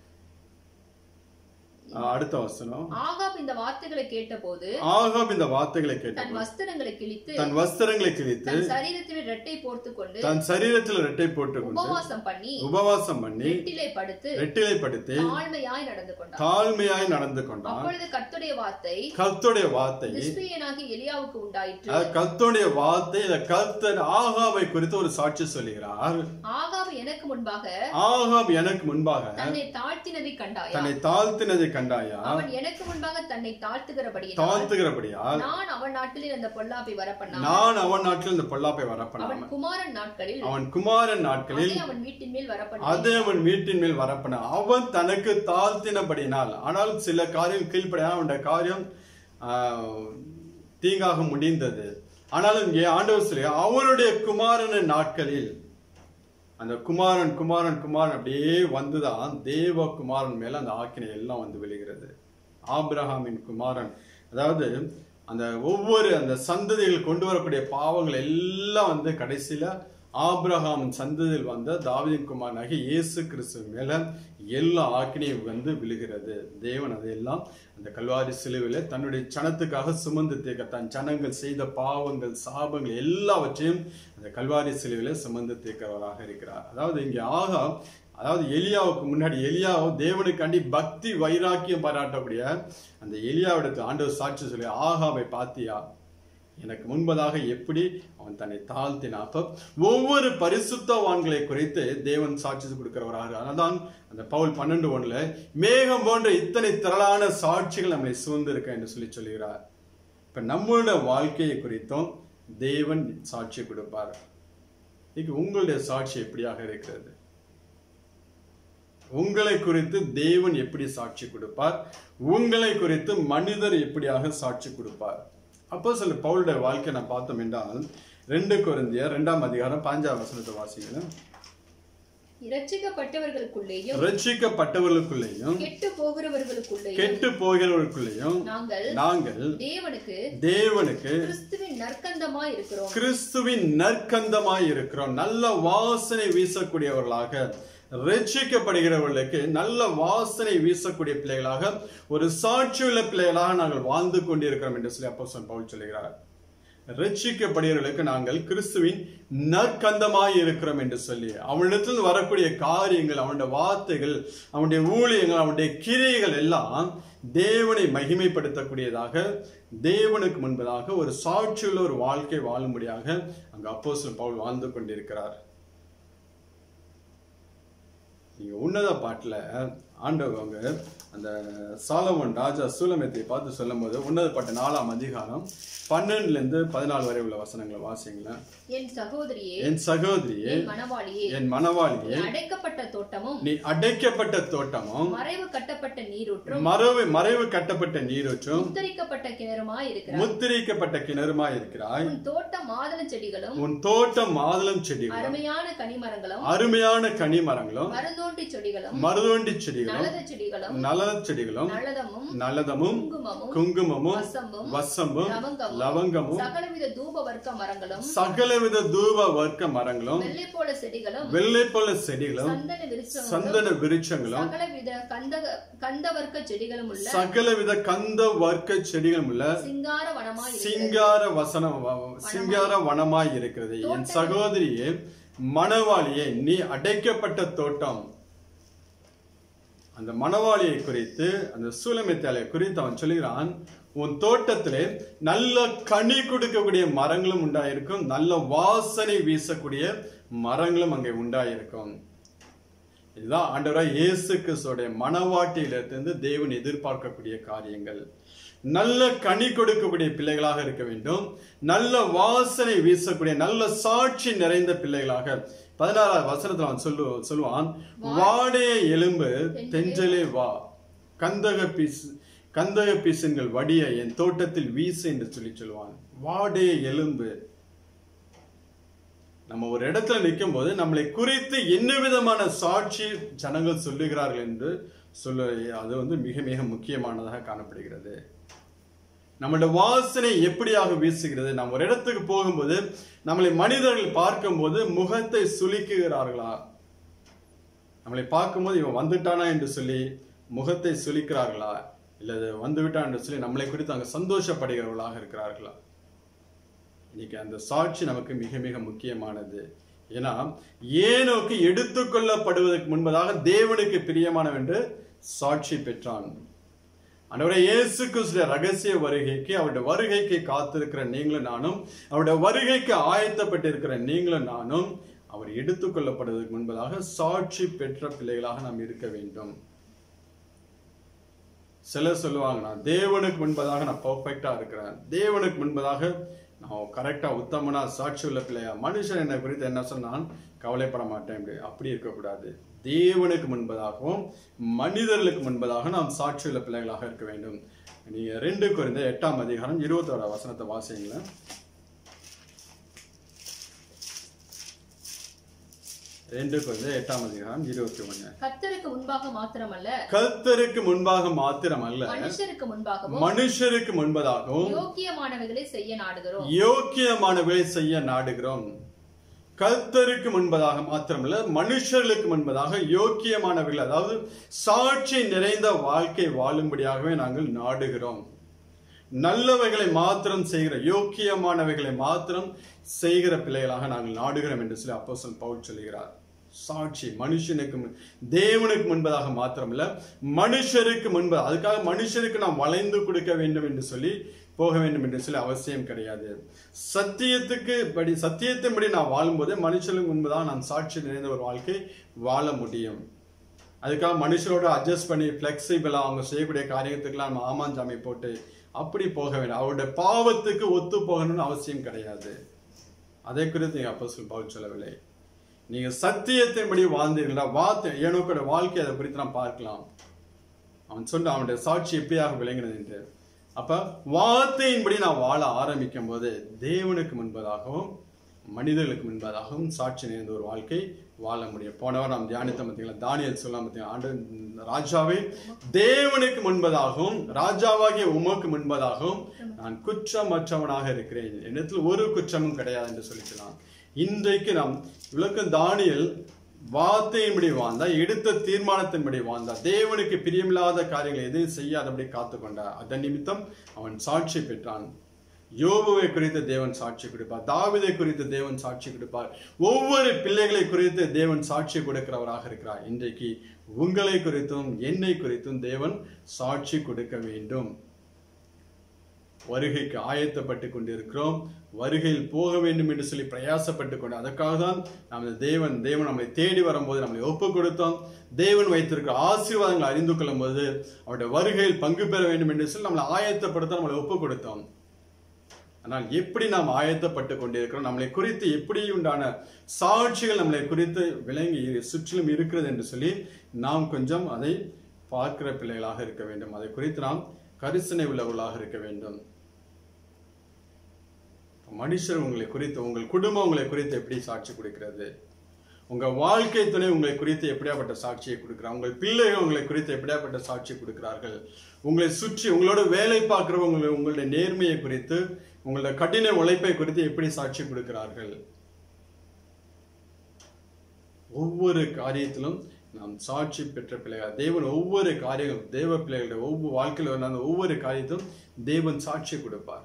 அஹ், அடுத்த வசனம் ஆகாப் இந்த வார்த்தைகளை கேட்டபோது ஆகாப் இந்த வார்த்தைகளை தன் கேட்டு வஸ்திரங்களை கிழித்து தன் வஸ்திரங்களை கிழித்து தன் சரீரத்தில் இரட்டை போர்த்து கொண்டு தன் சரீரத்தில் ரெட்டை போட்டுக்கொண்டு உபவாசம் பண்ணி உபவாசம் பண்ணி வீட்டிலே படுத்து ரெட்டிலை படுத்தி தாழ்மையாய் நடந்து கொண்டான் தாழ்மையாய் நடந்து கொண்டான் அப்பொழுது கர்த்தருடைய வார்த்தை கர்த்தருடைய வார்த்தை திஸ்பியனாகி எலியாவுக்கு உண்டாயிற்று அஹ், கர்த்தருடைய வார்த்தை இந்த கர்த்தர் ஆகாவை குறித்து ஒரு சாட்சி சொல்லுகிறார் ஆகாப் எனக்கு முன்பாக ஆகாப் எனக்கு முன்பாக தன்னை தாழ்த்தினதை கண்டாயா தன்னை தாழ்த்தினதை கண்டாயா அவன் எனக்கு முன்பாக தன்னை தாழ்த்துகிறபடியினால் தாழ்த்துகிறபடியால் நான் அவன் நாட்களில் அந்த பொல்லாப்பை வரப்பண்ணாமல் நான் அவன் நாட்டில் இந்த பொல்லாப்பை அவன் வரப்பண்ணாம குமாரன் நாட்களில் அவன் குமாரன் நாட்களில் அதை அவன் வீட்டின் மேல் வரப்பண்ண அதே அவன் வீட்டின் மேல் வரப்பன அவன் தனக்கு தாழ்த்தினபடினால் ஆனால் சில காரியம் கீழ்ப்படியா அவனுடைய காரியம் ஆஹ், தீங்காக முடிந்தது ஆனாலும் இங்கே ஆண்டவர் சொல்லி அவனுடைய குமாரனின் நாட்களில் அந்த குமாரன் குமாரன் குமாரன் அப்படியே வந்துதான் தேவ குமாரன் மேல அந்த ஆக்கினை எல்லாம் வந்து விழுகிறது ஆபிரகாமின் குமாரன் அதாவது அந்த ஒவ்வொரு அந்த சந்ததிகள் கொண்டு வரக்கூடிய பாவங்கள் எல்லாம் வந்து கடைசியில ஆபிரகாமின் சந்ததியில் வந்த தாவீதின் குமாரனாகிய இயேசு கிறிஸ்து மேல எல்லா ஆக்கினையும் வந்து விழுகிறது தேவன் அதையெல்லாம் அந்த கல்வாரி சிலுவில தன்னுடைய சனத்துக்காக சுமந்து தீர்க்க தன் சனங்கள் செய்த பாவங்கள் சாபங்கள் எல்லாவற்றையும் அந்த கல்வாரி சிலுவில சுமந்து தீர்க்கிறவராக இருக்கிறார் அதாவது இங்கே ஆகா அதாவது எலியாவுக்கு முன்னாடி எலியாவை தேவனுக்காண்டி பக்தி வைராக்கியம் பாராட்டக்கூடிய அந்த எலியாவிடத்தில் ஆண்டவர் சாட்சி சொல்லி ஆகாவை பாத்தியா எனக்கு முன்பதாக எப்படி அவன் தன்னை தாழ்த்தினான் அப்ப ஒவ்வொரு பரிசுத்தவான்களை குறித்து தேவன் சாட்சி கொடுக்கிறவராக அதனால்தான் அந்த பவுல் பன்னெண்டு ஒண்ணுல மேகம் போன்ற இத்தனை திரளான சாட்சிகள் நம்மளை சூழ்ந்திருக்க என்று சொல்லி சொல்கிறார் இப்ப நம்மளோட வாழ்க்கையை குறித்தும் தேவன் சாட்சி கொடுப்பார் இன்னைக்கு உங்களுடைய சாட்சி எப்படியாக இருக்கிறது உங்களை குறித்து தேவன் எப்படி சாட்சி கொடுப்பார் உங்களை குறித்து மனிதர் எப்படியாக சாட்சி கொடுப்பார் அப்போ சில பவுலுடைய வாழ்க்கை நான் பார்த்தோம் என்றால் ரெண்டு கொரிந்தியர் ரெண்டாம் அதிகாரம் பாஞ்சாம் வசனத்தை வாசிக்கிறேன் இரட்சிக்கப்பட்டவர்களுக்குள்ளேயும் ரட்சிக்கப்பட்டவர்களுக்குள்ளேயும் கெட்டு போகிறவர்களுக்குள்ளேயும் கெட்டு போகிறவர்களுக்குள்ளேயும் நாங்கள் நாங்கள் தேவனுக்கு தேவனுக்கு கிறிஸ்துவின் நற்கந்தமாய் இருக்கிறோம் கிறிஸ்துவின் நற்கந்தமாய் இருக்கிறோம் நல்ல வாசனை வீசக்கூடியவர்களாக ரட்சிக்கப்படுகிறவர்களுக்கு நல்ல வாசனை வீசக்கூடிய பிள்ளைகளாக ஒரு சாட்சியுள்ள பிள்ளைகளாக நாங்கள் வாழ்ந்து கொண்டிருக்கிறோம் என்று சொல்லி அப்போ பவுல் சொல்லுகிறார் ரட்சிக்கப்படுகிறவர்களுக்கு நாங்கள் கிறிஸ்துவின் நற்கந்தமாய் இருக்கிறோம் என்று சொல்லி அவனிடத்தில் வரக்கூடிய காரியங்கள் அவனுடைய வார்த்தைகள் அவனுடைய ஊழியங்கள் அவனுடைய கிரியைகள் எல்லாம் தேவனை மகிமைப்படுத்தக்கூடியதாக தேவனுக்கு முன்பதாக ஒரு சாட்சியுள்ள ஒரு வாழ்க்கை வாழும்படியாக அங்கு அப்போஸ்தலன் பவுல் வாழ்ந்து கொண்டிருக்கிறார் நீங்க உன்னத பாட்டுல ஆண்டவங்க அந்த சாலமன் ராஜா சூலமத்தை பார்த்து சொல்லும்போது உன்னத பாட்டு நாலாம் அதிகாரம் பன்னெண்டுல இருந்து பதினாலு வரை உள்ள வசனங்களை வாசிங்களேன் என் சகோதரியே என் சகோதரியே என் மணவாளியே என் மணவாளியே அடைக்கப்பட்ட தோட்டமும் நீ அடைக்கப்பட்ட தோட்டமும் மறைவு கட்டப்பட்ட நீரூற்றும் மறைவு மறைவு கட்டப்பட்ட நீரூற்றும் முத்தரிக்கப்பட்ட கிணறுமாய் இருக்கிறார் முத்திரிக்கப்பட்ட கிணறுமாய் இருக்கிறாய் உன் தோட்டம் மாதுளை செடிகளும் உன் தோட்டம் மாதுளம் செடிகளும் அருமையான கனிமரங்களும் அருமையான கனிமரங்களும் மருந்தோண்டி செடிகளும் மருதோண்டி செடிகளும் நலத செடிகளும் நல செடிகளும் நலதமும் நலதமும் குங்குமமும் குங்குமமும் வசம்பும் வசம்பும் லவங்கமும் லவங்கமும் சகலவித தூப வர்க்க மரங்களும் சகலவித தூப வர்க்க மரங்களும் வெள்ளை போல செடிகளும் வெள்ளை போல செடிகளும் சந்தன விருட்சங்களும் சந்தன விருட்சங்களும் சகலவித கந்த கந்தவர்க்க செடிகளும் உள்ள சகலவித கந்த வர்க்க செடிகளும் உள்ள சிங்கார வனமாய் இருக்கிறது. சிங்கார வசனம் சிங்கார வனமாய் இருக்கிறது என் சகோதரியே மணவாளியே நீ அடைக்கப்பட்ட தோட்டம் அந்த மணவாளியை குறித்து அந்த சூலமித்தாலை குறித்து அவன் சொல்லுகிறான் உன் தோட்டத்திலே நல்ல கனி கொடுக்கக்கூடிய மரங்களும் உண்டாயிருக்கும் நல்ல வாசனை வீசக்கூடிய மரங்களும் அங்கே உண்டாயிருக்கும் இதுதான் ஆண்டவராய் இயேசு கிறிஸ்துடைய மனவாட்டியிலிருந்து தேவன் எதிர்பார்க்கக்கூடிய காரியங்கள் நல்ல கனி கொடுக்கக்கூடிய பிள்ளைகளாக இருக்க வேண்டும் நல்ல வாசனை வீசக்கூடிய நல்ல சாட்சி நிறைந்த பிள்ளைகளாக பதினாறாவது வசனத்துல அவன் சொல்லு சொல்லுவான் வாடைய எலும்பு தெஞ்சலே வா கந்தக பீஸ் கந்தக பீசன்கள் வடிய என் தோட்டத்தில் வீசு என்று சொல்லி சொல்லுவான் வாடைய எலும்பு நம்ம ஒரு இடத்துல நிற்கும் போது நம்மளை குறித்து என்ன விதமான சாட்சி ஜனங்கள் சொல்லுகிறார்கள் என்று சொல்ல அது வந்து மிக மிக முக்கியமானதாக காணப்படுகிறது நம்மளோட வாசனை எப்படியாக வீசுகிறது நாம் ஒரு இடத்துக்கு போகும்போது நம்மளை மனிதர்கள் பார்க்கும்போது முகத்தை சுளிக்குகிறார்களா நம்மளை பார்க்கும்போது இவன் வந்துட்டானா என்று சொல்லி முகத்தை சுளிக்கிறார்களா இல்லது வந்து விட்டான் என்று சொல்லி நம்மளை குறித்து அங்க சந்தோஷப்படுகிறவர்களாக இருக்கிறார்களா இன்னைக்கு அந்த சாட்சி நமக்கு மிக மிக முக்கியமானது ஏன்னா ஏனோக்கு எடுத்துக்கொள்ளப்படுவதற்கு முன்பதாக தேவனுக்கு பிரியமானவென்று சாட்சி பெற்றான் ஆண்டவரே இயேசு கிறிஸ்துடைய ரகசிய வருகைக்கு அவருடைய வருகைக்கு காத்திருக்கிற நீங்களும் நானும் அவருடைய வருகைக்கு ஆயத்தப்பட்டிருக்கிற நீங்களும் நானும் அவர் எடுத்துக்கொள்ளப்படுவதற்கு முன்பதாக சாட்சி பெற்ற பிள்ளைகளாக நாம் இருக்க வேண்டும் சிலர் சொல்லுவாங்க நான் தேவனுக்கு முன்பதாக நான் பர்ஃபெக்டா இருக்கிறேன் தேவனுக்கு முன்பதாக நான் கரெக்டா உத்தமனா சாட்சி உள்ள பிள்ளையா மனுஷன் என்னை குறித்து என்ன சொன்னான் கவலைப்பட மாட்டேன் அப்படி அப்படி இருக்கக்கூடாது தேவனுக்கு முன்பதாகவும் மனிதர்களுக்கு முன்பதாக நாம் சாட்சி உள்ள பிள்ளைகளாக இருக்க வேண்டும் நீங்க ரெண்டு குறைந்த எட்டாம் அதிகாரம் இருபத்தோரா வசனத்தை வாசிங்களேன் ரெண்டு கொஞ்சம் எட்டாம் அதிகாரம் இருபத்தி ஒண்ணு கர்த்தருக்கு முன்பாக மாத்திரமல்ல கர்த்தருக்கு முன்பாக மாத்திரமல்ல மனுஷருக்கு முன்பாகவும் மனுஷருக்கு முன்பதாகவும் யோக்கியமானவைகளை செய்ய நாடுகிறோம் யோக்கியமானவை செய்ய நாடுகிறோம் கர்த்தருக்கு முன்பதாக மாத்திரமல்ல மனுஷர்களுக்கு முன்பதாக யோக்கியமானவர்கள் அதாவது சாட்சி நிறைந்த வாழ்க்கை வாழும்படியாகவே நாங்கள் நாடுகிறோம் நல்லவைகளை மாத்திரம் செய்கிற யோக்கியமானவைகளை மாத்திரம் செய்கிற பிள்ளைகளாக நாங்கள் நாடுகிறோம் என்று சொல்லி அப்போஸ்தலன் பவுல் சொல்லுகிறார் சாட்சி மனுஷனுக்கு முன்- தேவனுக்கு முன்பதாக மாத்திரமல்ல மனுஷருக்கு முன்பு அதுக்காக மனுஷருக்கு நாம் வளைந்து கொடுக்க வேண்டும் என்று சொல்லி போக வேண்டும் என்று சொல்லி அவசியம் கிடையாது சத்தியத்துக்கு படி சத்தியத்தின்படி நான் வாழும்போதே மனுஷனுக்கு முன்பதாக நான் சாட்சி நிறைந்த ஒரு வாழ்க்கை வாழ முடியும் அதுக்காக மனுஷரோட அட்ஜஸ்ட் பண்ணி ஃப்ளெக்சிபிளா அவங்க செய்யக்கூடிய காரியத்துக்கெல்லாம் நம்ம ஆமாஞ்சாமி போட்டு அப்படி போக வேண்டாம் அவருடைய பாவத்துக்கு ஒத்து போகணும்னு அவசியம் கிடையாது அதை குறித்து நீங்க அப்போ பவுல் சொல்லவில்லை நீங்க சத்தியத்தின்படி வாழ்ந்தீர்களா வார்த்தை ஏனோக்கோட வாழ்க்கை அதை குறித்து நாம் பார்க்கலாம் அவன் சொன்ன அவனுடைய சாட்சி எப்படியாக விளங்கினது என்று அப்ப வார்த்தையின்படி நான் வாழ ஆரம்பிக்கும் போது தேவனுக்கு முன்பதாகவும் மனிதர்களுக்கு முன்பதாகவும் சாட்சி நிறைந்த ஒரு வாழ்க்கை வாழ முடியும் போனவர் நாம் தியானித்த பார்த்தீங்களா தானியல் சொல்லாம் பார்த்தீங்களா ஆண்டு ராஜாவே தேவனுக்கு முன்பதாகவும் ராஜாவாகிய உமக்கு முன்பதாகவும் நான் குற்றமற்றவனாக இருக்கிறேன் என்னிடத்தில் ஒரு குற்றமும் கிடையாது என்று சொல்லிக்கலாம் இன்றைக்கு நாம் விளக்கம் தானியல் வார்த்தையின்படி வாழ்ந்தா எடுத்த தீர்மானத்தின்படி வாழ்ந்தா தேவனுக்கு பிரியமில்லாத காரியங்களை எதையும் செய்யாதபடி காத்து கொண்டார் அதன் நிமித்தம் அவன் சாட்சி பெற்றான் யோபுவை குறித்து தேவன் சாட்சி கொடுப்பார் தாவிதை குறித்து தேவன் சாட்சி கொடுப்பார் ஒவ்வொரு பிள்ளைகளை குறித்து தேவன் சாட்சி கொடுக்கிறவராக இருக்கிறார் இன்றைக்கு உங்களை குறித்தும் என்னை குறித்தும் தேவன் சாட்சி கொடுக்க வேண்டும் வருகைக்கு ஆயத்தப்பட்டு கொண்டிருக்கிறோம் வருகையில் போக வேண்டும் என்று சொல்லி பிரயாசப்பட்டு கொண்டு அதற்காக தான் நமது தேவன் தேவன் நம்மளை தேடி வரும்போது நம்மளை ஒப்பு கொடுத்தோம் தேவன் வைத்திருக்கிற ஆசீர்வாதங்களை அறிந்து கொள்ளும் போது அவருடைய வருகையில் பங்கு பெற வேண்டும் என்று சொல்லி நம்மளை ஆயத்தப்படுத்த நம்மளை ஒப்பு கொடுத்தோம் ஆனால் எப்படி நாம் ஆயத்தப்பட்டு கொண்டிருக்கிறோம் நம்மளை குறித்து எப்படி உண்டான சாட்சிகள் நம்மளை குறித்து விளங்கி சுற்றிலும் இருக்கிறது என்று சொல்லி நாம் கொஞ்சம் அதை பார்க்கிற பிள்ளைகளாக இருக்க வேண்டும் அதை குறித்து நாம் கரிசனை உள்ளவர்களாக இருக்க வேண்டும் மனுஷர் உங்களை குறித்து உங்கள் குடும்பம் உங்களை குறித்து எப்படி சாட்சி கொடுக்கிறது உங்க வாழ்க்கை துணை உங்களை குறித்து எப்படியாப்பட்ட சாட்சியை கொடுக்கிறார் உங்கள் பிள்ளைகள் உங்களை குறித்து எப்படியாப்பட்ட சாட்சி கொடுக்கிறார்கள் உங்களை சுற்றி உங்களோட வேலை பார்க்கிறவங்க உங்களுடைய நேர்மையை குறித்து உங்களுடைய கடின உழைப்பை குறித்து எப்படி சாட்சி கொடுக்கிறார்கள் ஒவ்வொரு காரியத்திலும் நாம் சாட்சி பெற்ற பிள்ளைகள் தேவன் ஒவ்வொரு காரியம் தேவ பிள்ளைகளுடைய ஒவ்வொரு வாழ்க்கையில் வந்த ஒவ்வொரு காரியத்திலும் தேவன் சாட்சி கொடுப்பார்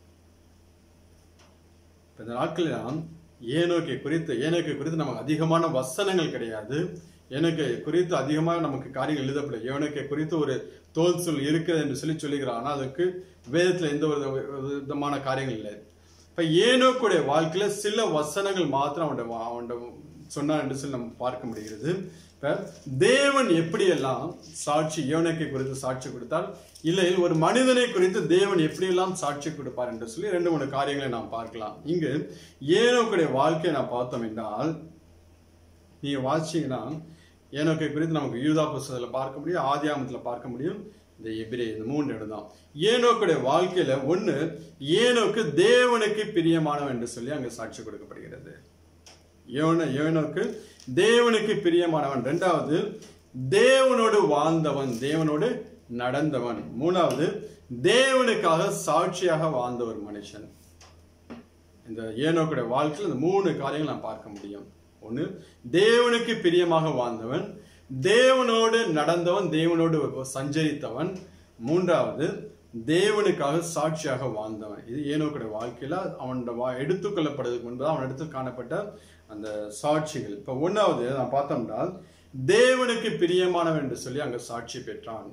இப்ப இந்த நாட்களில் நாம் ஏனோக்கை குறித்து ஏனோக்கை குறித்து நமக்கு அதிகமான வசனங்கள் கிடையாது எனக்கு குறித்து அதிகமாக நமக்கு காரியங்கள் எழுதப்படல ஏனோக்கை குறித்து ஒரு தோல் சொல் இருக்கிறது என்று சொல்லி சொல்லுகிறான் ஆனால் அதுக்கு வேதத்துல எந்த ஒரு விதமான காரியங்கள் இல்லை இப்ப ஏனோக்குடைய வாழ்க்கையில சில வசனங்கள் மாத்திரம் அவனுடைய வா- அவனுடைய சொன்னான் என்று சொல்லி நம்ம பார்க்க முடிகிறது இப்ப தேவன் எப்படியெல்லாம் சாட்சி ஏவனுக்கை குறித்து சாட்சி கொடுத்தால் இல்லை ஒரு மனிதனை குறித்து தேவன் எப்படியெல்லாம் சாட்சி கொடுப்பார் என்று சொல்லி ரெண்டு மூணு காரியங்களை நாம் பார்க்கலாம் இங்கு ஏனோக்குடைய வாழ்க்கையை நாம் பார்த்தோம் என்றால் நீங்க வாசிச்சீங்கன்னா ஏனோக்கை குறித்து நமக்கு யூதா புஸ்தகத்துல பார்க்க முடியும் ஆதியாமத்துல பார்க்க முடியும் இந்த எபிரே இந்த மூணு இடம் தான் ஏனோக்குடைய வாழ்க்கையில ஒண்ணு ஏனோக்கு தேவனுக்கு பிரியமானவன் என்று சொல்லி அங்க சாட்சி கொடுக்கப்படுகிறது யோன யோனோக்கு தேவனுக்கு பிரியமானவன் ரெண்டாவது தேவனோடு வாழ்ந்தவன் தேவனோடு நடந்தவன் மூணாவது தேவனுக்காக சாட்சியாக வாழ்ந்த ஒரு மனுஷன் இந்த ஏனோக்குடைய வாழ்க்கையில் இந்த மூணு காரியங்கள் நாம் பார்க்க முடியும் ஒண்ணு தேவனுக்கு பிரியமாக வாழ்ந்தவன் தேவனோடு நடந்தவன் தேவனோடு சஞ்சரித்தவன் மூன்றாவது தேவனுக்காக சாட்சியாக வாழ்ந்தவன் இது ஏனோக்குடைய வாழ்க்கையில அவனோட வா எடுத்துக்கொள்ளப்படுறதுக்கு முன்பு அவன் எடுத்து காணப்பட்ட அந்த சாட்சிகள் இப்ப ஒண்ணாவது நான் பார்த்தோம்னா தேவனுக்கு பிரியமானவன் என்று சொல்லி அங்க சாட்சி பெற்றான்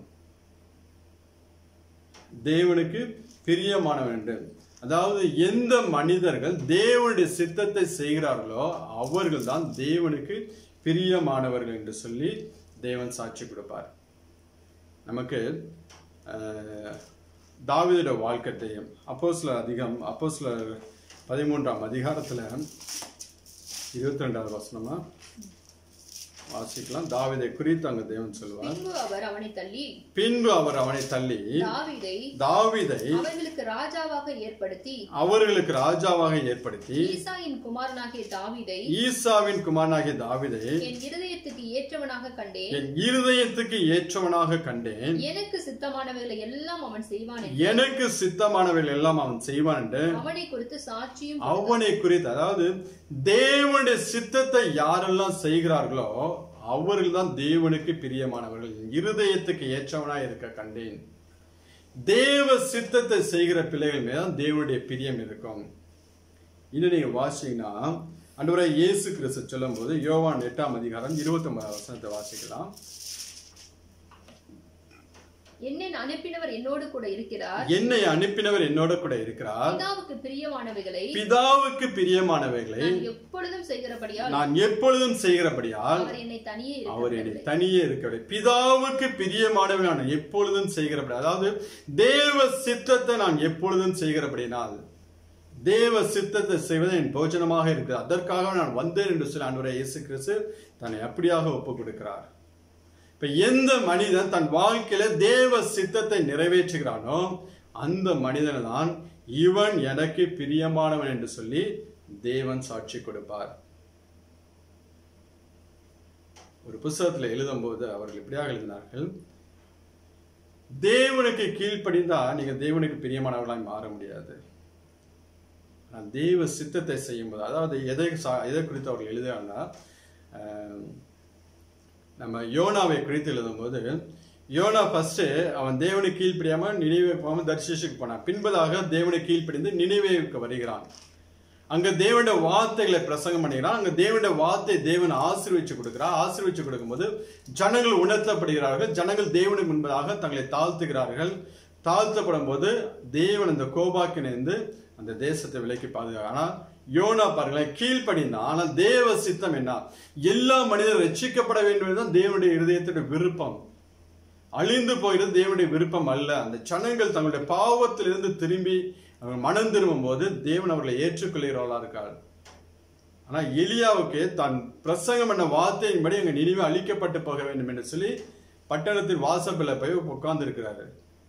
தேவனுக்கு பிரியமானவன் என்று அதாவது எந்த மனிதர்கள் தேவனுடைய சித்தத்தை செய்கிறார்களோ அவர்கள் தான் தேவனுக்கு பிரியமானவர்கள் என்று சொல்லி தேவன் சாட்சி கொடுப்பார் நமக்கு அஹ், தாவீதோட வாழ்க்கத்தையும் அப்போஸ்ல அதிகம் அப்போஸ்ல பதிமூன்றாம் அதிகாரத்துல இருபத்தி ரெண்டாவது வசனமா வாசிக்கலாம் தாவீதை குறித்து அங்க தேவன் சொல்லுவார் பின்பு அவர் அவனை தள்ளி பின்பு அவர் அவனை தள்ளி தாவீதை தாவீதை அவர்களுக்கு ராஜாவாக ஏற்படுத்தி அவர்களுக்கு ராஜாவாக ஏற்படுத்தி ஈசாயின் குமாரனாகிய தாவீதை ஈசாவின் குமாரனாகிய தாவீதை என் இருதயத்துக்கு ஏற்றவனாக கண்டேன் என் இருதயத்துக்கு ஏற்றவனாக கண்டேன் எனக்கு சித்தமானவைகளை எல்லாம் அவன் செய்வான் என்று எனக்கு சித்தமானவைகள் எல்லாம் அவன் செய்வான் என்று அவனை குறித்து சாட்சியும் அவனை குறித்து அதாவது தேவனுடைய சித்தத்தை யாரெல்லாம் செய்கிறார்களோ அவர்கள் தான் தேவனுக்கு பிரியமானவர்கள் இருதயத்துக்கு ஏற்றவனாய் இருக்க கண்டேன் தேவ சித்தத்தை செய்கிற பிள்ளைகள் மேல தான் தேவனுடைய பிரியம் இருக்கும் இன்னும் நீங்க வாசிங்கன்னா அன்றுவரை இயேசு கிறிஸ்து சொல்லும்போது யோவான் எட்டாம் அதிகாரம் இருபத்தி ஒன்பதாம் வசனத்தை வாசிக்கலாம் என்னை அனுப்பினவர் என்னோடு கூட இருக்கிறார் என்னை அனுப்பினவர் என்னோட கூட இருக்கிறார் பிதாவுக்கு பிரியமானவைகளை பிதாவுக்கு பிரியமானவைகளை நான் எப்பொழுதும் செய்கிறபடியால் நான் எப்பொழுதும் செய்கிறபடியால் அவர் என்னை தனியே அவர் என்னை இருக்கிறதில்லை. தனியே இருக்கவில்லை பிதாவுக்கு பிரியமானவை நான் எப்பொழுதும் செய்கிறபடி அதாவது தேவ சித்தத்தை நான் எப்பொழுதும் செய்கிறபடினால் தேவ சித்தத்தை செய்வது என் போஜனமாக இருக்குது அதற்காக நான் வந்தேன் என்று சொல்லி ஆண்டவரே இயேசு கிறிஸ்து தன்னை அப்படியாக ஒப்புக் கொடுக்கிறார் இப்ப எந்த மனிதன் தன் வாழ்க்கையில தேவ சித்தத்தை நிறைவேற்றுகிறானோ அந்த மனிதன் தான் இவன் எனக்கு பிரியமானவன் என்று சொல்லி தேவன் சாட்சி கொடுப்பார் ஒரு புஸ்தகத்துல எழுதும்போது அவர்கள் இப்படியாக எழுதினார்கள் தேவனுக்கு கீழ்ப்படிந்தா நீங்க தேவனுக்கு பிரியமானவர்களாய் மாற முடியாது ஆனால் தேவ சித்தத்தை செய்யும்போது அதாவது எதை சா- எதை குறித்து அவர்கள் எழுதுறாங்கன்னா ஆஹ், நம்ம யோனாவை குறித்து எழுதும்போது யோனா ஃபர்ஸ்ட் அவன் தேவனுக்கு கீழ்ப்படியாம நினைவே போகாம தர்ஷிஷுக்கு போனான் பின்பதாக தேவனுக்கு கீழ்ப்படிந்து நினைவேவுக்கு வருகிறான் அங்க தேவனுடைய வார்த்தைகளை பிரசங்கம் பண்ணிக்கிறான் அங்க தேவனுடைய வார்த்தை தேவன் ஆசீர்வதிச்சு கொடுக்கிறார் ஆசீர்வதிச்சு கொடுக்கும்போது ஜனங்கள் உணர்த்தப்படுகிறார்கள் ஜனங்கள் தேவனுக்கு முன்பதாக தங்களை தாழ்த்துகிறார்கள் தாழ்த்தப்படும் போது தேவன் அந்த கோபாக்கினிருந்து அந்த தேசத்தை விலக்கி பாதுகாக்க ஆனா யோனா பாருங்களேன் கீழ்ப்படிந்தான் ஆனால் தேவ சித்தம் என்ன எல்லா மனிதரும் ரட்சிக்கப்பட வேண்டும் என்றுதான் தேவனுடைய இருதயத்துடைய விருப்பம் அழிந்து போகிறது தேவனுடைய விருப்பம் அல்ல அந்த ஜனங்கள் தங்களுடைய பாவத்திலிருந்து திரும்பி அவர்கள் மனம் திரும்பும் போது தேவன் அவர்களை ஏற்றுக்கொள்கிறவர்களா இருக்கார் ஆனா எலியாவுக்கு தான் பிரசங்கம் பண்ண வார்த்தையின்படி அங்க நினைவு அழிக்கப்பட்டு போக வேண்டும் என்று சொல்லி பட்டணத்தின் வாசப்பில் போய் உட்கார்ந்து இருக்கிறாரு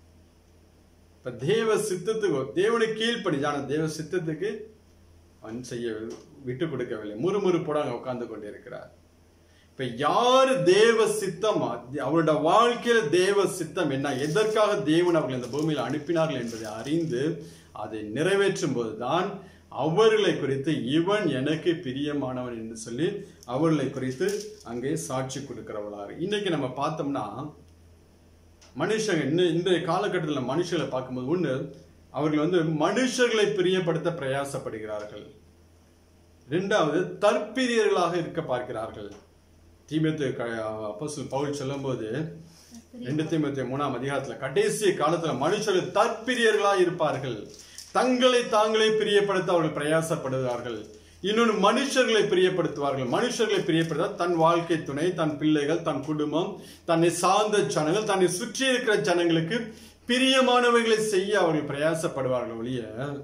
இப்ப தேவ சித்தத்துக்கு தேவனுக்கு கீழ்ப்படிஞ்சான தேவ சித்தத்துக்கு அவன் செய்ய விட்டு கொடுக்கவில்லை முறுமுறுப்போட அங்க உட்கார்ந்து கொண்டிருக்கிறார் இப்ப யாரு தேவ சித்தமா அவருடைய வாழ்க்கையில தேவ சித்தம் என்ன எதற்காக தேவன் அவர்கள் இந்த பூமியில் அனுப்பினார்கள் என்பதை அறிந்து அதை நிறைவேற்றும் போதுதான் அவர்களை குறித்து இவன் எனக்கு பிரியமானவன் என்று சொல்லி அவர்களை குறித்து அங்கே சாட்சி கொடுக்கிறவளாரு இன்னைக்கு நம்ம பார்த்தோம்னா மனுஷங்க இன்னும் இன்றைய காலகட்டத்தில் மனுஷர்களை பார்க்கும்போது ஒண்ணு அவர்கள் வந்து மனுஷர்களை பிரியப்படுத்த பிரயாசப்படுகிறார்கள் இரண்டாவது தற்பிரியர்களாக இருக்க பார்க்கிறார்கள் தீமத்து அப்போஸ்தலன் பவுல் சொல்லும்போது ரெண்டு தீமத்து மூணாம் அதிகாரத்துல கடைசி காலத்துல மனுஷர்கள் தற்பிரியர்களாக இருப்பார்கள் தங்களை தாங்களே பிரியப்படுத்த அவர்கள் பிரயாசப்படுகிறார்கள் இன்னொன்று மனுஷர்களை பிரியப்படுத்துவார்கள் மனுஷர்களை பிரியப்படுத்த தன் வாழ்க்கை துணை தன் பிள்ளைகள் தன் குடும்பம் தன்னை சார்ந்த ஜனங்கள் தன்னை சுற்றி இருக்கிற ஜனங்களுக்கு பிரியமானவைகளை செய்ய அவர்கள் பிரயாசப்படுவார்கள் ஒழிய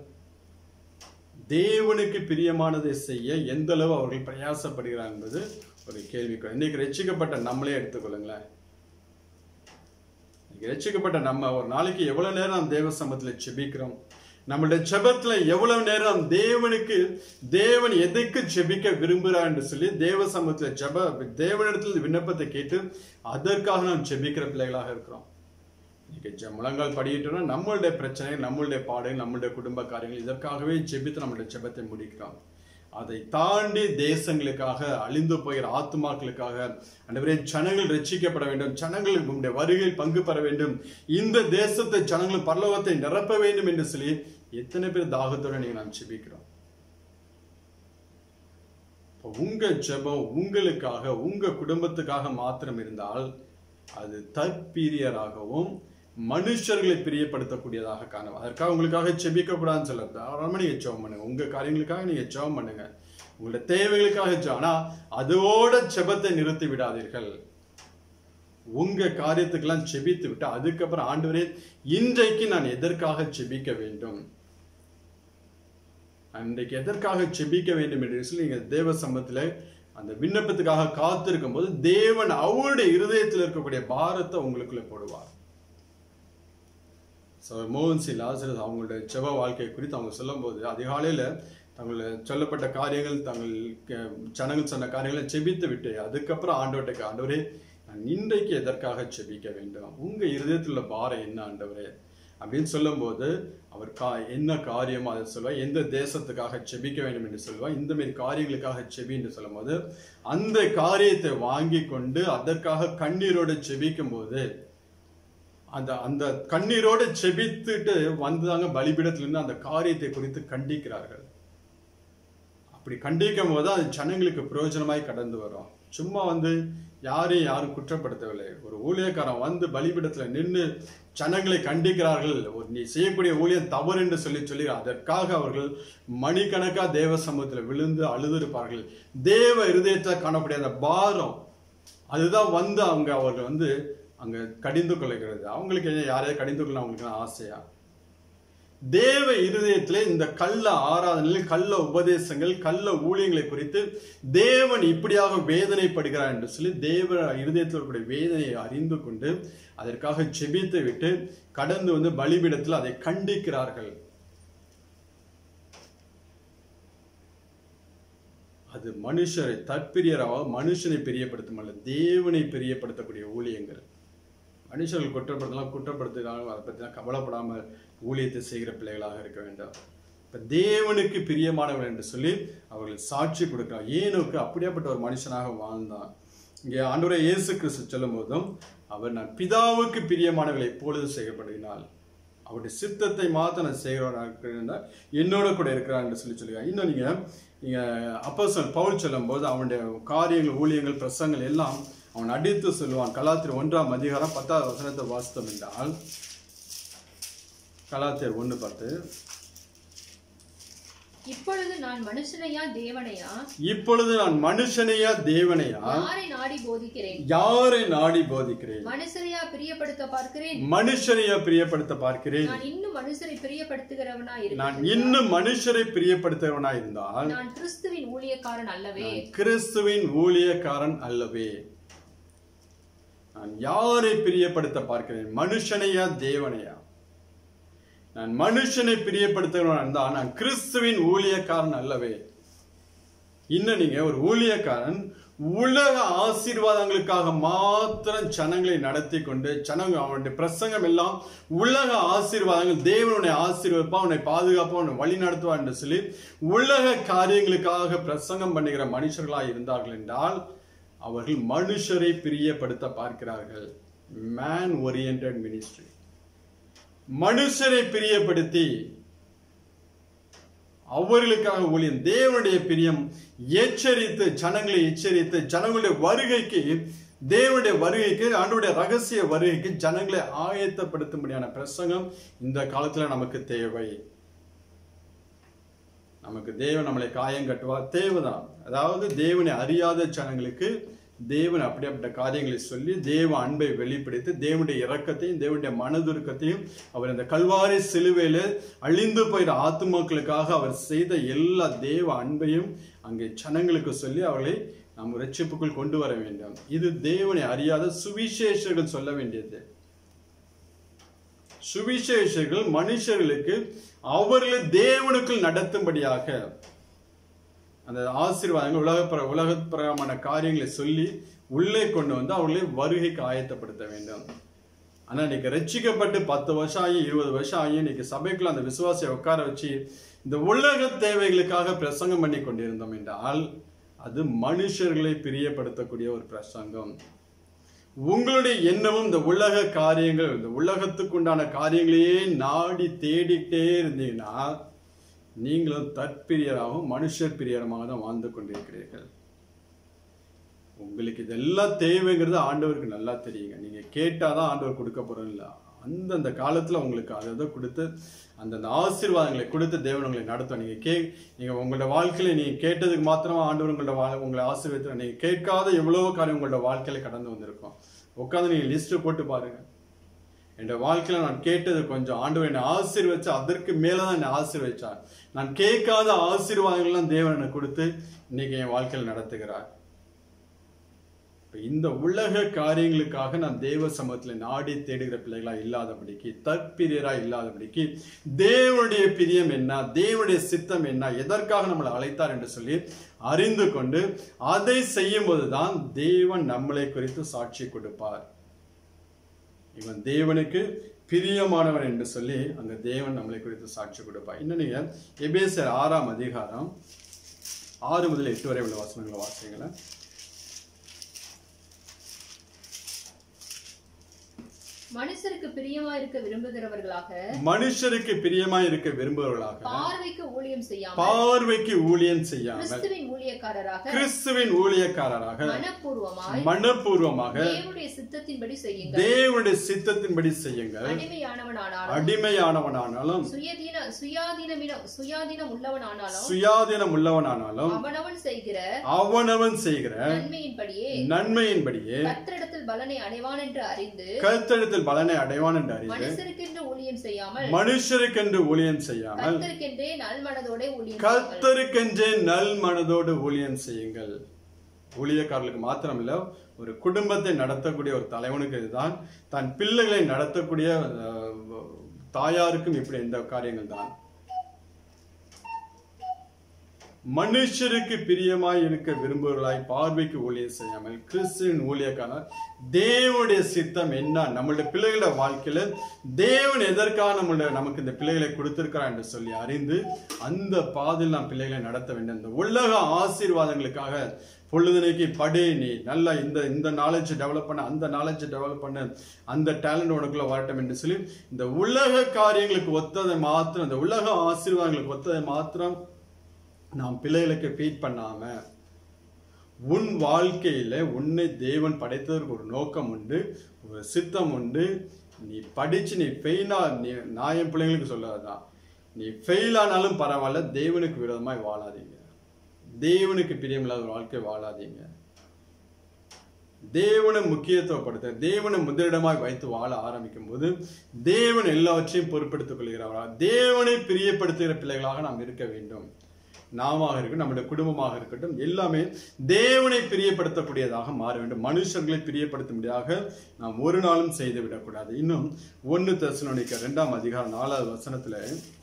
தேவனுக்கு பிரியமானதை செய்ய எந்த அளவு அவர்கள் பிரயாசப்படுகிறார் என்பது ஒரு கேள்விக்கு இன்னைக்கு ரட்சிக்கப்பட்ட நம்மளே எடுத்துக்கொள்ளுங்களேன் இன்னைக்கு ரட்சிக்கப்பட்ட நம்ம ஒரு நாளைக்கு எவ்வளவு நேரம் நாம் தேவ சமத்துல செபிக்கிறோம் நம்மளுடைய ஜெபத்துல எவ்வளவு நேரம் தேவனுக்கு தேவன் எதைக்கு ஜெபிக்க விரும்புகிறார் என்று சொல்லி தேவ சமூகத்துல ஜெப தேவனிடத்தில் விண்ணப்பத்தை கேட்டு அதற்காக நாம் ஜெபிக்கிற பிள்ளைகளாக இருக்கிறோம் இன்னைக்கு ஜெ- முழங்கால் படியிட்டோம்னா நம்மளுடைய பிரச்சனை நம்மளுடைய பாடுகள் நம்மளுடைய குடும்ப காரியங்கள் இதற்காகவே ஜெபித்து நம்மளுடைய ஜெபத்தை முடிக்கிறோம் அதை தாண்டி தேசங்களுக்காக அழிந்து போகிற ஆத்துமாக்களுக்காக அன்றுவரே ஜனங்கள் ரட்சிக்கப்பட வேண்டும் ஜனங்கள் உங்களுடைய வருகையில் பங்கு பெற வேண்டும் இந்த தேசத்தை ஜனங்கள் பரலோகத்தை நிரப்ப வேண்டும் என்று சொல்லி எத்தனை பேர் தாகத்தோட நீங்க நாம் ஜெபிக்கிறோம் இப்ப உங்க ஜெபம் உங்களுக்காக உங்க குடும்பத்துக்காக மாத்திரம் இருந்தால் அது தற்பீரியராகவும் மனுஷர்களை பிரியப்படுத்தக்கூடியதாக காணும் அதற்காக உங்களுக்காக செபிக்க கூடாதுன்னு சொல்ல தாராளமா நீங்க ஜெபம் பண்ணுங்க உங்க காரியங்களுக்காக நீங்க ஜெபம் பண்ணுங்க உங்களுடைய தேவைகளுக்காக ஜெபம் ஆனா அதோட ஜெபத்தை நிறுத்தி விடாதீர்கள் உங்க காரியத்துக்கெல்லாம் செபித்து விட்டு அதுக்கப்புறம் ஆண்டவரே இன்றைக்கு நான் எதற்காக செபிக்க வேண்டும் அன்றைக்கு எதற்காக செபிக்க வேண்டும் என்று சொல்லி நீங்க தேவ சம்பத்துல அந்த விண்ணப்பத்துக்காக காத்திருக்கும் போது தேவன் அவருடைய இருதயத்தில் இருக்கக்கூடிய பாரத்தை உங்களுக்குள்ள போடுவார் ஸோ மோகன் சி லாசரஸ் அவங்களுடைய செவ வாழ்க்கை குறித்து அவங்க சொல்லும்போது அதிகாலையில் தங்களை சொல்லப்பட்ட காரியங்கள் தங்கள் க- ஜனங்கள் சொன்ன காரியங்களை செபித்து விட்டு அதுக்கப்புறம் ஆண்டவர்கிட்ட ஆண்டவரே நான் இன்றைக்கு எதற்காக செபிக்க வேண்டும் உங்க இருதயத்தில் உள்ள பாரம் என்ன ஆண்டவரே அப்படின்னு சொல்லும்போது அவர் கா என்ன காரியமோ அதை சொல்லுவார் எந்த தேசத்துக்காக செபிக்க வேண்டும் என்று சொல்லுவார் இந்த மாதிரி காரியங்களுக்காக செபி என்று சொல்லும்போது அந்த காரியத்தை வாங்கி கொண்டு அதற்காக கண்ணீரோடு செபிக்கும் போது அந்த அந்த கண்ணீரோடு செபித்துட்டு வந்துதாங்க பலிபீடத்திலிருந்து அந்த காரியத்தை குறித்து கண்டிக்கிறார்கள் அப்படி கண்டிக்கும் போது அது ஜனங்களுக்கு பிரயோஜனமாய் கடந்து வரும் சும்மா வந்து யாரையும் யாரும் குற்றப்படுத்தவில்லை ஒரு ஊழியக்காரன் வந்து பலிபீடத்துல நின்று ஜனங்களை கண்டிக்கிறார்கள் ஒரு நீ செய்யக்கூடிய ஊழியம் தவறு என்று சொல்லி சொல்லி அதற்காக அவர்கள் மணிக்கணக்கா தேவ சமூகத்தில் விழுந்து அழுதிருப்பார்கள் தேவ இருதயத்தில் காணக்கூடிய அந்த பாரம் அதுதான் வந்து அவங்க அவர்கள் வந்து அங்க கடிந்து கொள்ளுகிறது அவங்களுக்கு என்ன யாரையும் கடிந்து கொள்ள அவங்களுக்கு என்ன ஆசையா தேவ இருதயத்திலே இந்த கள்ள ஆராதனைகள் கள்ள உபதேசங்கள் கள்ள ஊழியங்களை குறித்து தேவன் இப்படியாக வேதனைப்படுகிறார் என்று சொல்லி தேவ இருதயத்தில் இருக்கக்கூடிய வேதனையை அறிந்து கொண்டு அதற்காக செபித்து விட்டு கடந்து வந்து பலிபீடத்தில் அதை கண்டிக்கிறார்கள் அது மனுஷரை தற்பிரியராக மனுஷனை பிரியப்படுத்தும் அல்ல தேவனை பிரியப்படுத்தக்கூடிய ஊழியங்கள் மனுஷர்கள் குற்றப்படுத்தலாம் குற்றப்படுத்தினாலும் அதை பற்றிலாம் கவலைப்படாமல் ஊழியத்தை செய்கிற பிள்ளைகளாக இருக்க வேண்டாம் இப்போ தேவனுக்கு பிரியமானவர்கள் என்று சொல்லி அவர்கள் சாட்சி கொடுக்கிறார் ஏனுக்கு அப்படியாப்பட்ட ஒரு மனுஷனாக வாழ்ந்தான் இங்கே ஆண்டவரை இயேசு கிறிஸ்து சொல்லும் போதும் அவர் நான் பிதாவுக்கு பிரியமானவர்களை எப்பொழுது செய்யப்படுகிறாள் அவருடைய சித்தத்தை மாத்த நான் செய்கிறவராக இருந்தால் என்னோட கூட இருக்கிறார் என்று சொல்லி சொல்லுவாங்க இன்னும் நீங்க நீங்க அப்போஸ்தலன் பவுல் சொல்லும் போது அவனுடைய காரியங்கள் ஊழியங்கள் பிரசங்கள் எல்லாம் அவன் அடித்து சொல்லுவான் கலாத்திர ஒன்றாம் அதிகாரம் பத்தாவது வசனத்தை வாசித்தோம் என்றால் கலாத்தியர் ஒன்று பத்து இப்பொழுது நான் மனுஷனையா தேவனையா இப்பொழுது நான் மனுஷனையா தேவனையா யாரை நாடி போதிக்கிறேன் யாரை நாடி போதிக்கிறேன் மனுஷரையா பிரியப்படுத்த பார்க்கிறேன் மனுஷனையா பிரியப்படுத்த பார்க்கிறேன் நான் இன்னும் மனுஷரை பிரியப்படுத்துகிறவனா நான் இருக்கிறேன் இன்னும் மனுஷரை பிரியப்படுத்துகிறவனா இருந்தால் நான் கிறிஸ்துவின் ஊழியக்காரன் அல்லவே நான் கிறிஸ்துவின் ஊழியக்காரன் அல்லவே நான் யாரை பிரியப்படுத்த பார்க்கிறேன் மனுஷனையா தேவனையா நான் மனுஷனை பிரியப்படுத்துகிறவன் இருந்தால் நான் கிறிஸ்துவின் ஊழியக்காரன் அல்லவே இன்னும் நீங்க ஒரு ஊழியக்காரன் உலக ஆசீர்வாதங்களுக்காக மாத்திரம் ஜனங்களை நடத்தி கொண்டு ஜனங்க அவனுடைய பிரசங்கம் எல்லாம் உலக ஆசீர்வாதங்கள் தேவனுடைய ஆசீர்வதிப்பா அவனை பாதுகாப்பா அவனை வழி நடத்துவா என்று சொல்லி உலக காரியங்களுக்காக பிரசங்கம் பண்ணுகிற மனுஷர்களாக இருந்தார்கள் என்றால் அவர்கள் மனுஷரை பிரியப்படுத்த பார்க்கிறார்கள் மேன் oriented மினிஸ்ட்ரி மனுஷரை பிரியப்படுத்தி அவர்களுக்காக ஊழியம் தேவனுடைய பிரியம் எச்சரித்து ஜனங்களை எச்சரித்து ஜனங்களுடைய வருகைக்கு தேவனுடைய வருகைக்கு ஆண்டுடைய ரகசிய வருகைக்கு ஜனங்களை ஆயத்தப்படுத்தும்படியான பிரசங்கம் இந்த காலத்துல நமக்கு தேவை நமக்கு தேவன் நம்மளை காயம் கட்டுவார் தேவைதான் அதாவது தேவனை அறியாத ஜனங்களுக்கு தேவன் அப்படிப்பட்ட காரியங்களை சொல்லி தேவ அன்பை வெளிப்படுத்தி தேவனுடைய இரக்கத்தையும் தேவனுடைய மனதுருக்கத்தையும் அவர் இந்த கல்வாரி சிலுவையில அழிந்து போயிற ஆத்துமாக்களுக்காக அவர் செய்த எல்லா தேவ அன்பையும் அங்கே ஜனங்களுக்கு சொல்லி அவர்களை நாம் ரட்சிப்புக்குள் கொண்டு வர வேண்டும் இது தேவனை அறியாத சுவிசேஷர்கள் சொல்ல வேண்டியது சுவிசேஷர்கள் மனுஷர்களுக்கு அவர்களை தேவனுக்குள் நடத்தும்படியாக அந்த ஆசீர்வாதங்கள் உலக உலகப்பிரமான காரியங்களை சொல்லி உள்ளே கொண்டு வந்து அவர்களை வருகைக்கு ஆயத்தப்படுத்த வேண்டும் ஆனா இன்னைக்கு ரட்சிக்கப்பட்டு பத்து வருஷம் ஆகி இருபது வருஷம் ஆகி இன்னைக்கு சபைக்குள்ள அந்த விசுவாசியை உட்கார வச்சு இந்த உலக தேவைகளுக்காக பிரசங்கம் பண்ணி கொண்டிருந்தோம் என்றால் அது மனுஷர்களை பிரியப்படுத்தக்கூடிய ஒரு பிரசங்கம் உங்களுடைய எண்ணமும் இந்த உலக காரியங்கள் இந்த உலகத்துக்கு உண்டான காரியங்களையே நாடி தேடிட்டே இருந்தீங்கன்னா நீங்களும் தற்பிரியராகவும் மனுஷர் பிரியரமாக தான் வாழ்ந்து கொண்டிருக்கிறீர்கள் உங்களுக்கு இதெல்லாம் தேவைங்கிறது ஆண்டவருக்கு நல்லா தெரியுங்க நீங்க கேட்டாதான் ஆண்டவர் கொடுக்க போறோம் இல்ல அந்தந்த காலத்துல உங்களுக்கு அதை அதை கொடுத்து அந்தந்த ஆசீர்வாதங்களை கொடுத்து தேவன் உங்களை நடத்தும் நீங்க கே நீங்க உங்களோட வாழ்க்கையில நீங்க கேட்டதுக்கு மாத்திரமா ஆண்டவர் உங்களோட வாழ் உங்களை ஆசீர்வதித்து நீங்க கேட்காத எவ்வளவோ காரியம் உங்களோட வாழ்க்கையில கடந்து வந்திருக்கும் உட்காந்து நீங்க லிஸ்ட் போட்டு பாருங்க என் வாழ்க்கையில நான் கேட்டது கொஞ்சம் ஆண்டவர் என்னை ஆசீர்வச்சு அதற்கு மேலதான் என்னை ஆசீர்வச்சார் நான் கேட்காத ஆசீர்வாதங்கள்லாம் தேவன் எனக்கு கொடுத்து இன்னைக்கு என் வாழ்க்கையில் நடத்துகிறார் இப்ப இந்த உலக காரியங்களுக்காக நாம் தேவ சமூகத்துல நாடி தேடுகிற பிள்ளைகளா இல்லாதபடிக்கு தற்பிரியரா இல்லாதபடிக்கு தேவனுடைய பிரியம் என்ன தேவனுடைய சித்தம் என்ன எதற்காக நம்மளை அழைத்தார் என்று சொல்லி அறிந்து கொண்டு அதை செய்யும் போதுதான் தேவன் நம்மளை குறித்து சாட்சி கொடுப்பார் இவன் தேவனுக்கு பிரியமானவன் என்று சொல்லி அந்த தேவன் நம்மளை குறித்து சாட்சி கொடுப்பார் இன்னும் நீங்க எபேசர் ஆறாம் அதிகாரம் ஆறு முதல் எட்டு வரை உள்ள வசனங்களை வாசிங்களேன் மனுஷருக்கு பிரியமா இருக்க விரும்புகிறவர்களாக மனுஷருக்கு பிரியமாய் இருக்க விரும்புபவர்களாக பார்வைக்கு ஊழியம் செய்யாமல் பார்வைக்கு ஊழியம் செய்யாமல் கிறிஸ்துவின் ஊழியக்காரராக கிறிஸ்துவின் ஊழியக்காரராக மனப்பூர்வமாய் மனப்பூர்வமாக தேவனுடைய சித்தத்தின்படி செய்யுங்கள் தேவனுடைய சித்தத்தின்படி செய்யுங்கள் அடிமையானவனானாலும் அடிமையானவனானாலும் சுயதீன சுயாதீனமின சுயாதீனம் உள்ளவனானாலும் சுயாதீனம் உள்ளவனானாலும் அவனவன் செய்கிற அவனவன் செய்கிற நன்மையின்படியே நன்மையின்படியே கர்த்தரிடத்தில் பலனை அடைவான் என்று அறிந்து கருத்தெடுத்தில் பலனை அடைவான் என்று அறிந்து மனுஷருக்கென்று ஊழியம் செய்யாமல் மனுஷருக்கென்று ஊழியம் செய்யாமல் கர்த்தருக்கென்றே நல்மனதோட ஊழியம் செய்யுங்கள். கர்த்தருக்கென்றே நல் மனதோடு ஊழியம் செய்யுங்கள் ஊழியக்காரர்களுக்கு மாத்திரமில்ல ஒரு குடும்பத்தை நடத்தக்கூடிய ஒரு தலைவனுக்கு இதுதான் தன் பிள்ளைகளை நடத்தக்கூடிய அஹ், தாயாருக்கும் இப்படி இந்த காரியங்கள் தான் மனுஷருக்கு பிரியமாய் இருக்க விரும்புவர்களாய் பார்வைக்கு ஊழியம் செய்யாமல் கிறிஸ்துவின் ஊழியக்காரர் தேவனுடைய சித்தம் என்ன நம்மளுடைய பிள்ளைகளோட வாழ்க்கையில தேவன் எதற்காக நம்மளுடைய நமக்கு இந்த பிள்ளைகளை கொடுத்திருக்கிறார் என்று சொல்லி அறிந்து அந்த பாதையில் நாம் பிள்ளைகளை நடத்த வேண்டும் இந்த உலக ஆசீர்வாதங்களுக்காக பொழுதுனைக்கு படி நீ நல்லா இந்த இந்த நாலேஜ் டெவலப் பண்ண அந்த நாலேஜ் டெவலப் பண்ண அந்த டேலண்ட் உனக்குள்ள வரட்டும் என்று சொல்லி இந்த உலக காரியங்களுக்கு ஒத்ததை மாத்திரம் இந்த உலக ஆசீர்வாதங்களுக்கு ஒத்ததை மாத்திரம் நாம் பிள்ளைகளுக்கு ஃபீட் பண்ணாம உன் வாழ்க்கையில உன்னை தேவன் படைத்ததற்கு ஒரு நோக்கம் உண்டு ஒரு சித்தம் உண்டு நீ படிச்சு நீ ஃபெயிலா நீ நான் என் பிள்ளைங்களுக்கு சொல்லதான் நீ ஃபெயில் ஆனாலும் பரவாயில்ல தேவனுக்கு விரோதமாய் வாழாதீங்க தேவனுக்கு பிரியமில்லாத ஒரு வாழ்க்கை வாழாதீங்க தேவனை முக்கியத்துவப்படுத்த தேவனை முதலிடமாய் வைத்து வாழ ஆரம்பிக்கும் போது தேவன் எல்லாவற்றையும் பொறுப்படுத்திக் கொள்கிறவரா தேவனை பிரியப்படுத்துகிற பிள்ளைகளாக நாம் இருக்க வேண்டும் நாம இருக்கட்டும் நம்முடைய குடும்பமாக இருக்கட்டும் எல்லாமே தேவனை பிரியப்படுத்தக்கூடியதாக மாற வேண்டும் மனுஷர்களை பிரியப்படுத்தும்படியாக நாம் ஒரு நாளும் செய்து விடக்கூடாது இன்னும் ஒன்னு தெசலோனிக்க இரண்டாம் அதிகாரம் நாலாவது வசனத்துல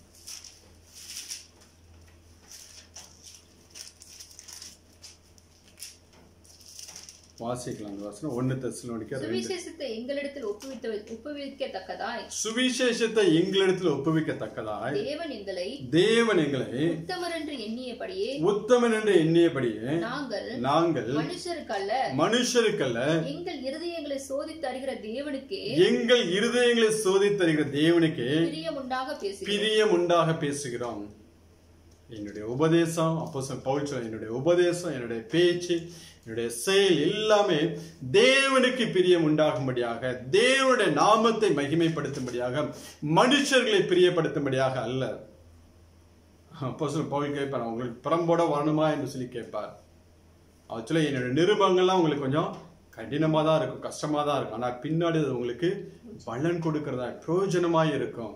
வாசிக்கலாம் அந்த வசனம் ஒன்னு தெசலோனிக்க ரெண்டு சுவிசேஷத்தை எங்களிடத்தில் ஒப்புவித்த ஒப்புவிக்கத்தக்கதாய் சுவிசேஷத்தை எங்களிடத்தில் ஒப்புவிக்கத்தக்கதாய் தேவன் எங்களை தேவன் எங்களை உத்தமர் என்று எண்ணியபடியே உத்தமன் என்று எண்ணியபடியே நாங்கள் நாங்கள் மனுஷருக்கல்ல மனுஷருக்கல்ல எங்கள் இருதயங்களை சோதித்து அறிகிற தேவனுக்கே எங்கள் இருதயங்களை சோதித்தருகிற தேவனுக்கு பிரியமுண்டாக பேசுகிறோம் பிரியம் உண்டாக பேசுகிறோம் என்னுடைய உபதேசம் அப்போ பவுல் சொல்ல என்னுடைய உபதேசம் என்னுடைய பேச்சு என்னுடைய செயல் எல்லாமே தேவனுக்கு பிரியம் உண்டாகும்படியாக தேவனுடைய நாமத்தை மகிமைப்படுத்தும்படியாக மனுஷர்களை பிரியப்படுத்தும்படியாக அல்ல அப்போ பவுல் கேட்பார் உங்களுக்கு புறம்போட வரணுமா என்று சொல்லி கேட்பார் ஆக்சுவலி என்னோட நிருபங்கள்லாம் உங்களுக்கு கொஞ்சம் கடினமாக தான் இருக்கும் கஷ்டமாக தான் இருக்கும் ஆனால் பின்னாடி அது உங்களுக்கு பலன் கொடுக்கறதா பிரயோஜனமாக இருக்கும்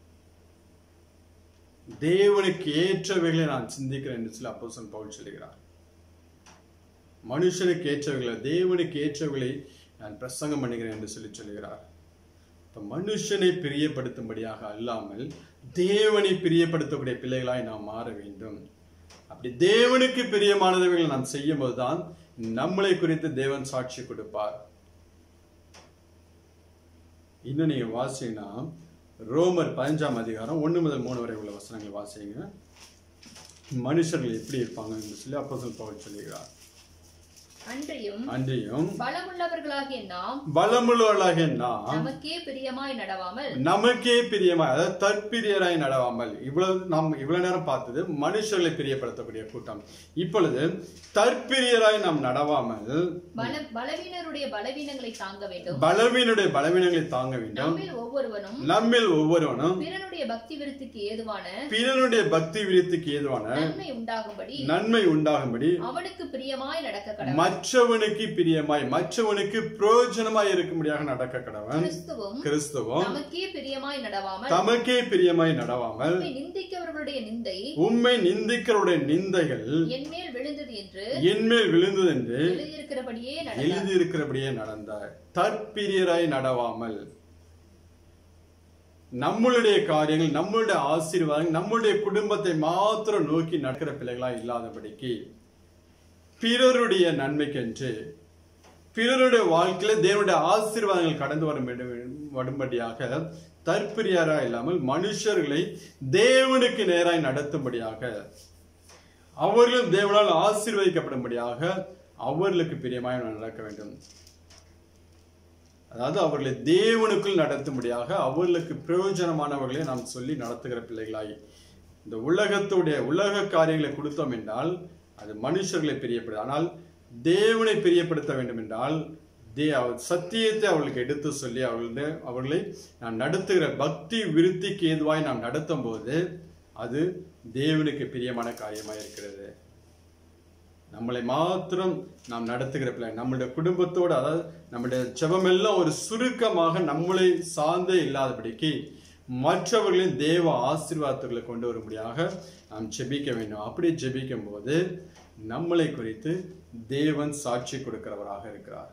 தேவனுக்கு ஏற்றவைகளை நான் சிந்திக்கிறேன் என்று சொல்லி அப்போ பவுல் சொல்லுகிறார் மனுஷனுக்கு ஏற்றவைகளை தேவனுக்கு ஏற்றவைகளை நான் பிரசங்கம் பண்ணுகிறேன் என்று சொல்லி சொல்லுகிறார் இப்ப மனுஷனை பிரியப்படுத்தும்படியாக அல்லாமல் தேவனை பிரியப்படுத்தக்கூடிய பிள்ளைகளாய் நாம் மாற வேண்டும் அப்படி தேவனுக்கு பிரியமானவைகளை நாம் செய்யும் போதுதான் நம்மளை குறித்து தேவன் சாட்சி கொடுப்பார் இன்னும் நீங்க வாசிங்கன்னா ரோமர் பதினஞ்சாம் அதிகாரம் ஒண்ணு முதல் மூணு வரை உள்ள வசனங்கள் வாசிங்க மனுஷர்கள் எப்படி இருப்பாங்க என்று சொல்லி அப்போ பவுல் சொல்லுகிறார் அன்றையும் அன்றையும் பலமுள்ளவர்களாகிய நாம் பலமுள்ளவர்களாகிய நாம் நமக்கே பிரியமாய் நடவாமல் நமக்கே பிரியமாய் அதாவது தற்பிரியராய் நடவாமல் இவ்வளவு நாம் இவ்வளவு நேரம் பார்த்தது மனுஷர்களை பிரியப்படுத்தக்கூடிய கூட்டம் இப்பொழுது தற்பிரியராய் நாம் நடவாமல் பல பலவீனருடைய பலவீனங்களை தாங்க வேண்டும் பலவீனுடைய பலவீனங்களை தாங்க வேண்டும் நம்மில் ஒவ்வொருவனும் நம்மில் ஒவ்வொருவனும் பிறனுடைய பக்தி விருத்திக்கு ஏதுவான பிறனுடைய பக்தி விருத்திக்கு ஏதுவான நன்மை உண்டாகும்படி நன்மை உண்டாகும்படி அவனுக்கு பிரியமாய் நடக்க கடவுள் மற்றவனுக்கு பிரியமாய் மற்றவனுக்கு பிரயோஜனமாய் இருக்கும்படியாக நடக்க கடவன் கிறிஸ்துவும் கிறிஸ்துவம் நமக்கே பிரியமாய் நடவாமல் தமக்கே பிரியமாய் நடவாமல் உம்மை நிந்திக்கிறவர்களுடைய நிந்தை உம்மை நிந்திக்கிறவருடைய நிந்தைகள் என்மேல் விழுந்தது என்று என்மேல் விழுந்தது என்று எழுதியிருக்கிறபடியே நடந்தார் எழுதியிருக்கிறபடியே நடந்தார் தற்பிரியராய் நடவாமல் நம்மளுடைய காரியங்கள் நம்மளுடைய ஆசீர்வாதங்கள் நம்மளுடைய குடும்பத்தை மாத்திரம் நோக்கி நடக்கிற பிள்ளைகளா இல்லாதபடிக்கு பிறருடைய நன்மைக்கென்று பிறருடைய வாழ்க்கையில தேவனுடைய ஆசீர்வாதங்கள் கடந்து வரும் வரும்படியாக தற்பிரியரா இல்லாமல் மனுஷர்களை தேவனுக்கு நேராய் நடத்தும்படியாக அவர்களும் தேவனால் ஆசீர்வதிக்கப்படும்படியாக அவர்களுக்கு பிரியமாய் நடக்க வேண்டும் அதாவது அவர்களை தேவனுக்குள் நடத்தும்படியாக அவர்களுக்கு பிரயோஜனமானவர்களை நாம் சொல்லி நடத்துகிற பிள்ளைகளாய் இந்த உலகத்துடைய உலக காரியங்களை கொடுத்தோம் என்றால் அது மனுஷர்களை பிரியப்படுது ஆனால் தேவனை பிரியப்படுத்த வேண்டும் என்றால் தே அவர் சத்தியத்தை அவர்களுக்கு எடுத்து சொல்லி அவர்களுடைய அவர்களை நாம் நடத்துகிற பக்தி விருத்திக்கு ஏதுவாய் நாம் நடத்தும் போது அது தேவனுக்கு பிரியமான காரியமாக இருக்கிறது நம்மளை மாத்திரம் நாம் நடத்துகிற பிள்ளை நம்மளுடைய குடும்பத்தோடு அதாவது நம்முடைய ஜெபமெல்லாம் ஒரு சுருக்கமாக நம்மளை சார்ந்தே இல்லாதபடிக்கு மற்றவர்களின் தேவ ஆசீர்வாதத்துகளை கொண்டு வரும்படியாக நாம் ஜெபிக்க வேண்டும் அப்படி ஜெபிக்கும் போது நம்மளை குறித்து தேவன் சாட்சி கொடுக்கிறவராக இருக்கிறார்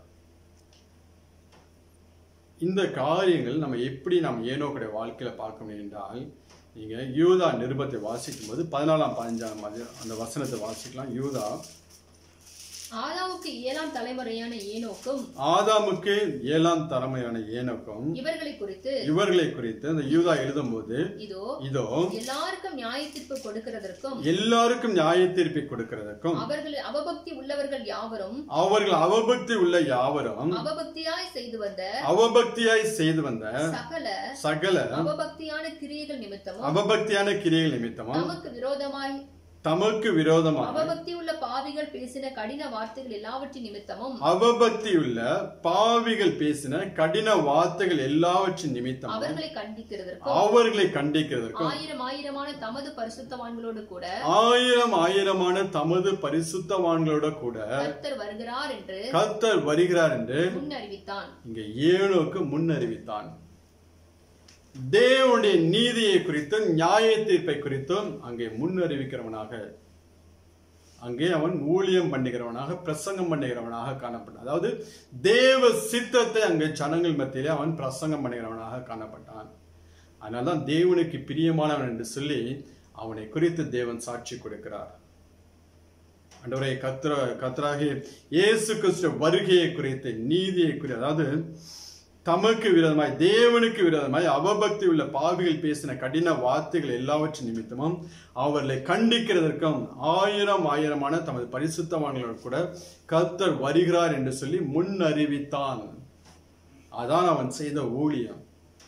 இந்த காரியங்கள் நம்ம எப்படி நம்ம ஏனோக்குடைய வாழ்க்கையில பார்க்க முடியும் என்றால் நீங்க யூதா நிருபத்தை வாசிக்கும் போது பதினாலாம் பதினஞ்சாம் அதி- அந்த வசனத்தை வாசிக்கலாம் யூதா ஆதாவுக்கு ஏழாம் தலைமுறையான ஏனோக்கும் ஆதாமுக்கு ஏழாம் தலைமையான ஏனோக்கும் இவர்களை குறித்து இவர்களை குறித்து அந்த யூதா எழுதும்போது இதோ இதோ எல்லாருக்கும் நியாயத்தீர்ப்பு கொடுக்கிறதற்கும் எல்லாருக்கும் நியாய தீர்ப்பை கொடுக்கிறதற்கும் அவர்கள் அவபக்தி உள்ளவர்கள் யாவரும் அவர்கள் அவபக்தி உள்ள யாவரும் அவபக்தியாய் செய்து வந்த அவபக்தியாய் செய்து வந்த சகல சகல அவபக்தியான கிரியைகள் நிமித்தமும் அவபக்தியான கிரியைகள் நிமித்தமும் நமக்கு விரோதமாய் தமக்கு விரோதமாக அவபக்தி உள்ள பாவிகள் பேசின கடின வார்த்தைகள் எல்லாவற்றின் நிமித்தமும் அவபக்தியுள்ள பாவிகள் பேசின கடின வார்த்தைகள் எல்லாவற்றின் நிமித்தம் அவர்களை கண்டிக்கிறதற்கும் அவர்களை கண்டிக்கிறதற்கும் ஆயிரம் ஆயிரமான தமது பரிசுத்தவான்களோடு கூட ஆயிரம் ஆயிரமான தமது பரிசுத்தவான்களோட கூட கர்த்தர் வருகிறார் என்று கர்த்தர் வருகிறார் என்று முன் அறிவித்தான் இங்க ஏனோக்கு முன் அறிவித்தான் தேவனுடைய நீதியை குறித்தும் நியாய தீர்ப்பை குறித்தும் அங்கே முன் அறிவிக்கிறவனாக அங்கே அவன் ஊழியம் பண்ணுகிறவனாக பிரசங்கம் பண்ணுகிறவனாக காணப்பட்டான் அதாவது தேவ சித்தத்தை அங்கே ஜனங்கள் மத்தியிலே அவன் பிரசங்கம் பண்ணுகிறவனாக காணப்பட்டான் அதனால்தான் தேவனுக்கு பிரியமானவன் என்று சொல்லி அவனை குறித்து தேவன் சாட்சி கொடுக்கிறார் ஆண்டவரே கத்திர கத்தராகி இயேசு கிறிஸ்து வருகையை குறித்து நீதியை குறித்து அதாவது தமக்கு விரோதமாய் தேவனுக்கு விரோதமாய் அவபக்தி உள்ள பாவிகள் பேசின கடின வார்த்தைகள் எல்லாவற்றின் நிமித்தமும் அவர்களை கண்டிக்கிறதற்கும் ஆயிரம் ஆயிரமான தமது பரிசுத்தவான்களோடு கூட கர்த்தர் வருகிறார் என்று சொல்லி முன் அறிவித்தான் அதான் அவன் செய்த ஊழியம்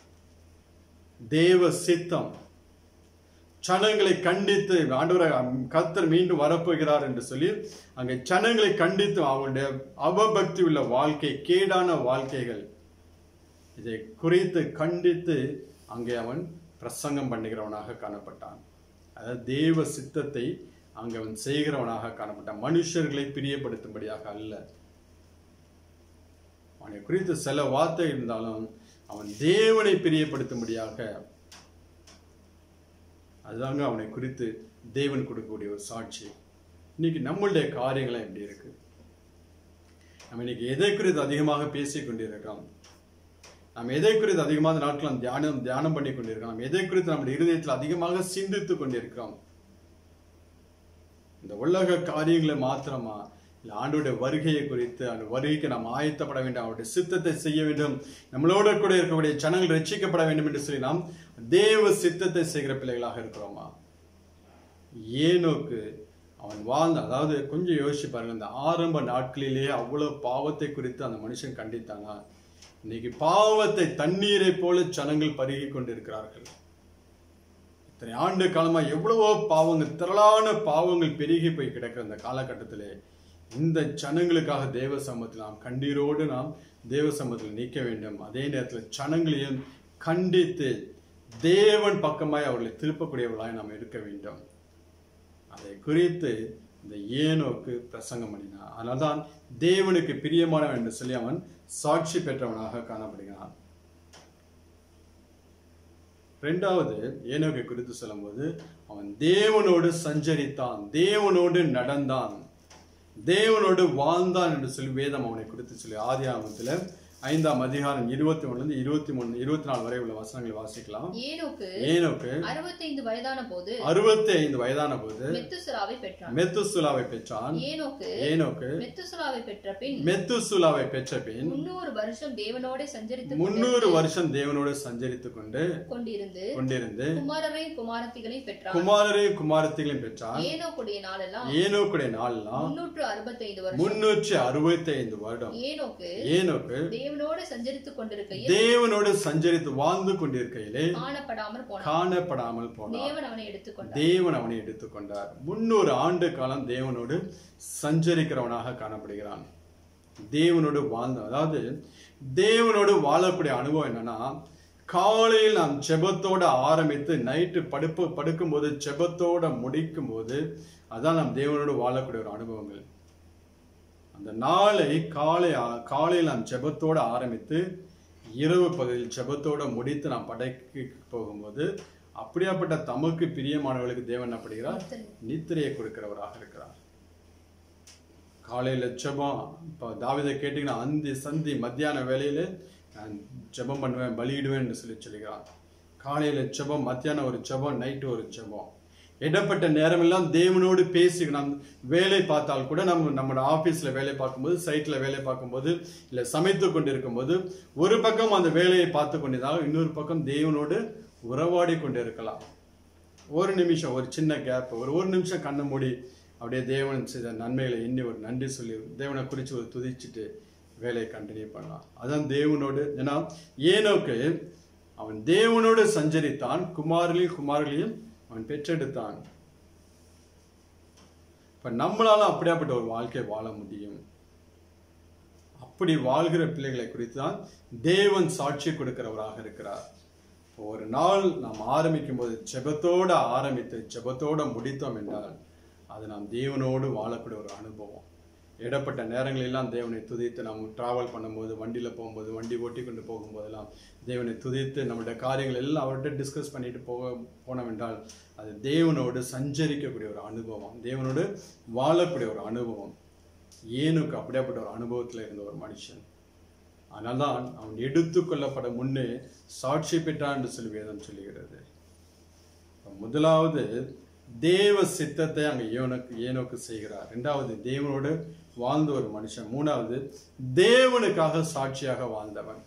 தேவ சித்தம் ஜனங்களை கண்டித்து ஆண்டவரை கர்த்தர் மீண்டும் வரப்போகிறார் என்று சொல்லி அங்கே ஜனங்களை கண்டித்து அவருடைய அவபக்தி உள்ள வாழ்க்கை கேடான வாழ்க்கைகள் இதை குறித்து கண்டித்து அங்கே அவன் பிரசங்கம் பண்ணுகிறவனாக காணப்பட்டான் அதாவது தேவ சித்தத்தை அங்கே அவன் செய்கிறவனாக காணப்பட்டான் மனுஷர்களை பிரியப்படுத்தும்படியாக அல்ல அவனை குறித்து சில வார்த்தை இருந்தாலும் அவன் தேவனை பிரியப்படுத்தும்படியாக அதுதாங்க அவனை குறித்து தேவன் கொடுக்கக்கூடிய ஒரு சாட்சி இன்னைக்கு நம்மளுடைய காரியங்களை எப்படி இருக்கு நம்ம இன்னைக்கு எதை குறித்து அதிகமாக பேசிக் கொண்டிருக்கிறோம் நாம் எதை குறித்து அதிகமாக நாட்கள் நாம் தியானம் தியானம் பண்ணி கொண்டிருக்கிறோம் நாம் எதை குறித்து நம்முடைய இருதயத்தில் அதிகமாக சிந்தித்துக் கொண்டிருக்கிறோம் இந்த உலக காரியங்களை மாத்திரமா இல்ல ஆண்டோட வருகையை குறித்து அந்த வருகைக்கு நாம் ஆயத்தப்பட வேண்டும் அவருடைய சித்தத்தை செய்ய வேண்டும் நம்மளோட கூட இருக்கக்கூடிய ஜனங்கள் ரட்சிக்கப்பட வேண்டும் என்று சொல்லி நாம் தேவ சித்தத்தை செய்கிற பிள்ளைகளாக இருக்கிறோமா ஏனோக்கு அவன் வாழ்ந்த அதாவது கொஞ்சம் யோசிச்சு பாருங்க இந்த ஆரம்ப நாட்களிலேயே அவ்வளவு பாவத்தை குறித்து அந்த மனுஷன் கண்டித்தாங்க இன்னைக்கு பாவத்தை தண்ணீரை போல ஜனங்கள் பருகி கொண்டிருக்கிறார்கள் இத்தனை ஆண்டு காலமா எவ்வளவோ பாவங்கள் திரளான பாவங்கள் பெருகி போய் கிடக்கிற இந்த காலகட்டத்திலே இந்த ஜனங்களுக்காக தேவ சமூகத்தில் நாம் கண்ணீரோடு நாம் தேவ சமூகத்தில் நிற்க வேண்டும் அதே நேரத்தில் ஜனங்களையும் கண்டித்து தேவன் பக்கமாய் அவர்களை திருப்பக்கூடியவர்களாய் நாம் இருக்க வேண்டும் அதை குறித்து இந்த ஏனோக்கு பிரசங்கம் பண்ணினார் அதனால்தான் தேவனுக்கு பிரியமானவன் என்று சொல்லி அவன் சாட்சி பெற்றவனாக காணப்படுகிறான் ரெண்டாவது ஏனோக்கை குறித்து சொல்லும்போது அவன் தேவனோடு சஞ்சரித்தான் தேவனோடு நடந்தான் தேவனோடு வாழ்ந்தான் என்று சொல்லி வேதம் அவனை குறித்து சொல்லி ஆதி ஆகமத்துல ஐந்தாம் அதிகாரம் இருபத்தி ஒண்ணுல இருந்து இருபத்தி மூணு இருபத்தி நாலு வரை உள்ள வசனங்களை வாசிக்கலாம் ஏனோக்கு ஏனோக்கு அறுபத்தைந்து வயதான போது அறுபத்தி ஐந்து வயதான போது மெத்துசலாவை பெற்றான் மெத்துசுலாவை பெற்றான் ஏனோக்கு ஏனோக்கு மெத்துசலாவை பெற்ற பின் மெத்துசுலாவை பெற்ற பின் முன்னூறு வருஷம் தேவனோட சஞ்சரித்து முன்னூறு வருஷம் தேவனோடு சஞ்சரித்துக் கொண்டு கொண்டிருந்து கொண்டிருந்து குமாரரையும் குமாரத்திகளையும் பெற்றான் குமாரரையும் குமாரத்திகளையும் பெற்றான் ஏனோக்குடைய நாளெல்லாம் ஏனோக்குடைய நாள்லாம் முன்னூற்று அறுபத்தைந்து வருஷம் முன்னூற்றி அறுபத்தி ஐந்து வருடம் ஏனோக்கு ஏனோக்கு தேவனோடு சஞ்சரித்துக் கொண்டிருக்கையில் தேவனோடு சஞ்சரித்து வாழ்ந்து கொண்டிருக்கையிலே காணப்படாமல் போனான் காணப்படாமல் போனார் தேவன் அவனை எடுத்துக்கொண்டார் தேவன் அவனை எடுத்துக்கொண்டார் முன்னூறு ஆண்டு காலம் தேவனோடு சஞ்சரிக்கிறவனாக காணப்படுகிறான் தேவனோடு வாழ்ந்த அதாவது தேவனோடு வாழக்கூடிய அனுபவம் என்னன்னா காலையில் நாம் ஜெபத்தோட ஆரம்பித்து நைட்டு படுப்பு படுக்கும்போது ஜெபத்தோட முடிக்கும் போது அதான் நாம் தேவனோடு வாழக்கூடிய ஒரு அனுபவங்கள் அந்த நாளை காலை காலையில் நாம் ஜெபத்தோட ஆரம்பித்து இரவு பகுதியில் ஜெபத்தோட முடித்து நாம் படைக்கு போகும்போது அப்படியாப்பட்ட தமக்கு பிரியமானவர்களுக்கு தேவன் என்ன பண்ணுகிறார் நித்திரையை கொடுக்கிறவராக இருக்கிறார் காலையில ஜெபம் இப்போ தாவிதை கேட்டீங்கன்னா அந்தி சந்தி மத்தியான வேலையில நான் ஜெபம் பண்ணுவேன் பலியிடுவேன்னு சொல்லி சொல்லுகிறான் காலையில ஜெபம் மத்தியானம் ஒரு ஜெபம் நைட்டு ஒரு ஜெபம் இடப்பட்ட நேரமெல்லாம் தேவனோடு பேசி நாம் வேலை பார்த்தால் கூட நம்ம நம்மளோட ஆபீஸ்ல வேலை பார்க்கும்போது சைட்ல வேலை பார்க்கும்போது இல்ல சமைத்து கொண்டிருக்கும்போது ஒரு பக்கம் அந்த வேலையை பார்த்து கொண்டிருந்தால் இன்னொரு பக்கம் தேவனோடு உறவாடி கொண்டு இருக்கலாம் ஒரு நிமிஷம் ஒரு சின்ன கேப் ஒரு ஒரு நிமிஷம் கண்ணை மூடி அப்படியே தேவன் செய்த நன்மைகளை எண்ணி ஒரு நன்றி சொல்லி தேவனை குறித்து ஒரு துதிச்சுட்டு வேலையை கண்டினியூ பண்ணலாம் அதான் தேவனோடு ஏன்னா ஏனோக்கு அவன் தேவனோடு சஞ்சரித்தான் குமாரிலையும் குமாரிலையும் அவன் பெற்றெடுத்தான் இப்ப நம்மளால அப்படியாப்பட்ட ஒரு வாழ்க்கை வாழ முடியும் அப்படி வாழ்கிற பிள்ளைகளை குறித்து தான் தேவன் சாட்சி கொடுக்கிறவராக இருக்கிறார் ஒரு நாள் நாம் ஆரம்பிக்கும் போது ஜெபத்தோட ஆரம்பித்து ஜெபத்தோட முடித்தோம் என்றால் அது நாம் தேவனோடு வாழக்கூடிய ஒரு அனுபவம் இடப்பட்ட நேரங்களெல்லாம் தேவனை துதித்து நாம் டிராவல் பண்ணும்போது வண்டியில் போகும்போது வண்டி ஓட்டி கொண்டு போகும்போதெல்லாம் தேவனை துதித்து நம்மளுடைய காரியங்கள் எல்லாம் அவர்கிட்ட டிஸ்கஸ் பண்ணிட்டு போக போனோம் என்றால் அது தேவனோடு சஞ்சரிக்கக்கூடிய ஒரு அனுபவம் தேவனோடு வாழக்கூடிய ஒரு அனுபவம் ஏனுக்கு அப்படியாப்பட்ட ஒரு அனுபவத்தில் இருந்த ஒரு மனுஷன் அதனால்தான் அவன் எடுத்துக்கொள்ளப்பட முன்னே சாட்சி பெற்றான் என்று சொல்லி வேதம் சொல்லுகிறது அப்ப முதலாவது தேவ சித்தத்தை அங்க ஏனோக்கு ஏனோக்கு செய்கிறார் இரண்டாவது தேவனோடு வாழ்ந்த ஒரு மனுஷன் மூணாவது தேவனுக்காக சாட்சியாக வாழ்ந்தவன்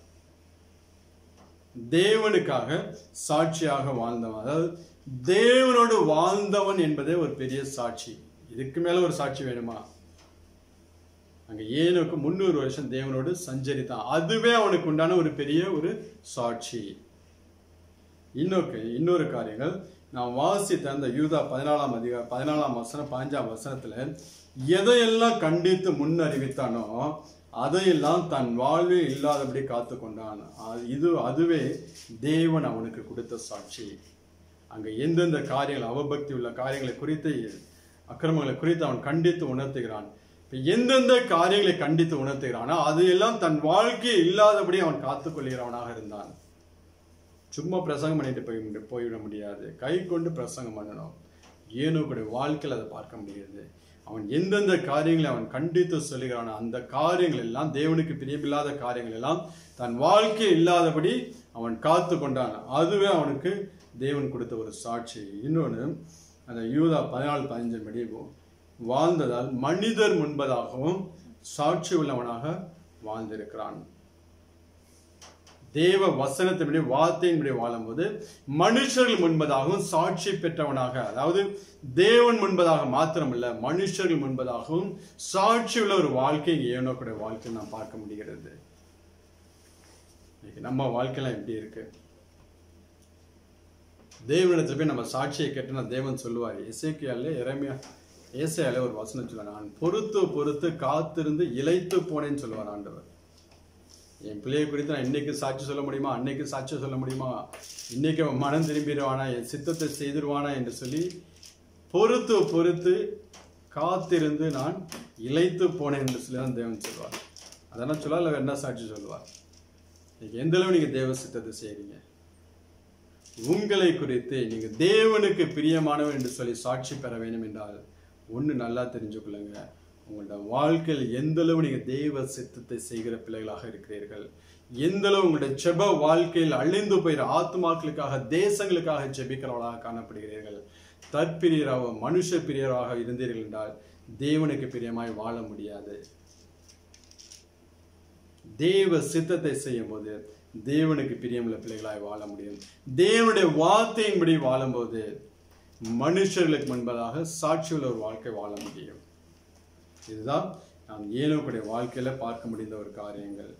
தேவனுக்காக சாட்சியாக வாழ்ந்தவன் அதாவது தேவனோடு வாழ்ந்தவன் என்பதே ஒரு பெரிய சாட்சி இதுக்கு மேல ஒரு சாட்சி வேணுமா அங்க ஏனோக்கு முன்னூறு வருஷம் தேவனோடு சஞ்சரித்தான் அதுவே அவனுக்கு உண்டான ஒரு பெரிய ஒரு சாட்சி இன்னொரு இன்னொரு காரியங்கள் நான் வாசித்த அந்த யூதா பதினாலாம் அதிகார பதினாலாம் வசனம் பாஞ்சாம் வசனத்துல எதையெல்லாம் கண்டித்து முன் அறிவித்தானோ அதையெல்லாம் தன் வாழ்வில் இல்லாதபடி காத்து கொண்டான் அது- இது அதுவே தேவன் அவனுக்கு கொடுத்த சாட்சி அங்க எந்தெந்த காரியங்கள் அவபக்தி உள்ள காரியங்களை குறித்து அக்கிரமங்களை குறித்து அவன் கண்டித்து உணர்த்துகிறான் இப்ப எந்தெந்த காரியங்களை கண்டித்து உணர்த்துகிறானோ அதையெல்லாம் தன் வாழ்க்கையை இல்லாதபடி அவன் காத்துக்கொள்கிறவனாக இருந்தான் சும்மா பிரசங்கம் பண்ணிட்டு போய் முடி- போய்விட முடியாது கை கொண்டு பிரசங்கம் பண்ணணும் ஏனோ கூட வாழ்க்கையில் அதை பார்க்க முடியாது அவன் எந்தெந்த காரியங்களை அவன் கண்டித்து சொல்லுகிறானோ அந்த காரியங்கள் எல்லாம் தேவனுக்கு பிரியமில்லாத காரியங்கள் எல்லாம் தன் வாழ்க்கை இல்லாதபடி அவன் காத்து கொண்டான் அதுவே அவனுக்கு தேவன் கொடுத்த ஒரு சாட்சி இன்னொன்று அந்த யூதா பதினாலு பதினஞ்சு படி வாழ்ந்ததால் மனிதர் முன்பதாகவும் சாட்சி உள்ளவனாக வாழ்ந்திருக்கிறான் தேவ வசனத்தின்படி வார்த்தையின்படி வாழும்போது மனுஷர்கள் முன்பதாகவும் சாட்சி பெற்றவனாக அதாவது தேவன் முன்பதாக மாத்திரமல்ல மனுஷர்கள் முன்பதாகவும் சாட்சி உள்ள ஒரு வாழ்க்கை ஏனோக்குடைய வாழ்க்கை நாம் பார்க்க முடிகிறது இன்னைக்கு நம்ம வாழ்க்கையெல்லாம் எப்படி இருக்கு தேவனிடத்துல போய் நம்ம சாட்சியை கேட்டோம்னா தேவன் சொல்லுவார் இசைக்கியால இறைமையா ஏசையால ஒரு வசனம் சொல்லுவார் நான் பொறுத்து பொறுத்து காத்திருந்து இளைத்து போனேன்னு சொல்லுவார் ஆண்டவர் என் பிள்ளையை குறித்து நான் இன்னைக்கு சாட்சி சொல்ல முடியுமா அன்னைக்கு சாட்சி சொல்ல முடியுமா இன்னைக்கு அவன் மனம் திரும்பிடுவானா என் சித்தத்தை செய்திருவானா என்று சொல்லி பொறுத்து பொறுத்து காத்திருந்து நான் இளைத்து போனேன் என்று சொல்லி தான் தேவன் சொல்வார் அதெல்லாம் சொல்லுவா இல்லை என்ன சாட்சி சொல்லுவார் நீங்க எந்த அளவு நீங்க தேவ சித்தத்தை செய்றீங்க உங்களை குறித்து நீங்க தேவனுக்கு பிரியமானவர் என்று சொல்லி சாட்சி பெற வேண்டும் என்றால் ஒண்ணு நல்லா தெரிஞ்சுக்கொள்ளுங்க உங்களோட வாழ்க்கையில் எந்த அளவு நீங்க தேவ சித்தத்தை செய்கிற பிள்ளைகளாக இருக்கிறீர்கள் எந்த அளவு உங்களுடைய ஜெப வாழ்க்கையில் அழிந்து போயிற ஆத்மாக்களுக்காக தேசங்களுக்காக ஜெபிக்கிறவர்களாக காணப்படுகிறீர்கள் தற்பிரியராக மனுஷ பிரியராக இருந்தீர்கள் என்றால் தேவனுக்கு பிரியமாய் வாழ முடியாது தேவ சித்தத்தை செய்யும் போது தேவனுக்கு பிரியமுள்ள பிள்ளைகளாய் வாழ முடியும் தேவனுடைய வார்த்தையின்படி வாழும்போது மனுஷர்களுக்கு முன்பதாக சாட்சியுள்ள ஒரு வாழ்க்கை வாழ முடியும் இதுதான் நாம் ஏனோக்குடைய வாழ்க்கையில பார்க்க முடிந்த ஒரு காரியங்கள்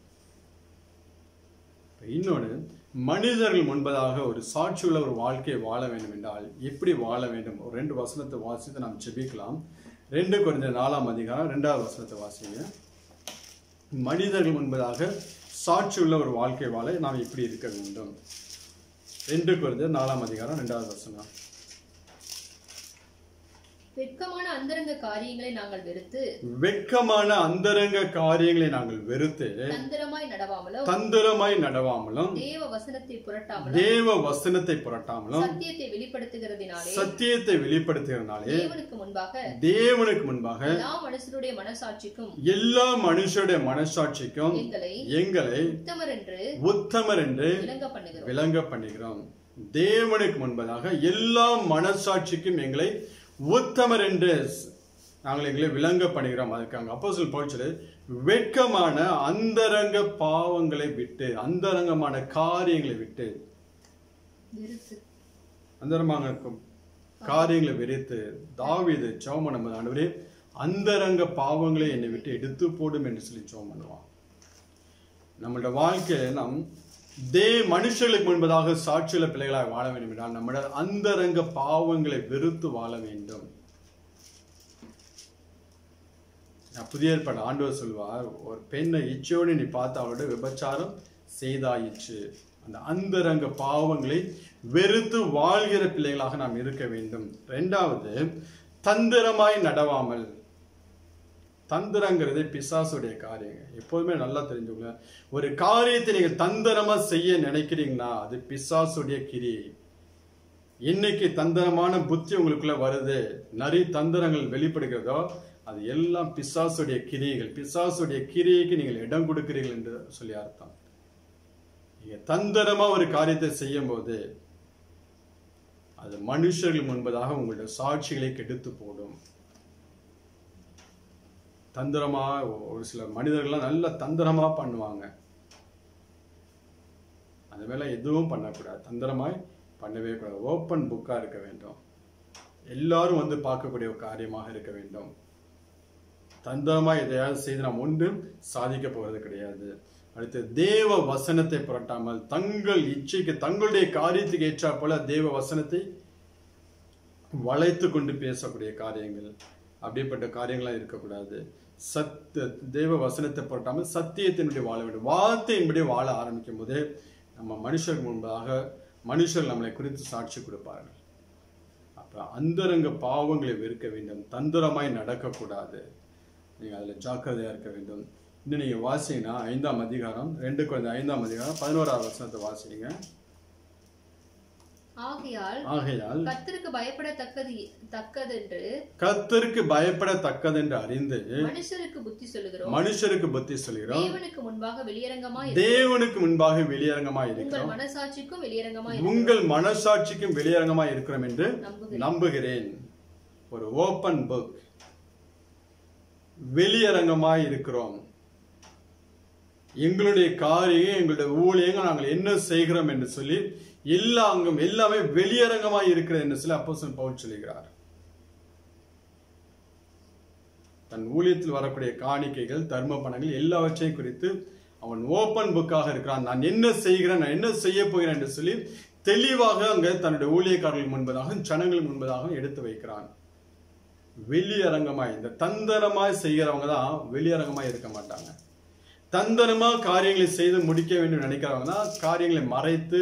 இன்னொன்று மனிதர்கள் முன்பதாக ஒரு சாட்சியுள்ள ஒரு வாழ்க்கையை வாழ வேண்டும் என்றால் எப்படி வாழ வேண்டும் ஒரு ரெண்டு வசனத்தை வாசித்து நாம் ஜெபிக்கலாம் ரெண்டு குறைந்த நாலாம் அதிகாரம் ரெண்டாவது வசனத்தை வாசிங்க மனிதர்கள் முன்பதாக சாட்சியுள்ள ஒரு வாழ்க்கை வாழ நாம் எப்படி இருக்க வேண்டும் ரெண்டு குறைந்த நாலாம் அதிகாரம் ரெண்டாவது வசனம் வெட்கமான அந்தரங்க காரியங்களை நாங்கள் வெறுத்து வெட்கமான அந்தரங்க காரியங்களை நாங்கள் வெறுத்து தந்திரமாய் நடவாமலும் தந்திரமாய் நடவாமலும் தேவ வசனத்தை புரட்டாமலும் தேவ வசனத்தை புரட்டாமலும் சத்தியத்தை வெளிப்படுத்துகிறதினாலே சத்தியத்தை வெளிப்படுத்துகிறனாலே தேவனுக்கு முன்பாக தேவனுக்கு முன்பாக எல்லா மனுஷருடைய மனசாட்சிக்கும் எல்லா மனுஷருடைய மனசாட்சிக்கும் எங்களை எங்களை உத்தமர் என்று உத்தமர் என்று விளங்க பண்ணுகிறோம் விளங்க பண்ணுகிறோம் தேவனுக்கு முன்பதாக எல்லா மனசாட்சிக்கும் எங்களை உத்தமர் என்று நாங்கள் எங்களை விளங்க பண்ணுகிறோம் அதுக்கு அங்க அப்போஸ்தலன் பவுல் சொல்லு வெட்கமான அந்தரங்க பாவங்களை விட்டு அந்தரங்கமான காரியங்களை விட்டு வெறுத்து அந்தரமாக இருக்கும் காரியங்களை வெறித்து தாவீது ஜெபம் பண்ணும்போது ஆண்டவரே அந்தரங்க பாவங்களை என்னை விட்டு எடுத்து போடும் என்று சொல்லி ஜெபம் பண்ணுவான் நம்மளோட வாழ்க்கையில நாம் தே மனுஷர்களுக்கு முன்பதாக சாட்சியுள்ள பிள்ளைகளாய் வாழ வேண்டும் என்றால் நம்மளோட அந்தரங்க பாவங்களை வெறுத்து வாழ வேண்டும் நான் புதிய ஏற்பாடு ஆண்டவர் சொல்வார் ஒரு பெண்ணை இச்சையோடு நீ பார்த்து அவளோட விபச்சாரம் செய்தாயிற்று அந்த அந்தரங்க பாவங்களை வெறுத்து வாழ்கிற பிள்ளைகளாக நாம் இருக்க வேண்டும் ரெண்டாவது தந்திரமாய் நடவாமல் தந்திரங்கிறது பிசாசுடைய காரியங்க எப்போதுமே நல்லா தெரிஞ்சுக்கோங்க ஒரு காரியத்தை நீங்க தந்திரமா செய்ய நினைக்கிறீங்கன்னா அது பிசாசுடைய கிரியை இன்னைக்கு தந்திரமான புத்தி உங்களுக்குள்ள வருது நிறைய தந்திரங்கள் வெளிப்படுகிறதோ அது எல்லாம் பிசாசுடைய கிரியைகள் பிசாசுடைய கிரியைக்கு நீங்கள் இடம் கொடுக்கிறீர்கள் என்று சொல்லி அர்த்தம் நீங்க தந்திரமா ஒரு காரியத்தை செய்யும் போது அது மனுஷர்கள் முன்பதாக உங்களுடைய சாட்சிகளை கெடுத்து போடும் தந்திரமா ஒரு சில மனிதர்கள்லாம் நல்ல தந்திரமா பண்ணுவாங்க அந்த மேல எதுவும் பண்ணக்கூடாது தந்திரமாய் பண்ணவே கூடாது ஓப்பன் புக்கா இருக்க வேண்டும் எல்லாரும் வந்து பார்க்கக்கூடிய ஒரு காரியமாக இருக்க வேண்டும் தந்திரமா எதையாவது செய்து நாம் ஒன்றும் சாதிக்க போவது கிடையாது அடுத்து தேவ வசனத்தை புரட்டாமல் தங்கள் இச்சைக்கு தங்களுடைய காரியத்துக்கு ஏற்றா போல தேவ வசனத்தை வளைத்து கொண்டு பேசக்கூடிய காரியங்கள் அப்படிப்பட்ட காரியங்களாம் இருக்கக்கூடாது சத்த தேவ வசனத்தை புரட்டாமல் சத்தியத்தினுடைய வாழ வேண்டும் வார்த்தையின்படி வாழ ஆரம்பிக்கும் போது நம்ம மனுஷருக்கு முன்பாக மனுஷர் நம்மளை குறித்து சாட்சி கொடுப்பார்கள் அப்ப அந்தரங்க பாவங்களை வெறுக்க வேண்டும் தந்திரமாய் நடக்கக்கூடாது நீங்க அதுல ஜாக்கிரதையா இருக்க வேண்டும் இன்னும் நீங்க வாசிங்கன்னா ஐந்தாம் அதிகாரம் ரெண்டு குழந்தை ஐந்தாம் அதிகாரம் பதினோராவது வசனத்தை வாசிங்க ஆகையால் ஆகையால் கர்த்தருக்கு பயப்படத்தக்கது தக்கதென்று கர்த்தருக்கு பயப்படத்தக்கதென்று அறிந்து மனுஷருக்கு புத்தி சொல்லுகிறோம் மனுஷருக்கு புத்தி சொல்கிறோம் தேவனுக்கு முன்பாக வெளியரங்கமாய் தேவனுக்கு முன்பாக வெளியரங்கமாய் உங்கள் இருக்கிறோம் மனசாட்சிக்கும் வெளியரங்கமாய் உங்கள் மனசாட்சிக்கும் வெளியரங்கமாய் இருக்கிறோம் என்று நம்புகிறேன் நம்புகிறேன் ஒரு ஓப்பன் புக் வெளியரங்கமாய் இருக்கிறோம் எங்களுடைய காரியம் எங்களுடைய ஊழியங்கள் நாங்கள் என்ன செய்கிறோம் என்று சொல்லி எல்லா அங்கும் எல்லாமே வெளியரங்கமாய் இருக்கிறது என்று சொல்லி அப்போஸ்தலன் பவுல் சொல்லுகிறார் தன் ஊழியத்தில் வரக்கூடிய காணிக்கைகள் தர்ம பணங்கள் எல்லாவற்றையும் குறித்து அவன் ஓப்பன் புக்காக இருக்கிறான் நான் என்ன செய்கிறேன் நான் என்ன செய்ய போகிறேன் என்று சொல்லி தெளிவாக அங்க தன்னுடைய ஊழியக்காரர்கள் முன்பதாக ஜனங்கள் முன்பதாக எடுத்து வைக்கிறான் வெளியரங்கமாய் இந்த தந்திரமாய் செய்கிறவங்க தான் வெளியரங்கமாய் இருக்க மாட்டாங்க தந்திரமா காரியங்களை செய்து முடிக்க வேண்டும் நினைக்கிறவங்க தான் காரியங்களை மறைத்து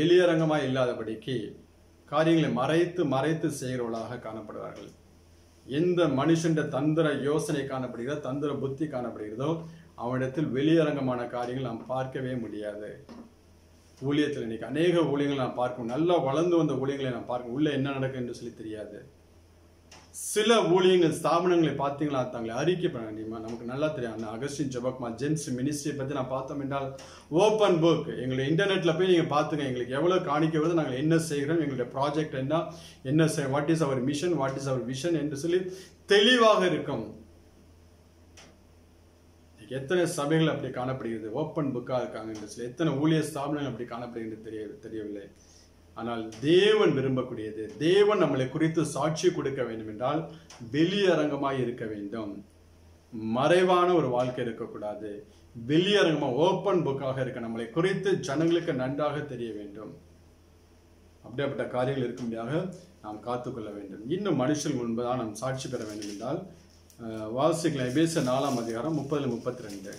வெளியரங்கமாய் இல்லாதபடிக்கு காரியங்களை மறைத்து மறைத்து செய்கிறவர்களாக காணப்படுவார்கள் எந்த மனுஷன் தந்திர யோசனை காணப்படுகிறதோ தந்திர புத்தி காணப்படுகிறதோ அவனிடத்தில் வெளியரங்கமான காரியங்கள் நாம் பார்க்கவே முடியாது ஊழியத்தில் இன்னைக்கு அநேக ஊழியங்களை நாம் பார்க்கணும் நல்லா வளர்ந்து வந்த ஊழியங்களை நாம் பார்க்கணும் உள்ள என்ன நடக்கும் என்று சொல்லி தெரியாது சில ஊழியங்கள் ஸ்தாபனங்களை பார்த்தீங்களா தங்களை அறிக்கை பண்ண வேண்டியமா நமக்கு நல்லா தெரியும் அந்த அகஸ்டின் ஜபக்மா ஜென்ஸ் மினிஸ்ட்ரியை பற்றி நான் பார்த்தோம் என்றால் ஓப்பன் புக் எங்களை இன்டர்நெட்டில் போய் நீங்கள் பார்த்துங்க எங்களுக்கு எவ்வளோ காணிக்க வருது நாங்கள் என்ன செய்கிறோம் எங்களுடைய ப்ராஜெக்ட் என்ன என்ன செய் what is our mission what is our vision என்று சொல்லி தெளிவாக இருக்கும் இன்னைக்கு எத்தனை சபைகள் அப்படி காணப்படுகிறது ஓப்பன் புக்காக இருக்காங்க என்று சொல்லி எத்தனை ஊழிய ஸ்தாபனங்கள் அப்படி காணப்படுகிறது தெரிய தெரியவில்லை ஆனால் தேவன் விரும்பக்கூடியது தேவன் நம்மளை குறித்து சாட்சி கொடுக்க வேண்டும் என்றால் வெளியரங்கமாய் இருக்க வேண்டும் மறைவான ஒரு வாழ்க்கை இருக்கக்கூடாது வெளியரங்கமா ஓப்பன் புக்காக இருக்க நம்மளை குறித்து ஜனங்களுக்கு நன்றாக தெரிய வேண்டும் அப்படியாப்பட்ட காரியங்கள் இருக்கும்படியாக நாம் காத்துக்கொள்ள வேண்டும் இன்னும் மனுஷன் முன்பதாக நாம் சாட்சி பெற வேண்டும் என்றால் அஹ், வாசிக்கலாம் எபேச நாலாம் அதிகாரம் முப்பதுல முப்பத்தி ரெண்டு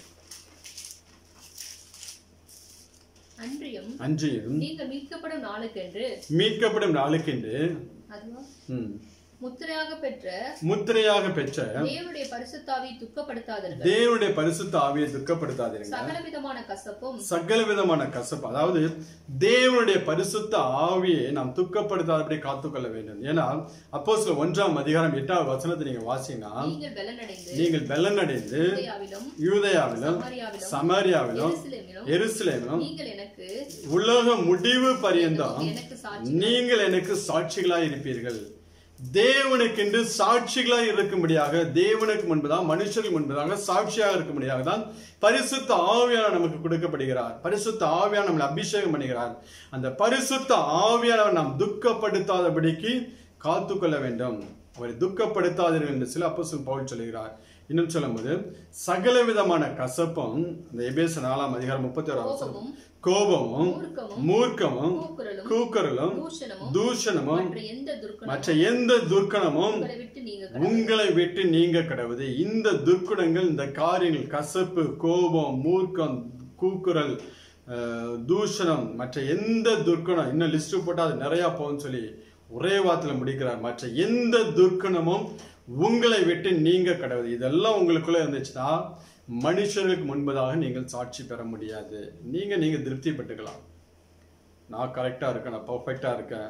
அன்றியும் அன்றியும் நீங்கள் மீட்கப்படும் நாளுக்கென்று மீட்கப்படும் நாளுக்கென்று அதுவா ம், முத்திரையாக பெற்ற முத்திரையாக பெற்ற தேவனுடைய பரிசுத்தாவி துக்கப்படுத்தாதீர்கள் தேவனுடைய பரிசுத்த ஆவியை துக்கப்படுத்தாதீர்கள் சகல விதமான கசப்பும் சகல விதமான கசப்பு அதாவது தேவனுடைய பரிசுத்த ஆவியை நாம் துக்கப்படுத்தாதபடி காத்துக்கொள்ள வேண்டும் ஏன்னா அப்போ சில ஒன்றாம் அதிகாரம் எட்டாவது வசனத்தை நீங்க வாசிங்கன்னா நீங்கள் வெள்ளனடைந்து நீங்கள் பெலனடைந்து யூதேயாவிலும் யூதேயாவிலும் சமாரியாவிலும் சமாரியாவிலும் எருசலேமிலும் எருசலேமிலும் நீங்கள் எனக்கு உலக முடிவு பரியந்தம் எனக்கு சாட்சி நீங்கள் எனக்கு சாட்சிகளாய் இருப்பீர்கள் தேவனுக்கென்று சாட்சிகளாய் இருக்கும்படியாக தேவனுக்கு முன்பதாக மனுஷருக்கு முன்பதாக சாட்சியாக இருக்கும்படியாக தான் பரிசுத்த ஆவியானவர் நமக்கு கொடுக்கப்படுகிறார் பரிசுத்த ஆவியான நம்மளை அபிஷேகம் பண்ணுகிறார் அந்த பரிசுத்த ஆவியானவர் நாம் துக்கப்படுத்தாதபடிக்கு காத்துக்கொள்ள வேண்டும் அவரை துக்கப்படுத்தாதீர்கள் என்று சில அப்போஸ்தலன் பவுல் சொல்லுகிறார் இன்னும் சொல்லும்போது சகல விதமான கசப்பும் இந்த எபேச நாலாம் அதிகாரம் முப்பத்தி ஓராம் கோபமும் கோபமும் மூர்க்கமும் மூர்க்கமும் கூக்குரலும் கூக்குரலும் தூஷணமும் தூஷணமும் மற்ற எந்த துர்க்கணும் மற்ற எந்த துர்க்கணமும் உங்களை விட்டு நீங்க உங்களை விட்டு நீங்க கடவுது இந்த துர்க்குணங்கள் இந்த காரியங்கள் கசப்பு கோபம் மூர்க்கம் கூக்குரல் அஹ், தூஷணம் மற்ற எந்த துர்க்குணம் இன்னும் லிஸ்ட் போட்டா அது நிறைய போகும்னு சொல்லி ஒரே வார்த்தையில முடிக்கிறார் மற்ற எந்த துர்க்குணமும் உங்களை விட்டு நீங்க கடவுது இதெல்லாம் உங்களுக்குள்ள இருந்துச்சுன்னா மனுஷர்களுக்கு முன்பதாக நீங்கள் சாட்சி பெற முடியாது நீங்க நீங்க திருப்திப்பட்டுக்கலாம் நான் கரெக்டா இருக்கேன் நான் பர்ஃபெக்டா இருக்கேன்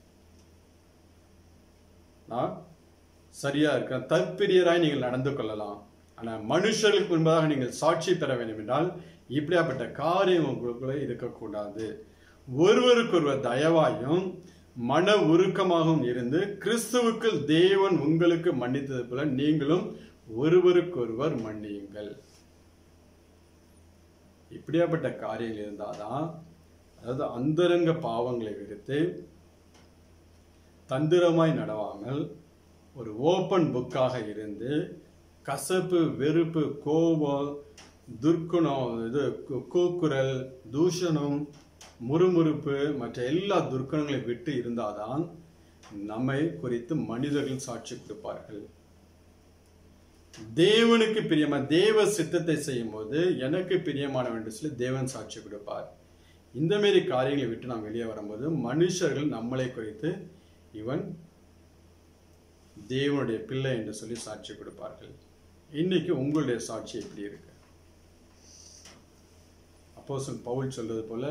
நான் சரியா இருக்கேன் தற்பிரியராய் நீங்கள் நடந்து கொள்ளலாம் ஆனா மனுஷர்களுக்கு முன்பதாக நீங்கள் சாட்சி பெற வேண்டும் என்றால் இப்படியாப்பட்ட காரியம் உங்களுக்குள்ள இருக்கக்கூடாது ஒருவருக்கொருவர் தயவாயும் மன உருக்கமாகவும் இருந்து கிறிஸ்துவுக்குள் தேவன் உங்களுக்கு மன்னித்தது போல நீங்களும் ஒருவருக்கொருவர் மன்னியுங்கள் இப்படியாப்பட்ட காரியங்கள் இருந்தாதான் அதாவது அந்தரங்க பாவங்களை விடுத்து தந்திரமாய் நடவாமல் ஒரு ஓப்பன் புக்காக இருந்து கசப்பு வெறுப்பு கோபம் துர்க்குணம் இது கு- கூக்குரல் தூஷணம் முறுமுறுப்பு மற்ற எல்லா துர்க்குணங்களை விட்டு இருந்தாதான் நம்மை குறித்து மனிதர்கள் சாட்சி கொடுப்பார்கள் தேவனுக்கு பிரியமா தேவ சித்தத்தை செய்யும் போது எனக்கு பிரியமானவன் என்று சொல்லி தேவன் சாட்சி கொடுப்பார் இந்த மாரி காரியங்களை விட்டு நாம் வெளியே வரும்போது மனுஷர்கள் நம்மளை குறித்து இவன் தேவனுடைய பிள்ளை என்று சொல்லி சாட்சி கொடுப்பார்கள் இன்னைக்கு உங்களுடைய சாட்சி எப்படி இருக்கு அப்போஸ்தலன் பவுல் சொல்றது போல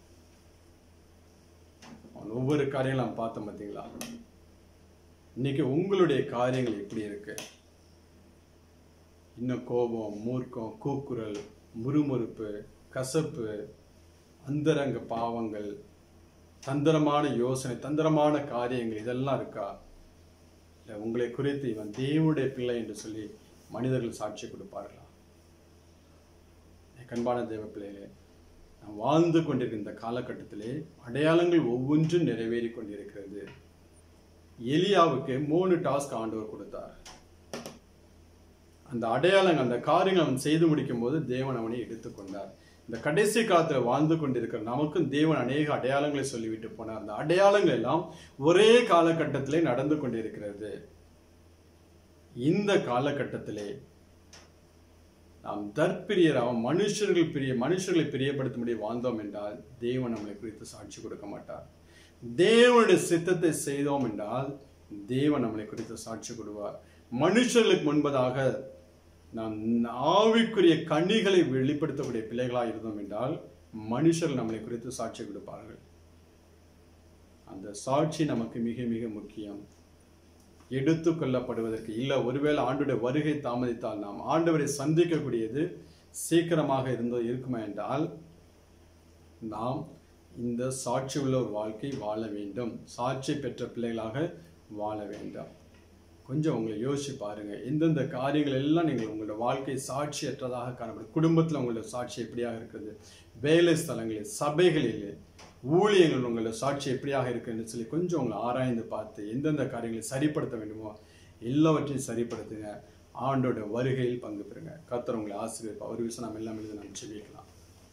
அவன் ஒவ்வொரு காரியங்களும் நாம் பார்த்தோம் பார்த்தீங்களா இன்னைக்கு உங்களுடைய காரியங்கள் எப்படி இருக்கு இன்னும் கோபம் மூர்க்கம் கூக்குரல் முறுமுறுப்பு கசப்பு அந்தரங்க பாவங்கள் தந்திரமான யோசனை தந்திரமான காரியங்கள் இதெல்லாம் இருக்கா இல்லை உங்களை குறித்து இவன் தேவனுடைய பிள்ளை என்று சொல்லி மனிதர்கள் சாட்சி கொடுப்பார்களா என் கண்பான தேவ பிள்ளைகளே நாம் வாழ்ந்து கொண்டிருக்கிற இந்த காலகட்டத்திலே அடையாளங்கள் ஒவ்வொன்றும் நிறைவேறி கொண்டிருக்கிறது எலியாவுக்கு மூணு டாஸ்க் ஆண்டவர் கொடுத்தார் அந்த அடையாளங்கள் அந்த காரியங்கள் அவன் செய்து முடிக்கும் போது தேவன் அவனை எடுத்துக்கொண்டார் இந்த கடைசி காலத்துல வாழ்ந்து கொண்டிருக்கிற நமக்கும் தேவன் அநேக அடையாளங்களை சொல்லிவிட்டு போனார் அந்த அடையாளங்கள் எல்லாம் ஒரே காலகட்டத்திலே நடந்து கொண்டிருக்கிறது இந்த காலகட்டத்திலே நாம் தற்பிரியராக மனுஷர்கள் பிரிய மனுஷர்களை பிரியப்படுத்தும்படி வாழ்ந்தோம் என்றால் தேவன் நம்மளை குறித்து சாட்சி கொடுக்க மாட்டார் தேவனுடைய சித்தத்தை செய்தோம் என்றால் தேவன் நம்மளை குறித்து சாட்சி கொடுவார் மனுஷர்களுக்கு முன்பதாக நாம் ஆவிக்குரிய கனிகளை வெளிப்படுத்தக்கூடிய பிள்ளைகளாக இருந்தோம் என்றால் மனுஷர் நம்மளை குறித்து சாட்சி கொடுப்பார்கள் அந்த சாட்சி நமக்கு மிக மிக முக்கியம் எடுத்துக்கொள்ளப்படுவதற்கு இல்லை ஒருவேளை ஆண்டுடைய வருகை தாமதித்தால் நாம் ஆண்டவரை சந்திக்கக்கூடியது சீக்கிரமாக இருந்தோ இருக்குமா என்றால் நாம் இந்த சாட்சி உள்ள ஒரு வாழ்க்கை வாழ வேண்டும் சாட்சி பெற்ற பிள்ளைகளாக வாழ வேண்டும் கொஞ்சம் உங்களை யோசிச்சு பாருங்க எந்தெந்த காரியங்கள் எல்லாம் நீங்கள் உங்களோட வாழ்க்கை சாட்சியற்றதாக காணப்படும் குடும்பத்தில் உங்களோட சாட்சி எப்படியாக இருக்குது வேலை ஸ்தலங்களில் சபைகளில் ஊழியங்கள் உங்களோட சாட்சி எப்படியாக இருக்குன்னு சொல்லி கொஞ்சம் உங்களை ஆராய்ந்து பார்த்து எந்தெந்த காரியங்களை சரிப்படுத்த வேண்டுமோ எல்லாவற்றையும் சரிப்படுத்துங்க ஆண்டோட வருகையில் பங்கு பெறுங்க கர்த்தர் உங்களை ஆசீர்வதிப்பார் ஒரு விஷயம் நம்ம எல்லாம் எழுதி நம்ம செவிக்கலாம்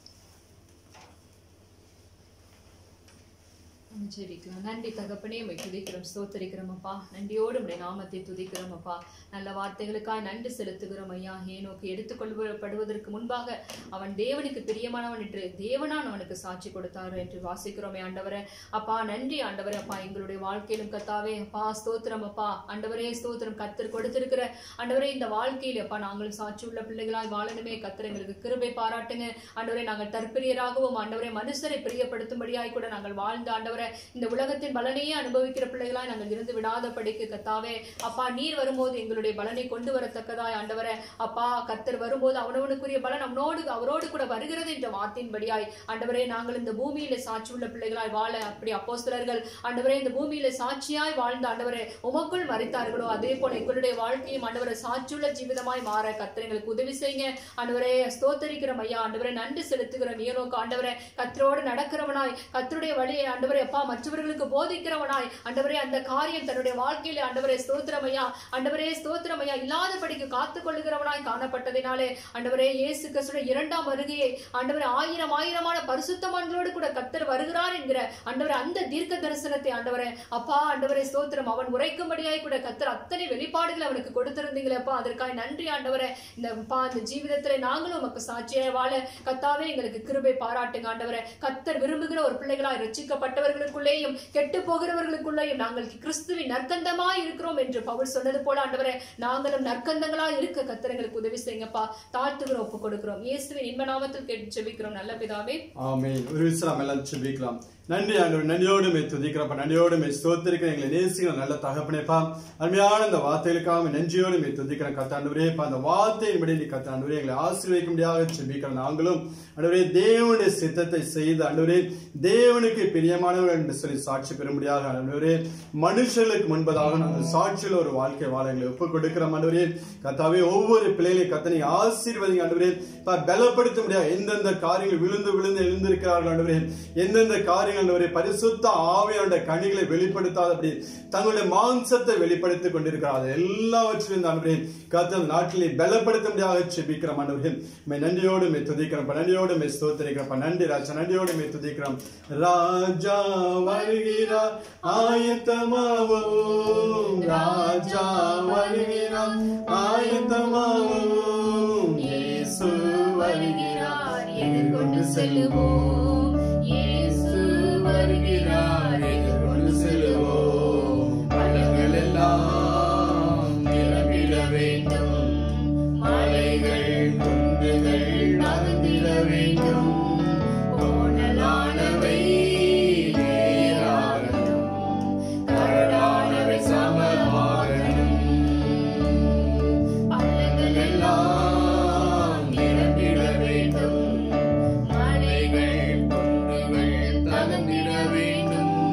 நம்ம ஜெபிக்கலாம் நன்றி தகப்பனே உம்மை துதிக்கிறோம் ஸ்தோத்தரிக்கிறோம் அப்பா நன்றியோடு உடைய நாமத்தை துதிக்கிறோம் அப்பா நல்ல வார்த்தைகளுக்காக நன்றி செலுத்துகிறோம் ஐயா ஏனோக்கு எடுத்துக்கொள்ளப்படுவதற்கு முன்பாக அவன் தேவனுக்கு பிரியமானவன் என்று தேவனான் அவனுக்கு சாட்சி கொடுத்தார் என்று வாசிக்கிறோமே ஆண்டவரே அப்பா நன்றி ஆண்டவரே அப்பா எங்களுடைய வாழ்க்கையிலும் கத்தாவே அப்பா ஸ்தோத்திரம் அப்பா ஆண்டவரே ஸ்தோத்திரம் கத்தர் கொடுத்திருக்கிற ஆண்டவரே இந்த வாழ்க்கையில அப்பா நாங்களும் சாட்சி உள்ள பிள்ளைகளாய் வாழணுமே கத்தர் எங்களுக்கு கிருபை பாராட்டுங்க ஆண்டவரே நாங்கள் தற்பிரியராகவும் ஆண்டவரே மனுஷரை பிரியப்படுத்தும்படியாய் கூட நாங்கள் வாழ்ந்த ஆண்டவரே இந்த உலகத்தின் பலனையே அனுபவிக்கிற பிள்ளைகளாய் நாங்கள் இருந்து விடாதபடிக்கு கத்தாவே அப்பா நீர் வரும்போது எங்களுடைய பலனை கொண்டு வரத்தக்கதாய் ஆண்டவரே அப்பா கத்தர் வரும்போது அவனவனுக்குரிய பலன் அவனோடு அவரோடு கூட வருகிறது என்ற வார்த்தையின்படியாய் ஆண்டவரே நாங்கள் இந்த பூமியில சாட்சி உள்ள பிள்ளைகளாய் வாழ அப்படி அப்போஸ்தலர்கள் ஆண்டவரே இந்த பூமியில சாட்சியாய் வாழ்ந்த ஆண்டவரே உமக்குள் மறித்தார்களோ அதே போல எங்களுடைய வாழ்க்கையும் ஆண்டவரை சாட்சியுள்ள ஜீவிதமாய் மாற கத்தர் எங்களுக்கு உதவி செய்யுங்க ஆண்டவரே ஸ்தோத்தரிக்கிறோம் ஐயா ஆண்டவரே நன்றி செலுத்துகிறோம் ஏனோக்கு ஆண்டவரே கத்தரோடு நடக்கிறவனாய் கத்தருடைய வழியை ஆண்டவரே அப்பா மற்றவர்களுக்கு போதிக்கிறவனாய் ஆண்டவரே அந்த காரியம் தன்னுடைய வாழ்க்கையில ஆண்டவரே ஸ்தோத்திரம் ஐயா ஆண்டவரே ஸ்தோத்திரம் ஐயா இல்லாதபடிக்கு காத்துக் கொள்ளுகிறவனாய் காணப்பட்டதினாலே ஆண்டவரே இயேசு கிறிஸ்துடைய இரண்டாம் வருகையை ஆண்டவரே ஆயிரம் ஆயிரமான பரிசுத்தமான்களோடு கூட கத்தர் வருகிறார் என்கிற ஆண்டவரே அந்த தீர்க்க தரிசனத்தை ஆண்டவரே அப்பா ஆண்டவரே ஸ்தோத்திரம் அவன் உரைக்கும்படியாய் கூட கத்தர் அத்தனை வெளிப்பாடுகளை அவனுக்கு கொடுத்திருந்தீங்களே அப்பா அதற்காக நன்றி ஆண்டவரே இந்த அப்பா இந்த ஜீவிதத்திலே நாங்களும் உமக்கு சாட்சியாய் வாழ கத்தாவே எங்களுக்கு கிருபை பாராட்டுங்க ஆண்டவரே கத்தர் விரும்புகிற ஒரு பிள்ளைகளாய் ரட்சிக்கப்பட்டவர்களுக்குள்ளேயும் கெட்டு போகிறவர்களுக்குள்ளேயும் நாங்கள் கிறிஸ்துவின் நற்கந்தமாய் இருக்கிறோம் என்று பவுல் சொன்னது போல ஆண்டவரே நாங்களும் நற்கந்தங்களாய் இருக்க கத்தர் எங்களுக்கு உதவி செய்யுங்கப்பா தாழ்த்துகிறோம் ஒப்பு கொடுக்கிறோம் இயேசுவின் இன்ப நாமத்தில் கேட்டு ஜெபிக்கிறோம் நல்ல பிதாவே ஆமென் ஒரு விஷயம் எல்லாம் செபிக்கலாம் நன்றி ஆண்டவர் நன்றியோடு மே துதிக்கிறப்ப நன்றியோடு மே ஸ்தோத்திரிக்கிற எங்களை நேசிக்கிற நல்ல தகப்பனேப்பா அருமையான இந்த வார்த்தைகளுக்காக நன்றியோடு மே துதிக்கிற கத்தாண்டவரேப்பா அந்த வார்த்தையின்படி நீ கத்தாண்டவரே எங்களை ஆசீர்வதிக்க முடியாத செபிக்கிற நாங்களும் ஆண்டவரே தேவனுடைய சித்தத்தை செய்து ஆண்டவரே தேவனுக்கு பிரியமானவர் என்று சொல்லி சாட்சி பெற முடியாத ஆண்டவரே மனுஷர்களுக்கு முன்பதாக நாங்கள் சாட்சியில் ஒரு வாழ்க்கை வாழ எங்களை ஒப்புக் கொடுக்கிற ஆண்டவரே கத்தாவே ஒவ்வொரு பிள்ளைகளையும் கத்தனை ஆசீர்வதிங்க ஆண்டவரே பா, பலப்படுத்த முடியாது எந்தெந்த காரியங்கள் விழுந்து விழுந்து எழுந்திருக்கிறார்கள் ஆண்டவரே எந்தெந்த காரியங்கள் ஆண்டவரே பரிசுத்த ஆவியாண்ட கனிகளை வெளிப்படுத்தாதபடி தங்களுடைய மாம்சத்தை வெளிப்படுத்திக் கொண்டிருக்கிறார்கள் எல்லாவற்றிலும் இந்த ஆண்டவரே கத்த நாட்டிலே பலப்படுத்த முடியாத செபிக்கிறோம் ஆண்டவரே மே நன்றியோடு மே துதிக்கிறோம் நன்றியோடு மே ஸ்தோத்திரிக்கிறோம் நன்றி ராஜா நன்றியோடு மே துதிக்கிறோம் ராஜா வருகிறார் ஆயத்தமாவோம் ராஜா வருகிறார் ஆயத்தமாவோம் இயேசு வருகிறார் எதிர்கொண்டு செல்லுவோம் இயேசு வருகிறார் எதிர்கொண்டு செல்லுவோம் பள்ளங்கள் எல்லாம் நிரம்பிட வேண்டும் மலைகள் குன்றுகள் நகர்ந்திட வேண்டும் கோணலானவை நேராகட்டும் கரடானவை சமமாகட்டும் பள்ளங்கள் எல்லாம் நிரம்பிட வேண்டும் மலைகள் குன்றுகள் தகர்ந்திட வேண்டும்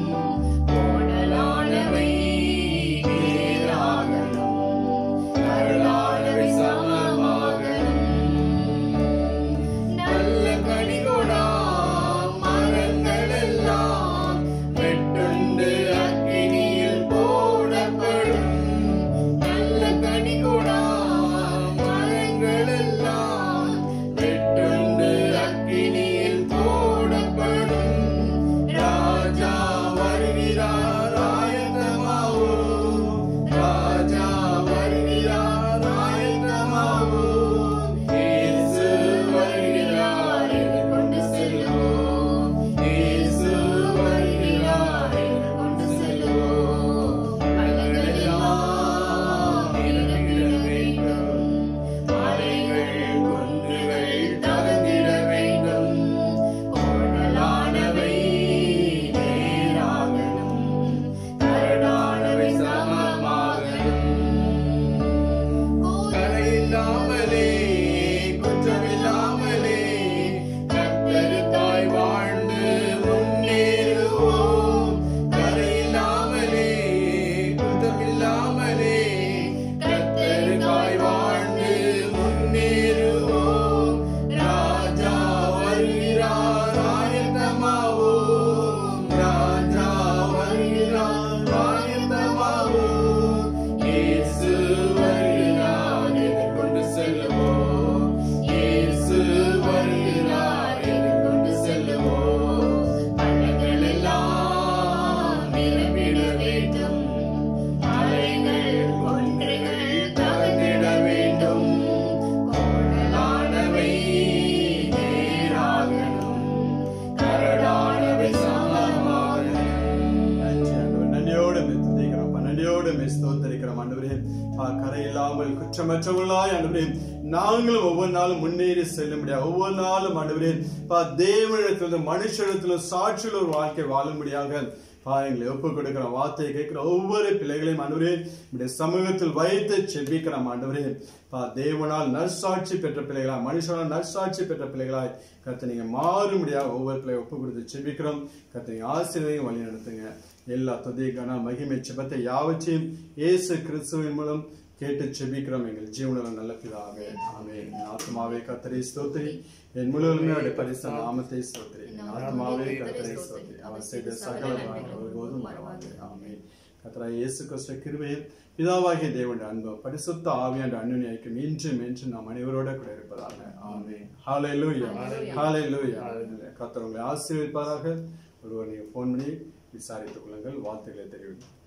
குற்றமற்றவர்களாய் ஆண்டவரே நாங்களும் ஒவ்வொரு நாளும் முன்னேறி செல்ல முடியாது ஒவ்வொரு நாளும் ஆண்டவரே பா தேவனிடத்திலிருந்து மனுஷனிடத்திலும் சாட்சியில் ஒரு வாழ்க்கை வாழும்படியாக பாயங்களை ஒப்பு கொடுக்கிற வார்த்தையை கேட்கிற ஒவ்வொரு பிள்ளைகளையும் ஆண்டவரே உடைய சமூகத்தில் வைத்து செபிக்கிறோம் ஆண்டவரே பா தேவனால் நற்சாட்சி பெற்ற பிள்ளைகளா மனுஷனால் நற்சாட்சி பெற்ற பிள்ளைகளாய் கர்த்த நீங்க மாறும்படியாக ஒவ்வொரு பிள்ளையை ஒப்பு கொடுத்து செபிக்கிறோம் கர்த்த நீங்க ஆசீர்வதையும் வழி நடத்துங்க எல்லா துதிக்கான மகிமை செபத்தை யாவற்றையும் இயேசு கிறிஸ்துவின் மூலம் கேட்டு செபிக்கிறோம் எங்கள் ஜீவனில் நல்ல பிதாவே ஆமே ஆத்மாவே கத்தரை ஸ்தோத்திரி என் முழுவதுமே பரிசு நாமத்தை ஸ்தோத்திரி என் ஆத்மாவே கத்தரை ஸ்தோத்திரி அவர் செய்த சகல ஒருபோதும் மறவாது ஆமே கத்தரா இயேசு கிறிஸ்து கிருபையில் பிதாவாகிய தேவனுடைய அன்பம் பரிசுத்த ஆவியாண்ட அன்னுனி ஐக்கியம் இன்றும் என்று நாம் அனைவரோட கூட இருப்பதாக ஆமே ஹalleluya ஹalleluya கத்தர் உங்களை ஆசீர்வதிப்பாராக ஒருவர் நீங்க ஃபோன் பண்ணி விசாரித்துக் கொள்ளுங்கள் வாழ்த்துக்களை தெரிவிக்கும்